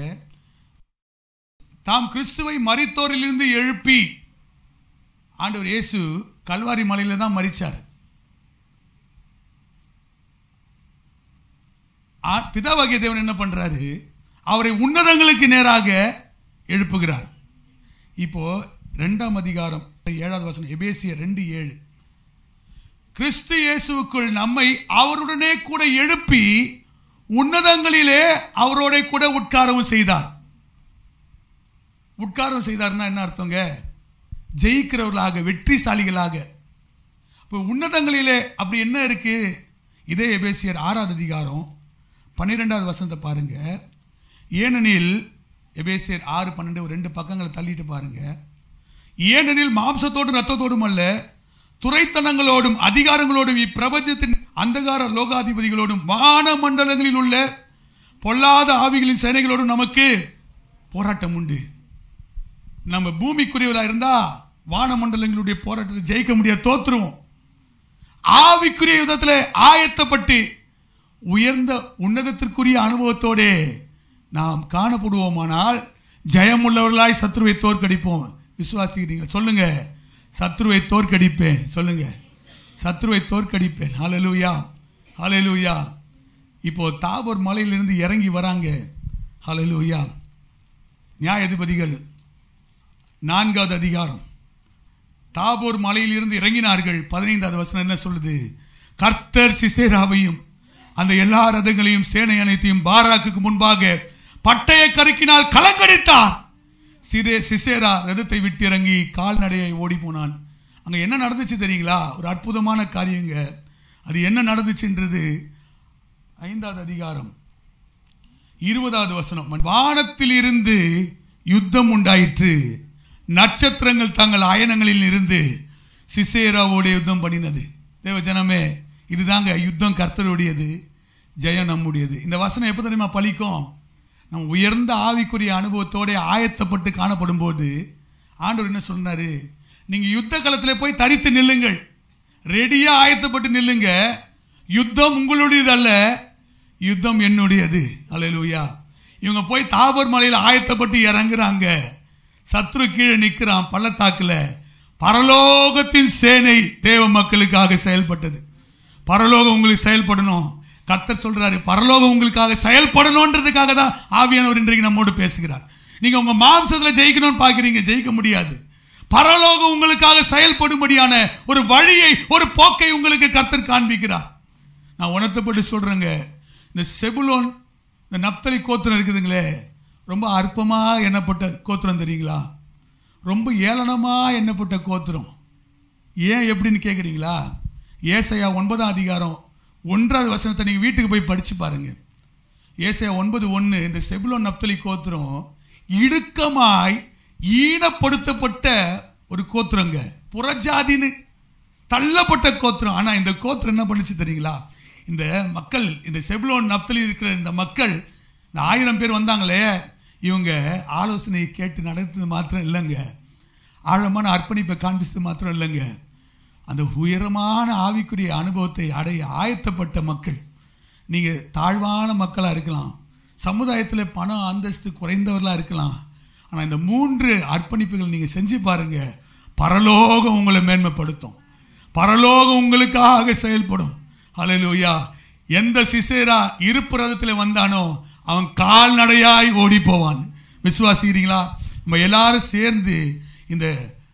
தாம் கிறிஸ்துவை மரித்தோரிலிருந்து எழுப்பி ஆண்டவர் இயேசு கல்வாரி மலையில தான் மரிச்சார் ஆ- பிதாவாகிய தேவன் என்ன பண்றாரு அவரை உன்னதங்களுக்கு நேராக எழுப்புகிறார் இப்போ ரெண்டாம் அதிகாரம் ஏழாவது வசனம் எபேசியர் ரெண்டு ஏழு கிறிஸ்து இயேசுவுக்குள் நம்மை அவருடனே கூட எழுப்பி உன்னதங்களிலே அவரோட கூட உட்காரவும் செய்தார் உட்காரம் செய்தார்னா என்ன அர்த்தங்க ஜெயிக்கிறவர்களாக வெற்றிசாலிகளாக இப்போ உன்னதங்களிலே அப்படி என்ன இருக்கு இதே எபேசியர் ஆறாவது அதிகாரம் பன்னிரெண்டாவது வசனத்தை பாருங்க ஏனெனில் எபேசியர் ஆறு பன்னெண்டு ஒரு ரெண்டு பக்கங்களை தள்ளிட்டு பாருங்க ஏனெனில் மாம்சத்தோடும் ரத்தத்தோடும் அல்ல துறைத்தனங்களோடும் அதிகாரங்களோடும் இப்பிரபஞ்சத்தின் அந்தகார லோகாதிபதிகளோடும் வான மண்டலங்களில் உள்ள பொல்லாத ஆவிகளின் சேனைகளோடும் நமக்கு போராட்டம் உண்டு நம்ம பூமிக்குரியவராக இருந்தா வானமண்டலங்களுடைய போராட்டத்தை ஜெயிக்க முடியாது தோத்துருவோம் ஆவிக்குரிய யுத்தத்தில் ஆயத்தப்பட்டு உயர்ந்த உன்னதத்திற்குரிய அனுபவத்தோடே நாம் காணப்படுவோமானால் ஜெயமுள்ளவர்களாய் சத்ருவை தோற்கடிப்போம் விசுவாசிக்கிறீங்க சொல்லுங்க சத்ருவை தோற்கடிப்பேன் சொல்லுங்க சத்ருவை தோற்கடிப்பேன் ஹalleluya ஹalleluya இப்போ தாபோர் மலையிலிருந்து இறங்கி வராங்க ஹalleluya நியாயாதிபதிகள் நான்காவது அதிகாரம் தாபோர் மலையிலிருந்து இறங்கினார்கள் பதினைந்தாவது வசனம் என்ன சொல்லுது கர்த்தர் சிசேராவையும் அந்த எல்லா ரதங்களையும் சேனை அனைத்தையும் பாராக்குக்கு முன்பாக பட்டய கருக்கினால் கலங்கடித்தார் சிரே சிசேரா ரதத்தை விட்டு இறங்கி கால்நடையை ஓடி போனான் அங்க என்ன நடந்துச்சு தெரியுங்களா ஒரு அற்புதமான காரியங்க அது என்ன நடந்துச்சுன்றது ஐந்தாவது அதிகாரம் இருபதாவது வசனம் வானத்தில் இருந்து யுத்தம் உண்டாயிற்று நட்சத்திரங்கள் தங்கள் அயனங்களில் இருந்து சிசேராவோட யுத்தம் பண்ணினது தேவ ஜனமே இதுதாங்க யுத்தம் கர்த்தருடையது ஜெயம் நம்முடையது இந்த வசனம் எப்போ தெரியுமா பலிக்கும் நம்ம உயர்ந்த ஆவிக்குரிய அனுபவத்தோட ஆயத்தப்பட்டு காணப்படும் போது ஆண்டவர் என்ன சொன்னாரு நீங்க யுத்த களத்தில் போய் தரித்து நில்லுங்கள் ரெடியா ஆயத்தப்பட்டு நில்லுங்க யுத்தம் உங்களுடையது அல்ல யுத்தம் என்னுடையது அல்லேலூயா இவங்க போய் தாபர் மலையில் ஆயத்தப்பட்டு இறங்குறாங்க சத்ரு கீழே நிற்கிறான் பள்ளத்தாக்குல பரலோகத்தின் சேனை தேவ மக்களுக்காக செயல்பட்டது பரலோகம் உங்களுக்கு செயல்படணும் கர்த்தர் சொல்றாரு பரலோகம் உங்களுக்காக செயல்படணுன்றதுக்காக தான் ஆவியானவர் இன்றைக்கு நம்மோடு பேசுகிறார் நீங்க உங்க மாம்சத்துல ஜெயிக்கணும்னு பாக்குறீங்க ஜெயிக்க முடியாது பரலோகம் உங்களுக்காக செயல்படும்படியான ஒரு வழியை ஒரு போக்கை உங்களுக்கு கர்த்தர் காண்பிக்கிறார் நான் உணர்த்தப்பட்டு சொல்றேங்க இந்த செபுலோன் இந்த நப்தலி கோத்திரம் இருக்குதுங்களே ரொம்ப அற்பமா எண்ணப்பட்ட கோத்திரம் தெரியுங்களா ரொம்ப ஏளனமா எண்ணப்பட்ட கோத்திரம் ஏன் எப்படின்னு கேட்குறீங்களா ஏசையா ஒன்பதாம் அதிகாரம் ஒன்றாவது வசனத்தை நீங்கள் வீட்டுக்கு போய் படிச்சு பாருங்க ஏசையா ஒன்பது ஒன்று இந்த செபுலோன் நப்தலி கோத்திரம் இடுக்கமாய் ஈனப்படுத்தப்பட்ட ஒரு கோத்திரங்க புறஜாதின்னு தள்ளப்பட்ட கோத்திரம் ஆனா இந்த கோத்திரம் என்ன பண்ணுச்சு தெரியுங்களா இந்த மக்கள் இந்த செபுலோன் நப்தலி இருக்கிற இந்த மக்கள் இந்த ஆயிரம் பேர் வந்தாங்களே இவங்க ஆலோசனையை கேட்டு நடத்தது மாத்திரம் இல்லைங்க ஆழமான அர்ப்பணிப்பை காண்பிச்சது மாத்திரம் இல்லைங்க அந்த உயரமான ஆவிக்குரிய அனுபவத்தை அடைய ஆயத்தப்பட்ட மக்கள் நீங்க தாழ்வான மக்களா இருக்கலாம் சமுதாயத்தில் பணம் அந்தஸ்து குறைந்தவர்களா இருக்கலாம் ஆனா இந்த மூன்று அர்ப்பணிப்புகள் நீங்க செஞ்சு பாருங்க பரலோகம் உங்களை மேன்மைப்படுத்தும் பரலோகம் உங்களுக்காக செயல்படும் ஹalleluya எந்த சிசேரா இருப்பு ரதத்தில் வந்தானோ அவன் கால்நடையாய் ஓடி போவான் விசுவாசிக்கிறீங்களா நம்ம எல்லாரும் சேர்ந்து இந்த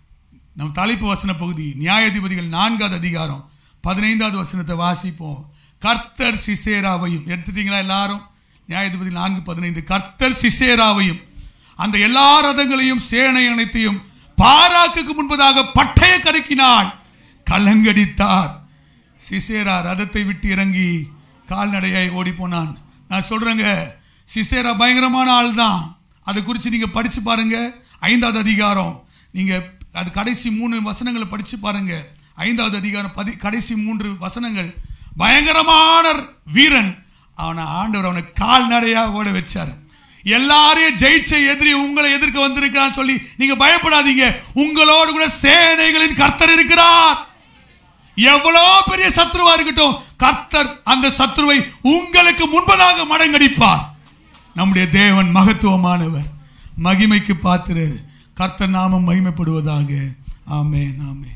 நம் தலைப்பு வசன பகுதி நியாயாதிபதிகள் நான்காவது அதிகாரம் பதினைந்தாவது வசனத்தை வாசிப்போம் கர்த்தர் சிசேராவையும் எடுத்துட்டீங்களா எல்லாரும் நியாயாதிபதி நான்கு பதினைந்து கர்த்தர் சிசேராவையும் அந்த எல்லா ரதங்களையும் சேனை அனைத்தையும் பாராக்குக்கு முன்பதாக பட்டய கருக்கினாள் கலங்கடித்தார் சிசேரா ரதத்தை விட்டு இறங்கி கால்நடையாய் ஓடி போனான் நான் சொல்றேங்க சிசேரா பயங்கரமான ஆள் தான் அதை குறித்து நீங்க படிச்சு பாருங்க ஐந்தாவது அதிகாரம் நீங்க அது கடைசி மூணு வசனங்களை படிச்சு பாருங்க ஐந்தாவது அதிகாரம் பதி கடைசி மூன்று வசனங்கள் பயங்கரமான வீரன் அவனை ஆண்டவர் அவனை கால்நடையா ஓட வச்சார் எல்லாரையும் ஜெயிச்ச எதிரி உங்களை எதிர்க்க வந்திருக்கிறான்னு சொல்லி நீங்க பயப்படாதீங்க உங்களோடு கூட சேனைகளின் கர்த்தர் இருக்கிறார் எவ்வளவு பெரிய சத்ருவா இருக்கட்டும் கர்த்தர் அந்த சத்ருவை உங்களுக்கு முன்பதாக மடங்கடிப்பார் நம்முடைய தேவன் மகத்துவமானவர் மகிமைக்கு பாத்திரர் கர்த்தர் நாமம் மகிமைப்படுவதாக ஆமென் ஆமென்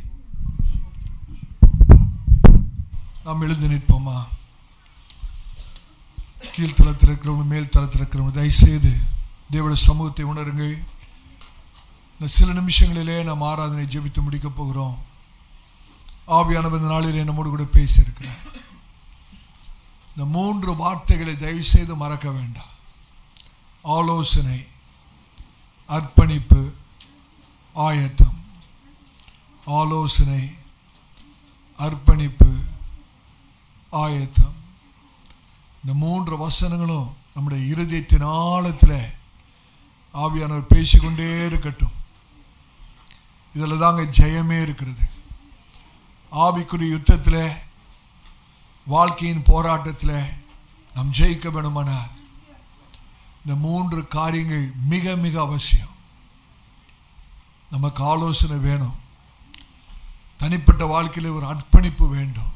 நாம் எழுந்து நிற்போமா கீழ்த்தளத்தில் இருக்கிறவங்க மேல் தளத்தில் இருக்கிறவங்க தயவுசெய்து தேவட சமூகத்தை உணருங்கள் இந்த சில நிமிஷங்களிலே நாம் ஆராதனை ஜெபித்து முடிக்கப் போகிறோம் ஆவியானவர் இந்த நாளிலே நம்மோடு கூட பேசியிருக்கிறார் இந்த மூன்று வார்த்தைகளை தயவு செய்து மறக்க வேண்டாம் ஆலோசனை அர்ப்பணிப்பு ஆயத்தம் ஆலோசனை அர்ப்பணிப்பு ஆயத்தம் இந்த மூன்று வசனங்களும் நம்முடைய இருதயத்தின் ஆழத்தில் ஆவியானவர் பேசிக்கொண்டே இருக்கட்டும் இதில் தாங்க ஜெயமே இருக்கிறது ஆவிக்குரிய யுத்தத்தில் வாழ்க்கையின் போராட்டத்தில் நாம் ஜெயிக்க வேணுமானால் இந்த மூன்று காரியங்கள் மிக மிக அவசியம் நமக்கு ஆலோசனை வேணும் தனிப்பட்ட வாழ்க்கையில் ஒரு அர்ப்பணிப்பு வேண்டும்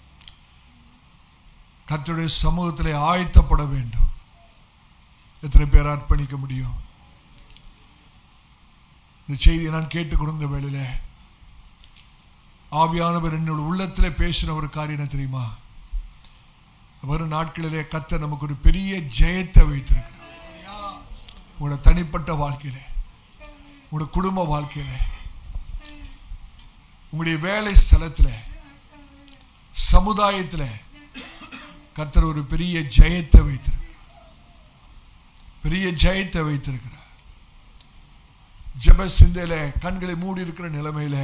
கர்த்தருடைய சமூகத்தில் ஆயத்தப்பட வேண்டும் எத்தனை பேர் அர்ப்பணிக்க முடியும் இந்த செய்தியை நான் கேட்டுக்கொண்ட வேளையில ஆவியானவர் என்னோட உள்ளத்தில் பேசின ஒரு காரியம் என்ன தெரியுமா வரும் நாட்களிலே கத்த நமக்கு ஒரு பெரிய ஜெயத்தை வைத்திருக்கிறார் உங்களோட தனிப்பட்ட வாழ்க்கையில உங்களோட குடும்ப வாழ்க்கையில உங்களுடைய வேலை ஸ்தலத்தில் சமுதாயத்தில் கத்தர் ஒரு பெரிய ஜெயத்தை வைத்திருக்கிறார் பெரிய ஜெயத்தை வைத்திருக்கிறார் ஜெப சிந்தையில கண்களை மூடி இருக்கிற நிலைமையில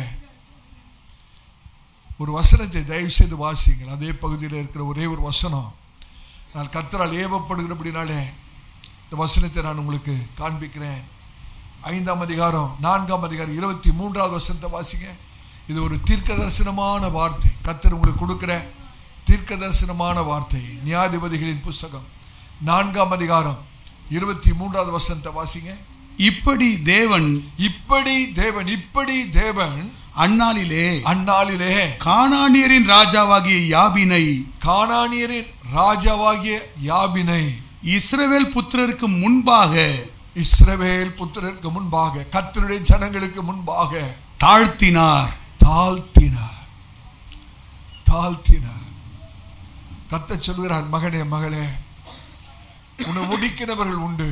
ஒரு வசனத்தை தயவு செய்து வாசிங்கள் அதே பகுதியில் இருக்கிற ஒரே ஒரு வசனம் நான் கத்தரால் ஏவப்படுகிறபடினாலே இந்த வசனத்தை நான் உங்களுக்கு காண்பிக்கிறேன் ஐந்தாம் அதிகாரம் நான்காம் அதிகாரம் இருபத்தி மூன்றாவது வசனத்தை வாசிங்க இது ஒரு தீர்க்க தரிசனமான வார்த்தை கத்தர் உங்களுக்கு கொடுக்கிற தீர்க்க தரிசனமான வார்த்தை நியாயாதிபதிகளின் புஸ்தகம் நான்காம் அதிகாரம் இருபத்தி மூன்றாவது வசனத்தை வாசிங்க இப்படி தேவன் இப்படி தேவன் இப்படி தேவன் அந்நாளிலே அந்நாளிலே கானானியரின் ராஜாவாகிய யாபினை கானானியரின் ராஜாவாகிய யாபினை இஸ்ரவேல் புத்திரருக்கு முன்பாக இஸ்ரவேல் புத்திரருக்கு முன்பாக கர்த்தருடைய ஜனங்களுக்கு முன்பாக தாழ்த்தினார் தாழ்த்தினார் தாழ்த்தினார் கத்த சொல்கிறார் மகனே மகளே உன்னை ஒடுக்கினவர்கள் உண்டு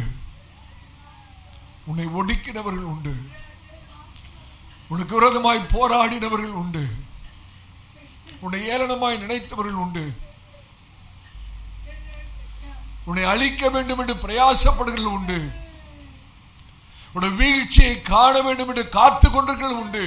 உன்னை ஒடுக்கினவர்கள் உண்டு உனக்கு விரோதமாய் போராடினவர்கள் உண்டு உன்னை ஏளனமாய் நினைத்தவர்கள் உண்டு உன்னை அழிக்க வேண்டும் என்று பிரயாசப்படுகிறவர்கள் உண்டு உன்னை வீழ்ச்சியை காண வேண்டும் என்று காத்து கொண்டிருக்கிறவர்கள் உண்டு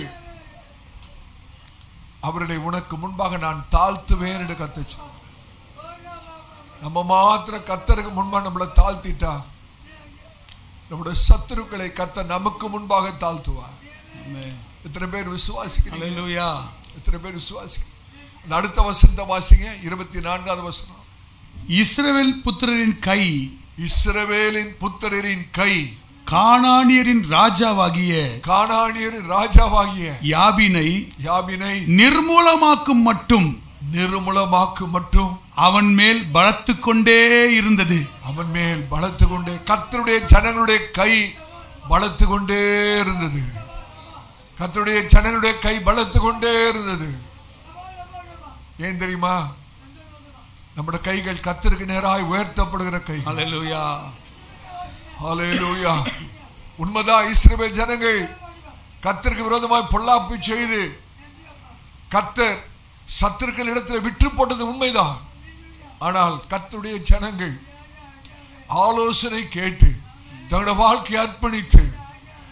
அவர்களை உனக்கு முன்பாக நான் தாழ்த்துவேன் என்று கத்த சொல்கிறேன் நம்ம மாத்திர கத்தருக்கு முன்பாக நம்மளை தாழ்த்திட்டா நம்முடைய சத்துருக்களை கத்த நமக்கு முன்பாக தாழ்த்துவார் எத்தனை பேர் விசுவாசிக்கிறீங்க அல்லேலூயா எத்தனை பேர் விசுவாசிக்கிறீங்க அந்த அடுத்த வசனத்தை வாசிங்க இருபத்தி நான்காவது வசனம் இஸ்ரவேல் புத்திரரின் கை இஸ்ரவேலின் புத்திரரின் கை கானானியரின் ராஜாவாகிய கானானியரின் ராஜாவாகிய யாபினை யாபினை நிர்மூலமாக்கும் மட்டும் நிர்மூலமாக்கு மற்றும் அவன் மேல் பலத்து கொண்டே இருந்தது அவன் மேல் பலத்து கொண்டே கத்தருடைய ஜனங்களுடைய கை பலத்து கொண்டே இருந்தது கத்தருடைய ஜனங்களுடைய கை பலத்து கொண்டே இருந்தது ஏன் தெரியுமா நம்முடைய கைகள் கத்தருக்கு நேராய் உயர்த்தப்படுகிற கை அல்லேலூயா ஹalleluya உண்மைதான் இஸ்ரவேல் ஜனங்கள் கத்தருக்கு விரோதமாய் பொல்லாப்பு செய்து கத்தர் சத்துருக்கள் இடத்துல விற்று போட்டது உண்மைதான் ஆனால் கத்தருடைய ஜனங்கள் ஆலோசனை கேட்டு தங்களுடைய வாழ்க்கையை அர்ப்பணித்து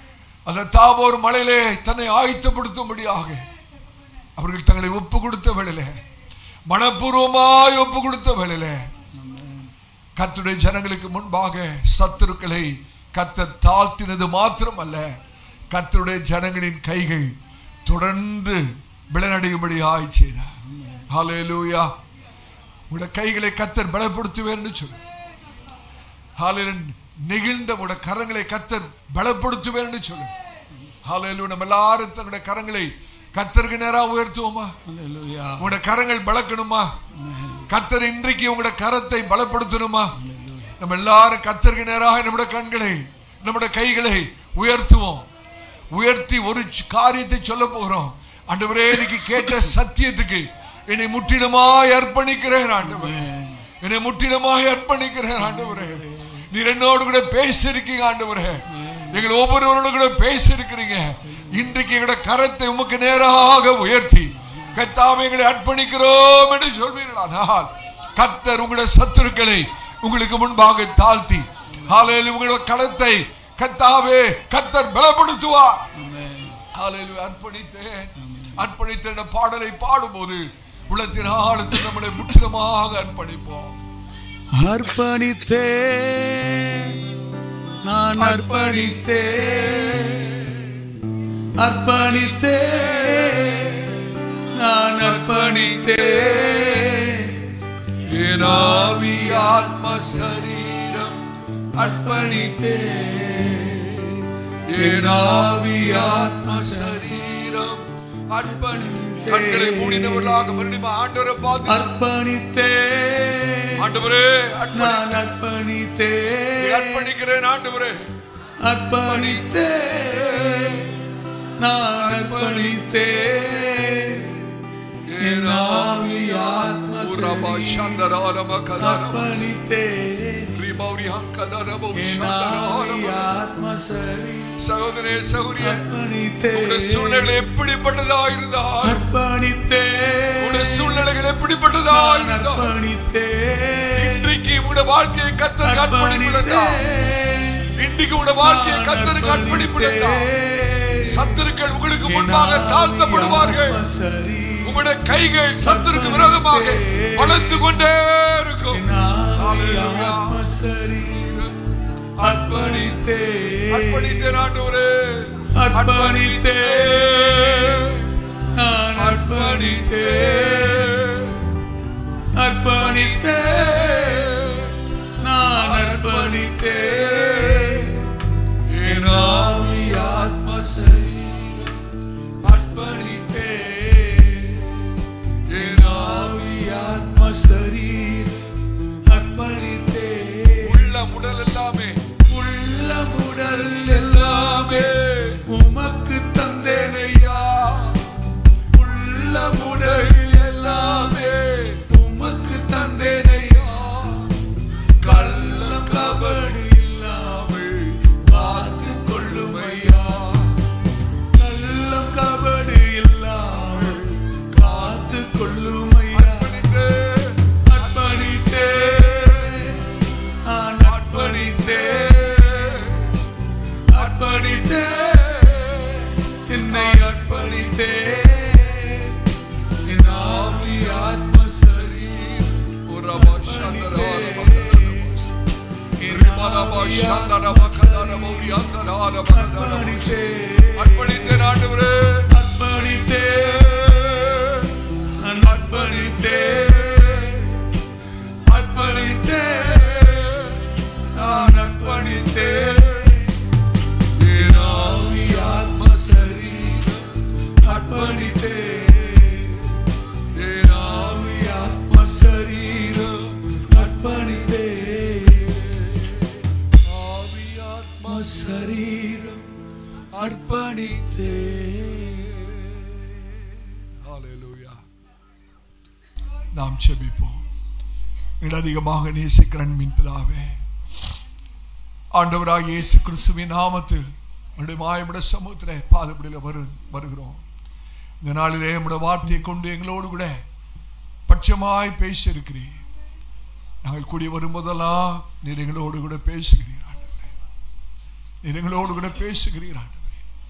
அந்த தாபோர் மலையிலே தன்னை ஆயத்தப்படுத்தும்படியாக அவர்கள் தங்களை ஒப்பு கொடுத்த வேளையிலே மனப்பூர்வமாய் ஒப்பு கொடுத்த வேளையிலே கத்துடைய ஜனங்களுக்கு முன்பாக சத்துருக்களை கத்தர் தாழ்த்தினது மாத்திரம் அல்ல கத்தருடைய ஜனங்களின் கைகள் தொடர்ந்து பலனடையும்படியாய் செய்தார் ஹalleluya உடைய கைகளை கத்தர் பலப்படுத்துவேன் என்று சொல்லு ஹalleluya நெகிழ்ந்த உடைய கரங்களை கத்தர் பலப்படுத்துவேன் என்று சொல்லு ஹalleluya நம்ம எல்லாரும் தங்களுடைய கரங்களை கத்தருக்கு நேராக உயர்த்துவோமா Hallelujah. உங்களுடைய கரங்கள் பலக்கணுமா கத்தர் இன்றைக்கு உங்களுடைய கரத்தை பலப்படுத்தணுமா நம்ம எல்லாரும் கத்தருக்கு நேராக நம்முடைய கண்களை நம்முடைய கைகளை உயர்த்துவோம் உயர்த்தி ஒரு சி- காரியத்தை சொல்ல போகிறோம் ஆண்டவரே இன்னைக்கு கேட்ட சத்தியத்துக்கு என்னை முற்றிலுமாய் அர்ப்பணிக்கிறேன் ஆண்டவரே என்னை முற்றிலுமாய் அர்ப்பணிக்கிறேன் ஆண்டவரே நீர் என்னோடு கூட பேசியிருக்கீங்க ஆண்டவரே எங்கள் ஒவ்வொருவரோடு கூட பேசியிருக்கிறீங்க இன்றைக்கு எங்களுடைய கரத்தை உமக்கு நேராக உயர்த்தி கத்தாவை எங்களை அர்ப்பணிக்கிறோம் என்று சொல்வீர்களானால் கத்தர் உங்களுடைய சத்துருக்களை உங்களுக்கு முன்பாக தாழ்த்தி ஹalleluya உங்களுடைய களத்தை கத்தாவே கத்தர் பலப்படுத்துவார் ஹalleluya அர்ப்பணித்தேன் அர்ப்பணித்த என்ற பாடலை பாடும்போது உள்ளத்தின் ஆழத்தில் நம்மளை முற்றிலுமாக அர்ப்பணிப்போம் அர்ப்பணித்தே நான் அர்ப்பணித்தே அர்ப்பணித்தே நான் அர்ப்பணித்தே என் ஆவி ஆத்ம சரீரம் அர்ப்பணித்தே என் ஆவி ஆத்ம சரீரம் அர்ப்பணி கண்களை மூடினவர்களாக மறுபடியும் ஆண்டவரை பார்த்து அர்ப்பணித்தே ஆண்டவரே அர்ப்பணி நான் அர்ப்பணித்தே அர்ப்பணிக்கிறேன் ஆண்டவரே அர்ப்பணித்தே நான் அர்ப்பணித்தே என் ஆவி ஆத்ம உரபா சந்தராரம கதரம அர்ப்பணித்தே ஸ்ரீமௌரி ஹங்கதரமோ என் ஆவி சந்தராரம ஆத்ம சரி சகோதரே சகோதரிய அர்ப்பணித்தே உங்களுடைய சூழ்நிலைகள் எப்படிப்பட்டதா இருந்தால் அர்ப்பணித்தே உங்களுடைய சூழ்நிலைகள் எப்படிப்பட்டதா நான் இருந்தால் அர்ப்பணித்தே இன்றைக்கு உங்களுடைய வாழ்க்கையை கத்தருக்கு அர்ப்பணிப்பிடந்தா இன்றைக்கு உங்களுடைய வாழ்க்கையை கத்தருக்கு அர்ப்பணிப்பிடந்தா சத்துருக்கள் உங்களுக்கு முன்பாக தாழ்த்தப்படுவார்கள் சரி உங்களுடைய கைகள் சத்துருக்கு விரோதமாக வளர்த்து கொண்டே இருக்கும் Hallelujah. அர்ப்பணித்தே அர்ப்பணித்தேன் ஆண்டவரே அர்ப்பணித்தே நான் அர்ப்பணித்தே அர்ப்பணித்தே நான் அர்ப்பணித்தே என் ஆவி ஆத்ம சரீரம் அர்ப்பணித்தே என் ஆவி ஆத்ம சரீர் அர்ப்பணித்தே உள்ள உடல் எல்லாமே உள்ள உடல் எல்லாமே உமக்கு தந்தேனே ஐயா உள்ள உடல் எல்லாமே உமக்கு தந்தேனையா கள்ளம் கபடி இல்லாமல் காத்து கொள்ளுமையா கள்ளம் கபடி இல்லாமல் காத்து கொள்ளுமையா அர்ப்பணித்தே அர்ப்பணித்தே நான் அர்ப்பணித்தே அர்ப்பணித்தே என்னை அர்ப்பணித்தே என் ஆவி ஆத்ம சரீர் உரபா சந்தராரம ரிமலபா சந்தரம கதரம உரியந்தராரம கதரம அர்ப்பணித்தே அர்ப்பணித்தேன் ஆண்டவரே அர்ப்பணித்தே நான் அர்ப்பணித்தே அர்ப்பணித்தே நான் அர்ப்பணித்தே என் ஆவி ஆத்ம சரீரம் அர்ப்பணித்தே என் ஆவி ஆத்ம சரீரம் அர்ப்பணித்தே ஆவி ஆத்மா ஆத்ம சரீரம் அர்ப்பணித்தே ஹalleluya நாம் செபிப்போம் எங்கள் அதிகமாக நேசிக்கிற அன்பின் பிதாவே ஆண்டவராக இயேசு கிறிஸ்துவின் நாமத்தில் நம்முடைய மாயமுடைய சமூகத்தில் பாதப்படியில் வரு வருகிறோம் இந்த நாளிலே நம்முடைய வார்த்தையை கொண்டு எங்களோடு கூட பட்சமாய் பேசியிருக்கிறீர் நாங்கள் கூடி வரும்போதெல்லாம் நீர் எங்களோடு கூட பேசுகிறீர் ஆண்டவரே நீர் எங்களோடு கூட பேசுகிறீர் ஆண்டவரே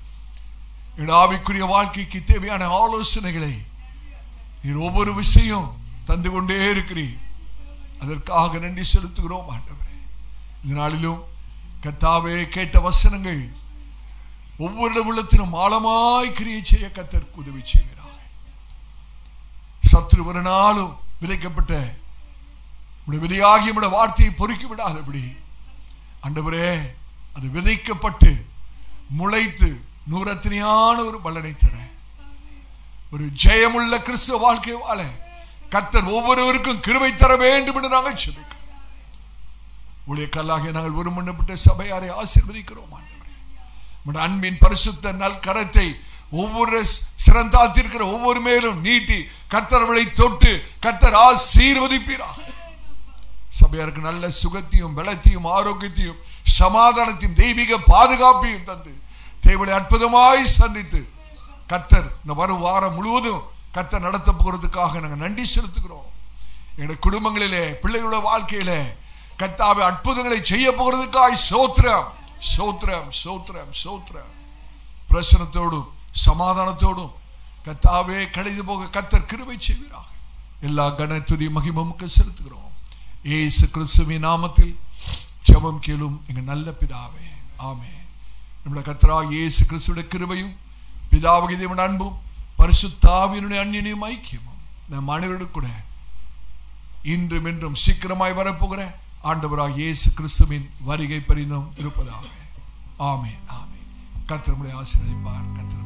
என் ஆவிக்குரிய வாழ்க்கைக்கு தேவையான ஆலோசனைகளை நீர் ஒவ்வொரு விஷயம் தந்து கொண்டே இருக்கிறீர் அதற்காக நன்றி செலுத்துகிறோம் ஆண்டவரே இந்த நாளிலும் கத்தாவே கேட்ட வசனங்கள் ஒவ்வொரு உள்ளத்திலும் ஆழமாய் கிரியை செய்ய கத்தருக்கு உதவி செய்கிறார் சத்ரு ஒரு நாளும் விதைக்கப்பட்ட உடைய விதையாகி உடைய வார்த்தையை பொறுக்கி விடாதபடி ஆண்டவரே அது விதைக்கப்பட்டு முளைத்து நூறத்தினியான ஒரு பலனை தர ஒரு ஜெயமுள்ள கிறிஸ்துவ வாழ்க்கை வாழ கத்தர் ஒவ்வொருவருக்கும் கிருபை தர வேண்டும் என்று நாங்கள் செபிக்கிறோம் ஊழியக்கல்லாக நாங்கள் ஒரு மண்ணப்பட்ட சபையாரை ஆசீர்வதிக்கிறோம் ஆண்டவரே உம்முடைய அன்பின் பரிசுத்த நல் கரத்தை ஒவ்வொரு சிறந்தாத்திருக்கிற ஒவ்வொரு மேலும் நீட்டி கத்தர்களை தொட்டு கத்தர் ஆசீர்வதிப்பீராக சபையாருக்கு நல்ல சுகத்தையும் பலத்தையும் ஆரோக்கியத்தையும் சமாதானத்தையும் தெய்வீக பாதுகாப்பையும் தந்து தேவனை அற்புதமாய் சந்தித்து கத்தர் இந்த வரும் வாரம் முழுவதும் கத்தர் நடத்த போகிறதுக்காக நாங்கள் நன்றி செலுத்துகிறோம் எங்களுடைய குடும்பங்களிலே பிள்ளைகளோட வாழ்க்கையிலே கத்தாவை அற்புதங்களை செய்ய போகிறதுக்காய் சோத்திரம் சோத்திரம் சோத்திரம் சோத்திரம் பிரசனத்தோடும் சமாதானத்தோடும் கத்தாவே கழிந்து போக கத்தர் கிருபை செய்வீராக எல்லா கனத்துதி மகிமமுக்கு செலுத்துகிறோம் ஏசு கிறிஸ்துவின் நாமத்தில் ஜெபம் கேளும் எங்க நல்ல பிதாவே ஆமே நம்முடைய கத்தரா இயேசு கிறிஸ்துடைய கிருபையும் பிதாவுக்கு தேவன் அன்பும் பரிசுத்தாவினுடைய அந்நியனையும் ஐக்கியமும் நம் அனைவரோடு கூட இன்றும் இன்றும் சீக்கிரமாய் வரப்போகிற ஆண்டவராக இயேசு கிறிஸ்துவின் வருகை பரிந்தும் இருப்பதாக ஆமே ஆமே கத்திரமுடைய ஆசீர்வதிப்பார் கத்திர